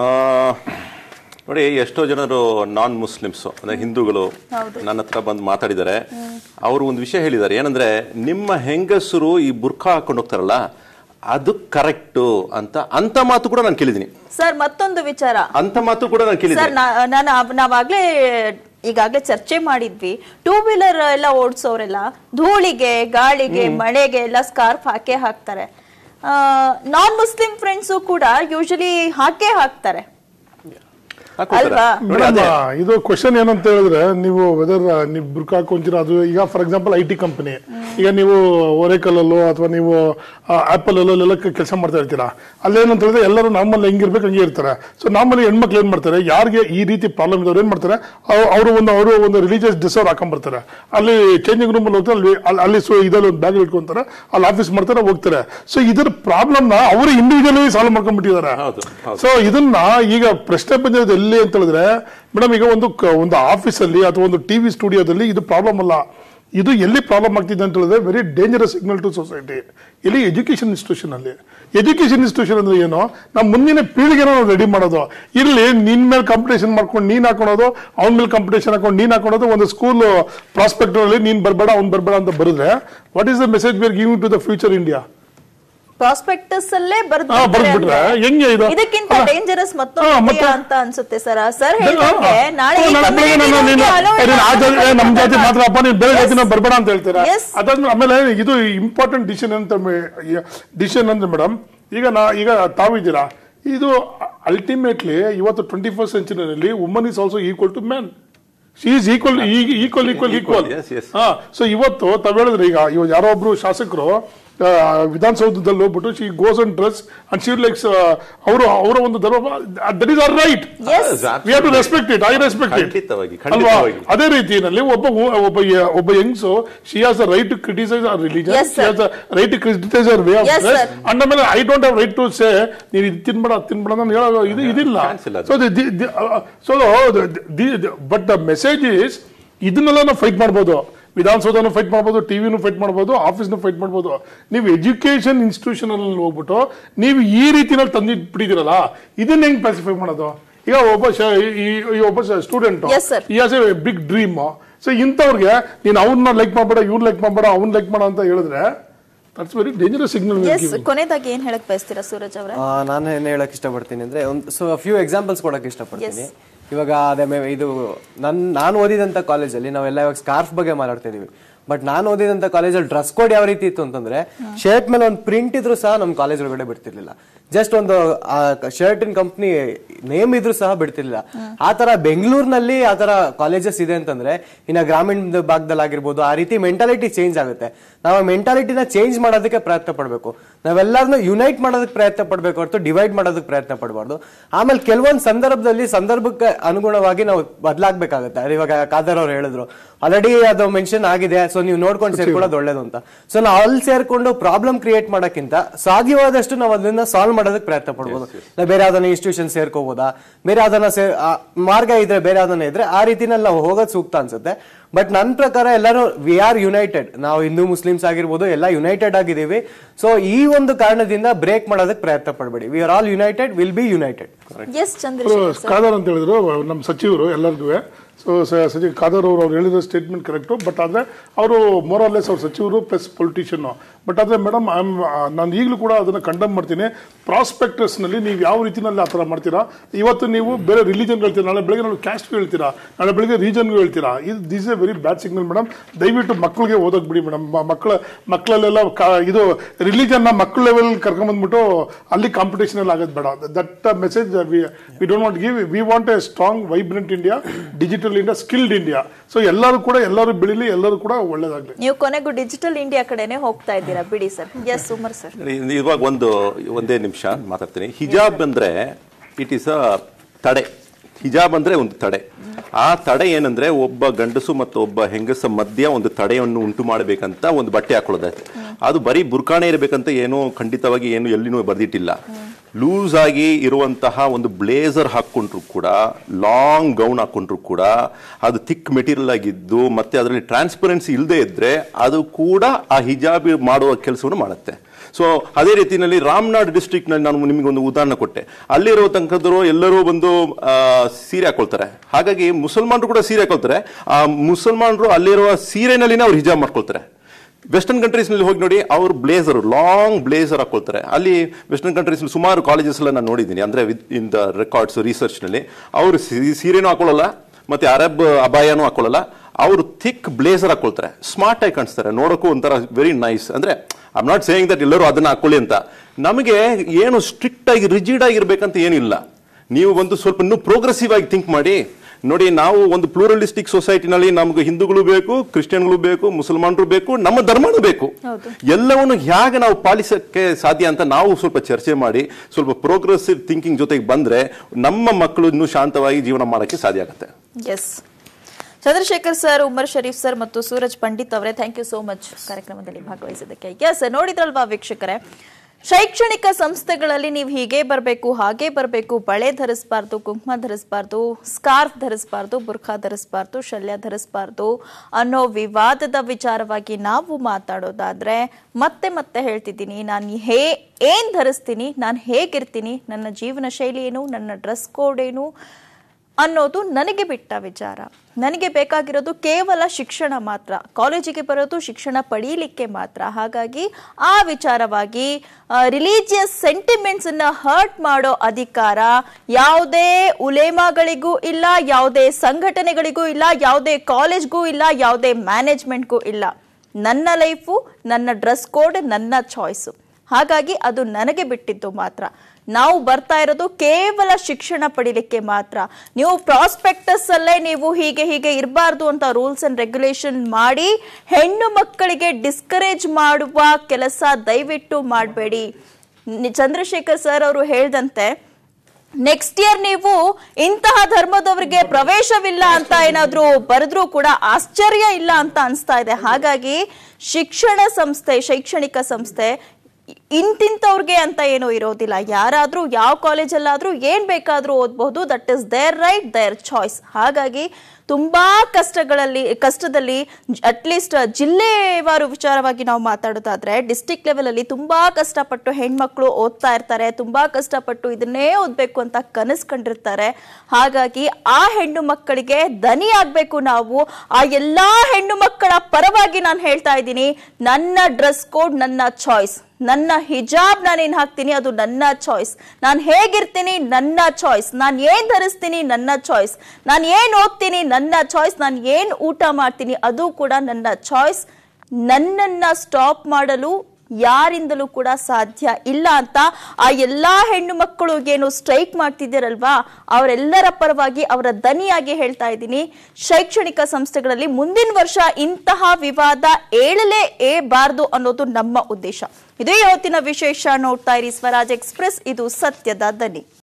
ನೋಡಿ ಎಷ್ಟೋ ಜನರು ನಾನ್ ಮುಸ್ಲಿಮ್ಸ್ ಅಂದ್ರೆ ಹಿಂದೂಗಳು ನನ್ನ ಹತ್ರ ಬಂದು ಮಾತಾಡಿದ್ದಾರೆ ಅವರು ಒಂದು ವಿಷಯ ಹೇಳಿದ್ದಾರೆ ಏನಂದ್ರೆ ನಿಮ್ಮ ಹೆಂಗಸರು ಈ ಬುರ್ಖಾ ಹಾಕೊಂಡು ಹೋಗ್ತಾರಲ್ಲ ಅದು ಕರೆಕ್ಟು ಅಂತ ಅಂತ ಮಾತು ಕೂಡ ನಾನು ಕೇಳಿದ್ದೀನಿ ಸರ್ ಮತ್ತೊಂದು ವಿಚಾರ ಅಂತ ಮಾತು ಕೂಡ ನಾನು ಸರ್ ಕೇಳಿದ್ದೀನಿ ನಾ- ನಾನು ಅವ್- ನಾವಾಗ್ಲೇ ಈಗಾಗ್ಲೇ ಚರ್ಚೆ ಮಾಡಿದ್ವಿ ಟೂ ವೀಲರ್ ಎಲ್ಲ ಓಡಿಸೋರೆಲ್ಲ ಧೂಳಿಗೆ ಗಾಳಿಗೆ ಮಳೆಗೆ ಎಲ್ಲ ಸ್ಕಾರ್ಫ್ ಹಾಕೇ ಹಾಕ್ತಾರೆ ನಾನ್ ಮುಸ್ಲಿಂ ಫ್ರೆಂಡ್ಸು ಕೂಡ ಯೂಶಲಿ ಹಾಕೇ ಹಾಕ್ತಾರೆ ಅಲ್ವಾ ಮೇಡಮ್ ಇದು ಕ್ವಶನ್ ಏನಂತ ಹೇಳಿದ್ರೆ ನೀವು ವೆದರ್ ನೀವು ಬುರ್ಕ್ ಹಾಕೊಂತೀರ ಅದು ಈಗ for example I T company ಈಗ ನೀವು ಒರೇಕಲ್ ಅಲ್ಲೋ ಅಥವಾ ನೀವು ಆಪಲ್ ಅಲ್ಲೋ ಎಲ್ಲ ಕೆಲಸ ಮಾಡ್ತಾ ಇರ್ತೀರಾ ಅಲ್ಲೇನಂತ ಹೇಳಿದ್ರೆ ಎಲ್ಲರೂ ನಾರ್ಮಲ್ ಹೆಂಗಿರ್ಬೇಕು ಹಂಗೆ ಇರ್ತಾರೆ ಸೊ ನಾರ್ಮಲಿ ಹೆಣ್ಮಕ್ಳು ಏನ್ ಮಾಡ್ತಾರೆ ಯಾರಿಗೆ ಈ ರೀತಿ ಪ್ರಾಬ್ಲಮ್ ಇದ್ದವ್ರು ಏನ್ ಮಾಡ್ತಾರೆ ಅವರು ಒಂದು ಅವರು ಒಂದು ರಿಲಿಜಿಯಸ್ ಡಿಸ್ ಅವ್ರು ಹಾಕೊಂಡ್ಬರ್ತಾರೆ ಅಲ್ಲಿ ಚೇಂಜಿಂಗ್ ರೂಮ್ ಅಲ್ಲಿ ಹೋಗ್ತಾರೆ ಅಲ್ಲಿ ಅಲ್ಲಿ- ಅಲ್ಲಿ ಸೊ ಇದಲ್ಲಿ ಒಂದು ಬ್ಯಾಗ್ ಇಟ್ಕೊಂತಾರೆ ಅಲ್ಲಿ ಆಫೀಸ್ ಮಾಡ್ತಾರೆ ಹೋಗ್ತಾರೆ ಸೊ ಇದ್ರ ಪ್ರಾಬ್ಲಮ್ ನ ಅವರು ಇಂಡಿವಿಜುವಲಿ ಸಾಲ್ವ್ ಮಾಡ್ಕೊಂಡ್ಬಿಟ್ಟಿದ್ದಾರೆ ಸೊ ಇದನ್ನ ಈಗ ಪ್ರಶ್ನೆ ಬಂದಿರೋದು ಎಲ್ಲಿ ಅಂತ ಹೇಳಿದ್ರೆ ಮೇಡಮ್ ಈಗ ಒಂದು ಕ- ಒಂದು ಆಫೀಸ್ ಅಲ್ಲಿ ಅಥವಾ ಒಂದು ಟಿವಿ ಸ್ಟುಡಿಯೋದಲ್ಲಿ ಇದು ಪ್ರಾಬ್ಲಮ್ ಅಲ್ಲ ಇದು ಎಲ್ಲಿ ಪ್ರಾಬ್ಲಮ್ ಆಗ್ತಿದೆ ಅಂತ ಹೇಳಿದ್ರೆ very dangerous signal to society ಇಲ್ಲಿ ಎಜುಕೇಶನ್ ಇನ್ಸ್ಟಿಟ್ಯೂಷನ್ ಅಲ್ಲಿ ಎಜುಕೇಶನ್ ಇನ್ಸ್ಟಿಟ್ಯೂಷನ್ ಅಂದ್ರೆ ಏನು ನಾವು ಮುಂದಿನ ಪೀಳಿಗೆನ ನಾವು ರೆಡಿ ಮಾಡೋದು ಇಲ್ಲಿ ನಿನ್ ಮೇಲೆ ಕಾಂಪಿಟೇಷನ್ ಮಾಡ್ಕೊಂಡು ನೀನ್ ಹಾಕೊಳೋದು ಅವ್ನ ಮೇಲೆ ಕಾಂಪಿಟೇಷನ್ ಹಾಕೊಂಡು ನೀನ್ ಹಾಕೊಳೋದು ಒಂದು ಸ್ಕೂಲ್ ಪ್ರಾಸ್ಪೆಕ್ಟ್ ಅಲ್ಲಿ ನೀನ್ ಬರ್ಬೇಡ ಅವ್ನ್ ಬರ್ಬೇಡ ಅಂತ ಬರೆದ್ರೆ what is the message we are giving to the future India prospectus ಅಲ್ಲೇ ಹಾ, ಬರ್ದ್ಬಿಟ್ರೆ ಹೆಂಗೆ ಇದು? ಇದಕ್ಕಿಂತ ಅಲ್ಲ. ಡೇಂಜರಸ್ ಹಾ, ಮತ್ತೊಂದು ಮತ್ತೆ? ಇದೆಯಾ ಅಂತ ಅನ್ಸುತ್ತೆ ಸರ್ ಸರ್ ಹೇಳ್ದಂಗೆ ನಾಳೆ ಓ, ಈ ನನ್ನ ಬೆಳಗ್ಗೆ community ನಾನು ನೀನು- ಅವ್ರಿಗೆ allow ಏ, ನೀನು ಆ ಇಲ್ಲ ಜಾತಿ- ಏ, ನಮ್ ಜಾತಿ ಅಂತ ಮಾತ್ರ ಅಪ್ಪ ನೀನ್ ಬೇರೆ ಜಾತಿನ ಬರ್ಬೇಡ ಅಂತ ಹೇಳ್ತೀರಾ Yes. ಅದಾದ್ಮೇಲೆ ಆಮೇಲೆ ಇದು ಇಂಪಾರ್ಟೆಂಟ್ ಡಿಸಿಷನ್ ಅಂತ ಡಿಸಿಷನ್ ಅಂದ್ರೆ ಮೇಡಮ್ ಈಗ ನಾ ಈಗ ತಾವಿದ್ದೀರಾ ಇದು ಅಲ್ಟಿಮೇಟ್ಲಿ ಇವತ್ತು ಟ್ವೆಂಟಿ ಫಸ್ಟ್ ಸೆಂಚುರಿನಲ್ಲಿ woman is also equal to man she is equal equal equal equal yes, yes. ಹಾ ಸೊ ಇವತ್ತು ತಾವ್ ಹೇಳಿದ್ರೆ ಈಗ ಇವಾಗ ಯಾರೋ ಒಬ್ರು ಶಾಸಕರು ವಿಧಾನಸೌಧದಲ್ಲಿ ಹೋಗ್ಬಿಟ್ಟು she goes and dress and she likes ಅವರು ಅವರ ಒಂದು ಧರ್ಮ that is our right we have to respect it I respect it ಖಂಡಿತವಾಗಿ ಅಲ್ವಾ ಖಂಡಿತವಾಗಿ ಅದೇ ರೀತಿಯಲ್ಲಿ ಒಬ್ಬ ಹು- ಒಬ್ಬ ಯ- ಒಬ್ಬ ಯಂಗ್ಸು she has a right to criticise our religion Yes, she sir. Has a right to criticise our way of Yes, dress sir. And ಆಮೇಲೆ I don't have right to say ನೀವು ಇದು ತಿನ್ಬೇಡ ಅದು ತಿನ್ಬೇಡ ಅಂತ ಹೇಳೋ ಇದು ಇದಿಲ್ಲ so so but the message is ಇದನ್ನೆಲ್ಲ ನಾವು ಫೈಟ್ ಮಾಡ್ಬೋದು ವಿಧಾನಸೌಧನೂ ಫೈಟ್ ಮಾಡ್ಬೋದು ಟಿವಿನೂ ಫೈಟ್ ಮಾಡ್ಬೋದು ಆಫೀಸ್ನು ಫೈಟ್ ಮಾಡ್ಬೋದು ನೀವು ಎಜುಕೇಶನ್ ಇನ್ಸ್ಟಿಟ್ಯೂಷನ್ ಅಲ್ಲಿ ಹೋಗ್ಬಿಟ್ಟು ನೀವು ಈ ರೀತಿನಲ್ಲಿ ತಂದಿಟ್ಬಿಟ್ಟಿದ್ದೀರಲ್ಲ ಇದನ್ನ ಹೆಂಗ್ ಪ್ಯಾಸಿಫೈ ಮಾಡೋದು ಈಗ ಒಬ್ಬ ಶ- ಈ- ಈ ಒಬ್ಬ student Yes, sir. He has a big dream so ಇಂಥವ್ರಿಗೆ ನೀನು ಅವ್ರನ್ನ ಲೈಕ್ ಮಾಡಬೇಡ ಇವ್ರು ಲೈಕ್ ಮಾಡಬೇಡ ಅವ್ನ್ ಲೈಕ್ ಮಾಡ ಅಂತ ಹೇಳಿದ್ರೆ that's very dangerous signal yes ಕೊನೆದಾಗಿ ಏನ್ ಹೇಳಕ್ ಬಯಸ್ತೀರಾ ಸೂರಜ್ ಅವರೇ ಆ, ನಾನು ಏನು ಹೇಳಕ್ ಇಷ್ಟಪಡ್ತೀನಿ ಅಂದ್ರೆ ಒಂದು ಸೊ ಫ್ಯೂ ಎಕ್ಸಾಂಪಲ್ಸ್ ಕೊಡಕ್ ಇಷ್ಟಪಡ್ತೀನಿ ಇವಾಗ ಅದೇ ಮೇ ಇದು ನನ್ ನಾನು ಓದಿದಂತ ಕಾಲೇಜಲ್ಲಿ ನಾವೆಲ್ಲ ಇವಾಗ ಸ್ಕಾರ್ಫ್ ಬಗ್ಗೆ ಮಾತಾಡ್ತಾ ಇದೀವಿ ಬಟ್ ನಾನು ಓದಿದಂತ ಕಾಲೇಜಲ್ಲಿ ಡ್ರೆಸ್ ಕೋಡ್ ಯಾವ ರೀತಿ ಇತ್ತು ಅಂತಂದ್ರೆ ಶರ್ಟ್ ಮೇಲೆ ಒಂದು ಪ್ರಿಂಟ್ ಇದ್ರು ಸಹ ನಮ್ಮ ಕಾಲೇಜ್ ಒಳಗಡೆ ಬಿಡ್ತಿರ್ಲಿಲ್ಲ ಜಸ್ಟ್ ಒಂದು ಶರ್ಟ್ ಇನ್ ಕಂಪ್ನಿ ನೇಮ್ ಇದ್ರು ಸಹ ಬಿಡ್ತಿರ್ಲಿಲ್ಲ ಆ ತರ ಬೆಂಗಳೂರಿನಲ್ಲಿ ಆ ತರ ಕಾಲೇಜಸ್ ಇದೆ ಅಂತಂದ್ರೆ ಇನ್ನ ಗ್ರಾಮೀಣ ಭಾಗದಲ್ಲಿ ಆಗಿರ್ಬೋದು ಆ ರೀತಿ ಮೆಂಟಾಲಿಟಿ ಚೇಂಜ್ ಆಗುತ್ತೆ ನಾವು ಆ ಮೆಂಟಾಲಿಟಿನ ಚೇಂಜ್ ಮಾಡೋದಕ್ಕೆ ಪ್ರಯತ್ನ ಪಡಬೇಕು ನಾವೆಲ್ಲರನ್ನು ಯುನೈಟ್ ಮಾಡೋದಕ್ಕೆ ಪ್ರಯತ್ನ ಪಡಬೇಕು ಹೊರತು ಡಿವೈಡ್ ಮಾಡೋದಕ್ಕೆ ಪ್ರಯತ್ನ ಪಡಬಾರ್ದು ಆಮೇಲೆ ಕೆಲವೊಂದು ಸಂದರ್ಭದಲ್ಲಿ ಸಂದರ್ಭಕ್ಕೆ ಅನುಗುಣವಾಗಿ ನಾವು ಬದಲಾಗಬೇಕಾಗುತ್ತೆ ಅದೇ ಇವಾಗ ಕಾದರ್ ಅವ್ರು ಹೇಳಿದ್ರು ಆಲ್ರೆಡಿ ಅದು ಮೆನ್ಷನ್ ಆಗಿದೆ ಸೊ ನೀವು ನೋಡ್ಕೊಂಡು ಸೇರ್ಕೊಳ್ಳೋದು ಒಳ್ಳೇದು ಅಂತ ಸೊ ನಾವು ಅಲ್ಲಿ ಸೇರ್ಕೊಂಡು ಪ್ರಾಬ್ಲಮ್ ಕ್ರಿಯೇಟ್ ಮಾಡೋಕ್ಕಿಂತ ಸಾಧ್ಯವಾದಷ್ಟು ನಾವು ಅದನ್ನ ಸಾಲ್ವ್ ಮಾಡೋದಕ್ಕೆ ಪ್ರಯತ್ನ ಪಡ್ಬೋದು ನಾವು ಬೇರೆ ಯಾವ್ದನ್ನ ಇನ್ಸ್ಟಿಟ್ಯೂಷನ್ ಸೇರ್ಕೋಬೋದಾ ಬೇರೆ ಯಾವ್ದನ್ನ ಸೇ ಆ ಮಾರ್ಗ ಇದ್ರೆ ಬೇರೆ ಯಾವ್ದನ್ನ ಇದ್ರೆ ಆ ರೀತಿನಲ್ಲಿ ನಾವು ಹೋಗೋದು ಸೂಕ್ತ ಅನ್ಸುತ್ತೆ ಬಟ್ ನನ್ನ ಪ್ರಕಾರ ಎಲ್ಲರೂ ವಿ ಆರ್ ಯುನೈಟೆಡ್ ನಾವು ಹಿಂದೂ ಮುಸ್ಲಿಮ್ಸ್ ಆಗಿರ್ಬೋದು ಎಲ್ಲ ಯುನೈಟೆಡ್ ಆಗಿದ್ದೀವಿ ಸೊ ಈ ಒಂದು ಕಾರಣದಿಂದ ಬ್ರೇಕ್ ಮಾಡೋದಕ್ಕೆ ಪ್ರಯತ್ನ ಪಡಬೇಡಿ we are all united will be united yes Chandrashekhar sir Khader ಅಂತ ಹೇಳಿದ್ರು ನಮ್ಮ ಸಚಿವರು ಎಲ್ಲರಿಗೂ ಸೊ ಸಚಿವ ಕಾದರ್ ಅವರು ಅವ್ರು ಹೇಳಿರೋ ಸ್ಟೇಟ್ಮೆಂಟ್ ಕರೆಕ್ಟು ಬಟ್ ಆದರೆ ಅವರು ಮೋರಲ್ಲೆಸ್ ಅವ್ರ ಸಚಿವರು ಪ್ಲಸ್ ಪೊಲಿಟಿಷಿಯನ್ ಬಟ್ ಆದರೆ ಮೇಡಮ್ ನಾನು ಈಗಲೂ ಕೂಡ ಅದನ್ನು ಕಂಡಮ್ ಮಾಡ್ತೀನಿ ಪ್ರಾಸ್ಪೆಕ್ಟಸ್ನಲ್ಲಿ ನೀವು ಯಾವ ರೀತಿನಲ್ಲಿ ಆ ಥರ ಮಾಡ್ತೀರಾ ಇವತ್ತು ನೀವು ಬೇರೆ ರಿಲಿಜನ್ಗೆ ಹೇಳ್ತೀರಾ ನಾಳೆ ಬೆಳಗ್ಗೆ ನಾವು ಕ್ಯಾಸ್ಟ್ಗೂ ಹೇಳ್ತೀರಾ ನಾಳೆ ಬೆಳಗ್ಗೆ ರೀಜನ್ಗೂ ಹೇಳ್ತೀರಾ ಇದು this a very bad signal madam ದಯವಿಟ್ಟು ಮಕ್ಕಳಿಗೆ ಓದೋಕೆ ಬಿಡಿ ಮೇಡಮ್ ಮಕ್ಕಳ ಮಕ್ಕಳಲ್ಲೆಲ್ಲ ಕಾ- ಇದು ರಿಲಿಜನ್ನ ಮಕ್ಕಳ ಲೆವೆಲ್ ಕರ್ಕೊಂಬಂದ್ಬಿಟ್ಟು ಅಲ್ಲಿ ಕಾಂಪಿಟೇಷನ್ ಅಲ್ಲಿ ಆಗೋದು ಬೇಡ that message we don't want give we want a strong vibrant India digital India skilled India so ಎಲ್ಲರೂ ಕೂಡ ಎಲ್ಲರೂ ಬೆಳಿಲಿ ಎಲ್ಲರೂ ಕೂಡ ಒಳ್ಳೇದಾಗ್ಲಿ ನೀವು ಕೊನೆಗೂ ಡಿಜಿಟಲ್ ಇಂಡಿಯಾ ಕಡೆನೆ ಹೋಗ್ತಾ ಇದ್ದೀರಾ ಬಿಡಿ ಸರ್ ಎಸ್ ಉಮರ್ ಸರ್ ಇದು ಇವಾಗ ಒಂದು ಒಂದೇ ನಿಮಿಷ ಮಾತಾಡ್ತೀನಿ ಹಿಜಾಬ್ ಅಂದ್ರೆ ಇಟ್ ಈಸ್ ಅ ತಡೆ ಹಿಜಾಬ್ ಅಂದ್ರೆ ಒಂದು ತಡೆ ಆ ತಡೆ ಏನಂದ್ರೆ ಒಬ್ಬ ಗಂಡಸು ಮತ್ತು ಒಬ್ಬ ಹೆಂಗಸ ಮಧ್ಯ ಒಂದು ತಡೆಯನ್ನು ಉಂಟು ಮಾಡಬೇಕಂತ ಒಂದು ಬಟ್ಟೆ ಹಾಕೊಳ್ಳೋದೈತೆ ಅದು ಬರೀ ಬುರ್ಕಾಣೆ ಇರಬೇಕಂತ ಏನೋ ಖಂಡಿತವಾಗಿ ಏನು ಎಲ್ಲಿನೂ ಬರ್ದಿಟ್ಟಿಲ್ಲ ಲೂಸ್ ಆಗಿ ಇರುವಂತಹ ಒಂದು ಬ್ಲೇಸರ್ ಹಾಕೊಂಡ್ರು ಕೂಡ ಲಾಂಗ್ ಗೌನ್ ಹಾಕೊಂಡ್ರು ಕೂಡ ಅದು ಥಿಕ್ ಮೆಟೀರಿಯಲ್ ಆಗಿದ್ದು ಮತ್ತೆ ಅದರಲ್ಲಿ ಟ್ರಾನ್ಸ್ಪರೆನ್ಸಿ ಇಲ್ಲದೆ ಇದ್ರೆ ಅದು ಕೂಡ ಆ ಹಿಜಾಬ್ ಮಾಡುವ ಕೆಲಸವನ್ನು ಮಾಡುತ್ತೆ ಸೊ ಅದೇ ರೀತಿಯಲ್ಲಿ ರಾಮನಾಡ್ ಡಿಸ್ಟ್ರಿಕ್ಟ್ ನಲ್ಲಿ ನಾನು ನಿಮಗೆ ಒಂದು ಉದಾಹರಣೆ ಕೊಟ್ಟೆ ಅಲ್ಲಿರೋ ತನಕದ್ರು ಎಲ್ಲರೂ ಬಂದು ಆ, ಸೀರೆ ಹಾಕೊಳ್ತಾರೆ ಹಾಗಾಗಿ ಮುಸಲ್ಮಾನರು ಕೂಡ ಸೀರೆ ಹಾಕೊಳ್ತಾರೆ ಆ ಮುಸಲ್ಮಾನರು ಅಲ್ಲಿರುವ ಸೀರೆನಲ್ಲಿನೇ ಅವ್ರು ಹಿಜಾಬ್ ಮಾಡ್ಕೊಳ್ತಾರೆ ವೆಸ್ಟರ್ನ್ ಕಂಟ್ರೀಸ್ ನಲ್ಲಿ ಹೋಗಿ ನೋಡಿ ಅವ್ರು ಬ್ಲೇಸರ್ ಲಾಂಗ್ ಬ್ಲೇಸರ್ ಹಾಕೊಳ್ತಾರೆ ಅಲ್ಲಿ ವೆಸ್ಟರ್ನ್ ಕಂಟ್ರೀಸ್ ಸುಮಾರು ಕಾಲೇಜಸ್ ಎಲ್ಲ ನಾನು ನೋಡಿದ್ದೀನಿ ಅಂದ್ರೆ ಇನ್ ದ ರೆಕಾರ್ಡ್ಸ್ ರಿಸರ್ಚ್ ನಲ್ಲಿ ಅವರು ಸೀರೆನೂ ಹಾಕೊಳ್ಳಲ್ಲ ಮತ್ತೆ ಅರಬ್ ಅಬಾಯನೂ ಹಾಕೊಳ್ಳಲ್ಲ ಅವರು ಥಿಕ್ ಬ್ಲೇಸರ್ ಹಾಕೊಳ್ತಾರೆ ಸ್ಮಾರ್ಟ್ ಆಗಿ ಕಾಣಿಸ್ತಾರೆ ನೋಡೋಕ್ಕೂ ಒಂಥರ ವೆರಿ ನೈಸ್ ಅಂದ್ರೆ ಐಮ್ ನಾಟ್ ಸೇಯಿಂಗ್ ದಟ್ ಎಲ್ಲರೂ ಅದನ್ನ ಹಾಕೊಳ್ಳಿ ಅಂತ ನಮಗೆ ಏನು ಸ್ಟ್ರಿಕ್ಟ್ ಆಗಿ ರಿಜಿಡ್ ಆಗಿರ್ಬೇಕಂತ ಏನಿಲ್ಲ ನೀವು ಒಂದು ಸ್ವಲ್ಪ ಇನ್ನೂ ಪ್ರೋಗ್ರೆಸಿವ್ ಆಗಿ ಥಿಂಕ್ ಮಾಡಿ ನೋಡಿ ನಾವು ಒಂದು ಪ್ಲೂರಲಿಸ್ಟಿಕ್ ಸೊಸೈಟಿನಲ್ಲಿ ನಮ್ಗೆ ಹಿಂದೂಗಳು ಬೇಕು ಕ್ರಿಶ್ಚಿಯನ್ಗಳು ಬೇಕು ಮುಸಲ್ಮಾನರು ಬೇಕು ನಮ್ಮ ಧರ್ಮನೂ ಬೇಕು ಎಲ್ಲವನ್ನು ಹೇಗೆ ನಾವು ಪಾಲಿಸಕ್ಕೆ ಸಾಧ್ಯ ಅಂತ ನಾವು ಸ್ವಲ್ಪ ಚರ್ಚೆ ಮಾಡಿ ಸ್ವಲ್ಪ ಪ್ರೋಗ್ರೆಸಿವ್ ಥಿಂಕಿಂಗ್ ಜೊತೆಗೆ ಬಂದ್ರೆ ನಮ್ಮ ಮಕ್ಕಳು ಇನ್ನೂ ಶಾಂತವಾಗಿ ಜೀವನ ಮಾಡೋಕ್ಕೆ ಸಾಧ್ಯ ಆಗುತ್ತೆ yes Chandrashekhar sir Umar Sharif sir ಮತ್ತು ಸೂರಜ್ ಪಂಡಿತ್ ಅವರೇ ಥ್ಯಾಂಕ್ ಯು ಸೋ ಮಚ್ ಕಾರ್ಯಕ್ರಮದಲ್ಲಿ ಭಾಗವಹಿಸಿದ್ದಕ್ಕೆ ಎಸ್ ನೋಡಿದ್ರಲ್ವಾ ವೀಕ್ಷಕರೇ ಶೈಕ್ಷಣಿಕ ಸಂಸ್ಥೆಗಳಲ್ಲಿ ನೀವು ಹೀಗೆ ಬರಬೇಕು ಹಾಗೆ ಬರಬೇಕು ಬಳೆ ಧರಿಸಬಾರ್ದು ಕುಂಕುಮ ಧರಿಸಬಾರ್ದು ಸ್ಕಾರ್ಫ್ ಧರಿಸಬಾರ್ದು ಬುರ್ಖಾ ಧರಿಸಬಾರ್ದು ಶಲ್ಯ ಧರಿಸಬಾರ್ದು ಅನ್ನೋ ವಿವಾದದ ವಿಚಾರವಾಗಿ ನಾವು ಮಾತಾಡೋದಾದ್ರೆ ಮತ್ತೆ ಮತ್ತೆ ಹೇಳ್ತಿದ್ದೀನಿ ನಾನು ಹೇ ಏನ್ ಧರಿಸ್ತೀನಿ ನಾನು ಹೇಗಿರ್ತೀನಿ ನನ್ನ ಜೀವನ ಶೈಲಿ ಏನು ನನ್ನ ಡ್ರೆಸ್ ಕೋಡ್ ಏನು ಅನ್ನೋದು ನನಗೆ ಬಿಟ್ಟ ವಿಚಾರ ನನಗೆ ಬೇಕಾಗಿರೋದು ಕೇವಲ ಶಿಕ್ಷಣ ಮಾತ್ರ ಕಾಲೇಜಿಗೆ ಬರೋದು ಶಿಕ್ಷಣ ಪಡೀಲಿಕ್ಕೆ ಮಾತ್ರ ಹಾಗಾಗಿ ಆ ವಿಚಾರವಾಗಿ ರಿಲಿಜಿಯಸ್ ಸೆಂಟಿಮೆಂಟ್ಸ್ ಅನ್ನ ಹರ್ಟ್ ಮಾಡೋ ಅಧಿಕಾರ ಯಾವುದೇ ಉಲೇಮಾಗಳಿಗೂ ಇಲ್ಲ ಯಾವುದೇ ಸಂಘಟನೆಗಳಿಗೂ ಇಲ್ಲ ಯಾವುದೇ ಕಾಲೇಜ್ಗೂ ಇಲ್ಲ ಯಾವುದೇ ಮ್ಯಾನೇಜ್ಮೆಂಟ್ಗೂ ಇಲ್ಲ ನನ್ನ ಲೈಫು ನನ್ನ ಡ್ರೆಸ್ ಕೋಡ್ ನನ್ನ ಚಾಯ್ಸು ಹಾಗಾಗಿ ಅದು ನನಗೆ ಬಿಟ್ಟಿದ್ದು ಮಾತ್ರ ನಾವು ಬರ್ತಾ ಇರೋದು ಕೇವಲ ಶಿಕ್ಷಣ ಪಡಿಲಿಕ್ಕೆ ಮಾತ್ರ ನೀವು ಪ್ರಾಸ್ಪೆಕ್ಟಸ್ ಅಲ್ಲೇ ನೀವು ಹೀಗೆ ಹೀಗೆ ಇರಬಾರ್ದು ಅಂತ ರೂಲ್ಸ್ ಅಂಡ್ ರೆಗ್ಯುಲೇಷನ್ ಮಾಡಿ ಹೆಣ್ಣು ಮಕ್ಕಳಿಗೆ ಡಿಸ್ಕರೇಜ್ ಮಾಡುವ ಕೆಲಸ ದಯವಿಟ್ಟು ಮಾಡಬೇಡಿ ಚಂದ್ರಶೇಖರ್ ಸರ್ ಅವರು ಹೇಳ್ದಂತೆ ನೆಕ್ಸ್ಟ್ ಇಯರ್ ನೀವು ಇಂತಹ ಧರ್ಮದವರಿಗೆ ಪ್ರವೇಶವಿಲ್ಲ ಅಂತ ಏನಾದ್ರೂ ಬರೆದ್ರೂ ಕೂಡ ಆಶ್ಚರ್ಯ ಇಲ್ಲ ಅಂತ ಅನ್ಸ್ತಾ ಇದೆ ಹಾಗಾಗಿ ಶಿಕ್ಷಣ ಸಂಸ್ಥೆ ಶೈಕ್ಷಣಿಕ ಸಂಸ್ಥೆ ಇಂತಿಂತವ್ರಿಗೆ ಅಂತ ಏನೂ ಇರೋದಿಲ್ಲ ಯಾರಾದ್ರೂ ಯಾವ ಕಾಲೇಜಲ್ಲಾದ್ರೂ ಏನ್ ಬೇಕಾದ್ರೂ ಓದ್ಬಹುದು that is their right their choice ಹಾಗಾಗಿ ತುಂಬಾ ಕಷ್ಟಗಳಲ್ಲಿ ಕಷ್ಟದಲ್ಲಿ ಅಟ್ಲೀಸ್ಟ್ ಜಿಲ್ಲೆವಾರು ವಿಚಾರವಾಗಿ ನಾವು ಮಾತಾಡೋದಾದ್ರೆ ಡಿಸ್ಟಿಕ್ ಲೆವೆಲ್ ಅಲ್ಲಿ ತುಂಬಾ ಕಷ್ಟಪಟ್ಟು ಹೆಣ್ಮಕ್ಳು ಓದ್ತಾ ಇರ್ತಾರೆ ತುಂಬಾ ಕಷ್ಟಪಟ್ಟು ಇದನ್ನೇ ಓದ್ಬೇಕು ಅಂತ ಕನಸು ಕಂಡಿರ್ತಾರೆ ಹಾಗಾಗಿ ಆ ಹೆಣ್ಣು ಮಕ್ಕಳಿಗೆ ದನಿ ಆಗ್ಬೇಕು ನಾವು ಆ ಎಲ್ಲಾ ಹೆಣ್ಣು ಮಕ್ಕಳ ಪರವಾಗಿ ನಾನು ಹೇಳ್ತಾ ಇದ್ದೀನಿ ನನ್ನ ಡ್ರೆಸ್ ಕೋಡ್ ನನ್ನ ಚಾಯ್ಸ್ ನನ್ನ ಹಿಜಾಬ್ ನಾನು ಏನ್ ಹಾಕ್ತೀನಿ ಅದು ನನ್ನ ಚಾಯ್ಸ್ ನಾನು ಹೇಗಿರ್ತೀನಿ ನನ್ನ ಚಾಯ್ಸ್ ನಾನು ಏನ್ ಧರಿಸ್ತೀನಿ ನನ್ನ ಚಾಯ್ಸ್ ನಾನು ಏನ್ ಓದ್ತೀನಿ ನನ್ನ ಚಾಯ್ಸ್ ನಾನು ಏನ್ ಊಟ ಮಾಡ್ತೀನಿ ಅದು ಕೂಡ ನನ್ನ ಚಾಯ್ಸ್ ನನ್ನನ್ನ ಸ್ಟಾಪ್ ಮಾಡಲು ಯಾರಿಂದಲೂ ಕೂಡ ಸಾಧ್ಯ ಇಲ್ಲ ಅಂತ ಆ ಎಲ್ಲಾ ಹೆಣ್ಣು ಮಕ್ಕಳು ಏನು ಸ್ಟ್ರೈಕ್ ಮಾಡ್ತಿದ್ದೀರಲ್ವಾ ಅವರೆಲ್ಲರ ಪರವಾಗಿ ಅವರ ದನಿಯಾಗಿ ಹೇಳ್ತಾ ಇದ್ದೀನಿ ಶೈಕ್ಷಣಿಕ ಸಂಸ್ಥೆಗಳಲ್ಲಿ ಮುಂದಿನ ವರ್ಷ ಇಂತಹ ವಿವಾದ ಏಳಲೇ ಏಬಾರ್ದು ಅನ್ನೋದು ನಮ್ಮ ಉದ್ದೇಶ ಇದೇ ಇವತ್ತಿನ ವಿಶೇಷ ನೋಡ್ತಾ ಇರಿ ಸ್ವರಾಜ್ ಎಕ್ಸ್ಪ್ರೆಸ್ ಇದು ಸತ್ಯದ ದನಿ